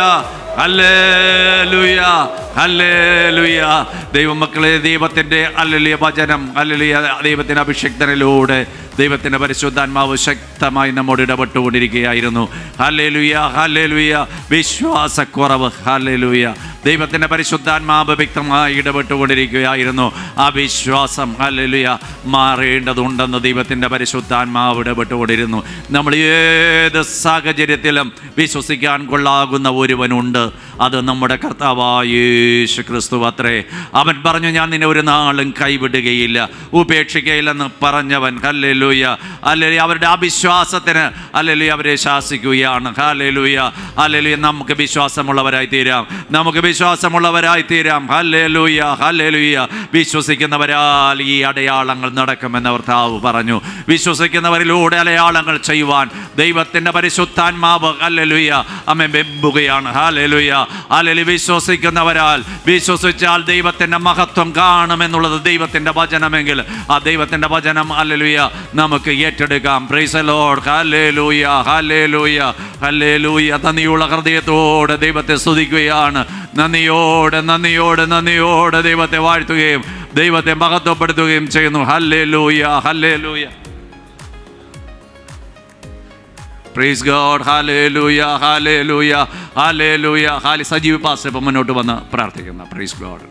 ഹല്ലേലൂയ ഹല്ലേലൂയ ദൈവമക്കളെ ദൈവത്തിൻ്റെ അല്ലലിയ വചനം അല്ലലിയ ദൈവത്തിൻ്റെ അഭിഷക്തനിലൂടെ ദൈവത്തിൻ്റെ പരിശുദ്ധാത്മാവ് ശക്തമായി നമ്മോട് ഇടപെട്ടുകൊണ്ടിരിക്കുകയായിരുന്നു ഹല്ലേലൂയ ഹല്ലേലൂയ വിശ്വാസക്കുറവ് ഹല്ലേലൂയ ദൈവത്തിൻ്റെ പരിശുദ്ധാത്മാവ് വ്യക്തമായി ഇടപെട്ടുകൊണ്ടിരിക്കുകയായിരുന്നു ആ വിശ്വാസം ഹല്ലേലൂയ മാറേണ്ടതുണ്ടെന്ന് ദൈവത്തിൻ്റെ പരിശുദ്ധാത്മാവ് ഇടപെട്ടുകൊണ്ടിരുന്നു നമ്മൾ ഏത് സാഹചര്യത്തിലും വിശ്വസിക്കാൻ കൊള്ളാകുന്ന ഒരുവനുണ്ട് അത് നമ്മുടെ കർത്താവായ യേശു ക്രിസ്തു അത്രേ അവൻ പറഞ്ഞു ഞാൻ നിന്നെ ഒരു നാളും കൈവിടുകയില്ല ഉപേക്ഷിക്കയില്ലെന്ന് പറഞ്ഞവൻ ഹല്ലേലൂയ അല്ലെ അവരുടെ അവിശ്വാസത്തിന് അല്ലെ അവരെ ശാസിക്കുകയാണ് ഹല്ലേലൂയ അല്ലെ നമുക്ക് വിശ്വാസമുള്ളവരായി തീരാം നമുക്ക് വിശ്വാസമുള്ളവരായി തീരാം ഹല്ലേലൂയ ഹല്ലേലൂയ വിശ്വസിക്കുന്നവരാൽ ഈ അടയാളങ്ങൾ നടക്കുമെന്ന് ഭർത്താവ് പറഞ്ഞു വിശ്വസിക്കുന്നവരിലൂടെ അടയാളങ്ങൾ ചെയ്യുവാൻ ദൈവത്തിൻ്റെ പരിശുദ്ധാത്മാവ് ഹല്ലേലൂയ അമ്മ വെമ്പുകയാണ് ഹല്ലേലൂയ ഹല്ലേലൂയ വിശ്വസിക്കുന്നവരാൽ വിശ്വസിച്ചാൽ ദൈവത്തിൻ്റെ മഹത്വം കാണുമെന്നുള്ളത് ദൈവത്തിൻ്റെ വചനമെങ്കിൽ ആ ദൈവത്തിൻ്റെ വചനം ഹല്ലേലൂയ നമുക്ക് ഏറ്റെടുക്കാം praise lord hallelujah hallelujah hallelujah നന്ദിയുള്ള ഹൃദയത്തോടെ ദൈവത്തെ സ്തുതിക്കുകയാണ് നന്ദിയോടെ നന്ദിയോടെ നന്ദിയോടെ ദൈവത്തെ വാഴ്ത്തുകയും ദൈവത്തെ മഹത്വപ്പെടുത്തുകയും ചെയ്യുന്നു hallelujah hallelujah praise god hallelujah hallelujah hallelujah ഹാലി സജീവ് പാസ് ഇപ്പം മുന്നോട്ട് വന്ന് പ്രാർത്ഥിക്കുന്ന പ്രൈസ് ഗോഡ്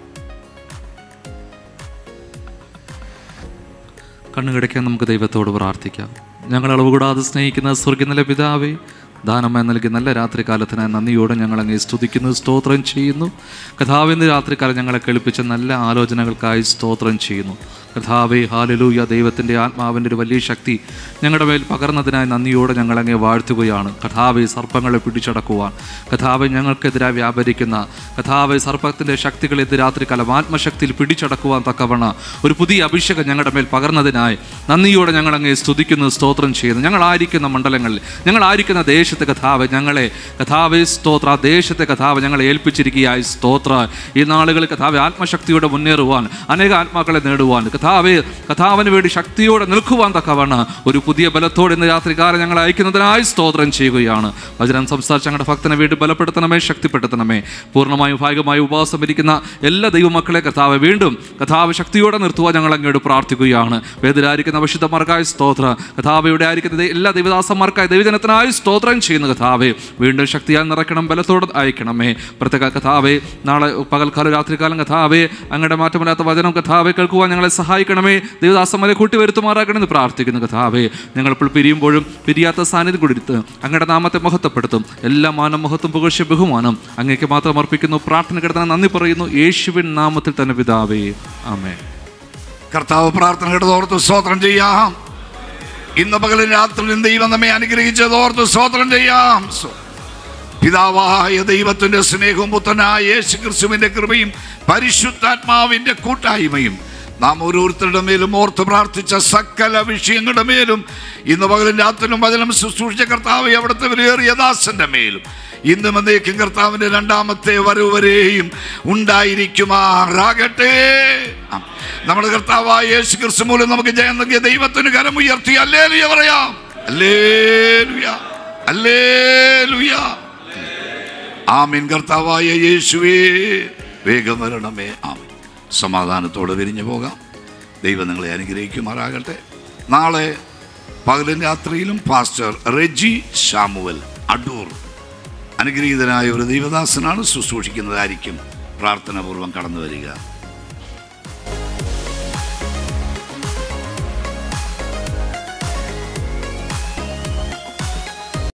കണ്ണുകിടയ്ക്കാൻ നമുക്ക് ദൈവത്തോട് പ്രാർത്ഥിക്കാം ഞങ്ങൾ അളവ് കൂടാതെ സ്നേഹിക്കുന്ന സ്വർഗനില പിതാവേ ദാനമായി നൽകിയ നല്ല രാത്രി കാലത്തിനായി നന്ദിയോടെ ഞങ്ങൾ അങ്ങേ സ്തുതിക്കുന്നു സ്തോത്രം ചെയ്യുന്നു കഥാവിൻ്റെ രാത്രികാലം ഞങ്ങളെ കേൾപ്പിച്ച നല്ല ആലോചനകൾക്കായി സ്തോത്രം ചെയ്യുന്നു കഥാവേ ഹാലലൂയ ദൈവത്തിൻ്റെ ആത്മാവിൻ്റെ ഒരു വലിയ ശക്തി ഞങ്ങളുടെ മേൽ പകർന്നതിനായി നന്ദിയോടെ ഞങ്ങൾ അങ്ങേ വാഴ്ത്തുകയാണ് കഥാവെ സർപ്പങ്ങളെ പിടിച്ചടക്കുവാൻ കഥാവെ ഞങ്ങൾക്കെതിരായി വ്യാപരിക്കുന്ന കഥാവെ സർപ്പത്തിൻ്റെ ശക്തികളെ രാത്രികാലം ആത്മശക്തിയിൽ പിടിച്ചടക്കുവാൻ തക്കവണ്ണ ഒരു പുതിയ അഭിഷേകം ഞങ്ങളുടെ മേൽ പകർന്നതിനായി നന്ദിയോടെ ഞങ്ങൾ അങ്ങേ സ്തുതിക്കുന്നു സ്തോത്രം ചെയ്യുന്നു ഞങ്ങളായിരിക്കുന്ന മണ്ഡലങ്ങളിൽ ഞങ്ങളായിരിക്കുന്ന ദേശത്തെ കഥാവ് ഞങ്ങളെ കഥാവെ സ്തോത്ര ആ ദേശത്തെ കഥാവ് ഞങ്ങളെ ഏൽപ്പിച്ചിരിക്കുകയായി സ്തോത്ര ഈ നാളുകളിൽ കഥാവെ ആത്മശക്തിയോടെ മുന്നേറുവാൻ അനേക ആത്മാക്കളെ നേടുവാൻ കഥാവെ കഥാവിന് വേണ്ടി ശക്തിയോടെ നിൽക്കുവാൻ തക്കവണ്ണ ഒരു പുതിയ ബലത്തോടെ ഇന്ന് രാത്രികാലം ഞങ്ങളെ അയക്കുന്നതിനായി സ്തോത്രം ചെയ്യുകയാണ് വചനം സംസാരിച്ച് ഞങ്ങളുടെ ഭക്തനെ വീണ്ടും ബലപ്പെടുത്തണമേ ശക്തിപ്പെടുത്തണമേ പൂർണ്ണമായും ഭാഗമായും ഉപവാസം ഇരിക്കുന്ന എല്ലാ ദൈവമക്കളെ കഥാവ് വീണ്ടും കഥാവ് ശക്തിയോടെ നിർത്തുവാൻ ഞങ്ങൾ അങ്ങോട്ട് പ്രാർത്ഥിക്കുകയാണ് വേദിലായിരിക്കുന്ന വിശുദ്ധമാർക്കായി സ്തോത്ര കഥാവയുടെ ആയിരിക്കുന്ന ദൈ- എല്ലാ ദൈവദാസന്മാർക്കായി ദൈവജനത്തിനായി സ്തോത്രം ചെയ്യുന്ന കഥാവെ വീണ്ടും ശക്തിയാൽ നിറയ്ക്കണം ബലത്തോടെ അയക്കണമേ പ്രത്യേക കഥാവെ നാളെ പകൽക്കാലം രാത്രികാലം കഥാവെ അങ്ങയുടെ മാറ്റമില്ലാത്ത വചനം കഥാവെ കേൾക്കുവാൻ ഞങ്ങളെ സഹായിക്കണമേ ദൈവദാസന്മാരെ കൂട്ടി വരുത്തുമാറാക്കണമെന്ന് പ്രാർത്ഥിക്കുന്നു കഥാവെ ഞങ്ങൾ ഇപ്പോൾ പിരിയുമ്പോഴും പിരിയാത്ത സാന്നിധ്യം കൊടുത്ത് അങ്ങയുടെ നാമത്തെ മഹത്വപ്പെടുത്തും എല്ലാ മാനം മഹത്വം പുകഴ്ച ബഹുമാനം അങ്ങേക്ക് മാത്രം അർപ്പിക്കുന്നു പ്രാർത്ഥന കിടത്താൻ നന്ദി പറയുന്നു യേശുവിൻ നാമത്തിൽ തന്നെ പിതാവേ ആമേ കർത്താവ് പ്രാർത്ഥന കേട്ടതോർത്ത് സ്തോത്രം ചെയ്യാം ഇന്ന് പകലും രാത്രിയും ദൈവം നമ്മെ അനുഗ്രഹിച്ചതോർത്ത് സ്തോത്രം ചെയ്യാം സ്വ- പിതാവായ ദൈവത്തിന്റെ സ്നേഹവും പുത്രനായ യേശു ക്രിസ്തുവിന്റെ കൃപയും പരിശുദ്ധാത്മാവിന്റെ കൂട്ടായ്മയും നാം ഓരോരുത്തരുടെ മേലും ഓർത്ത് പ്രാർത്ഥിച്ച സകല വിഷയങ്ങളുടെ മേലും ഇന്ന് പകലും രാത്രിയിലും വചനം ശുശ്രൂഷിച്ച കർത്താവ് അവിടുത്തെ വിലയേറിയ ദാസന്റെ മേലും ഇന്നും എന്നേക്കും കർത്താവിന്റെ രണ്ടാമത്തെ വരവ് വരെയും ഉണ്ടായിരിക്കുമാറാകട്ടെ ആം. നമ്മുടെ കർത്താവായ യേശു ക്രിസ്തു മൂലം നമുക്ക് ജയം നൽകിയ ദൈവത്തിന് കരം ഉയർത്തി അല്ലേലുയ പറയാം അല്ലേലുയ അല്ലേലുയ ആമീൻ കർത്താവായ യേശുവേ വേഗം വരണമേ ആമീൻ സമാധാനത്തോടെ വിരിഞ്ഞു പോകാം ദൈവം നിങ്ങളെ അനുഗ്രഹിക്കുമാറാകട്ടെ നാളെ പകലും രാത്രിയിലും പാസ്റ്റർ റെജി ഷാമുവൽ അടൂർ അനുഗ്രഹീതനായ ഒരു ദൈവദാസനാണ് ശുശ്രൂഷിക്കുന്നതായിരിക്കും പ്രാർത്ഥനാപൂർവ്വം കടന്നു വരിക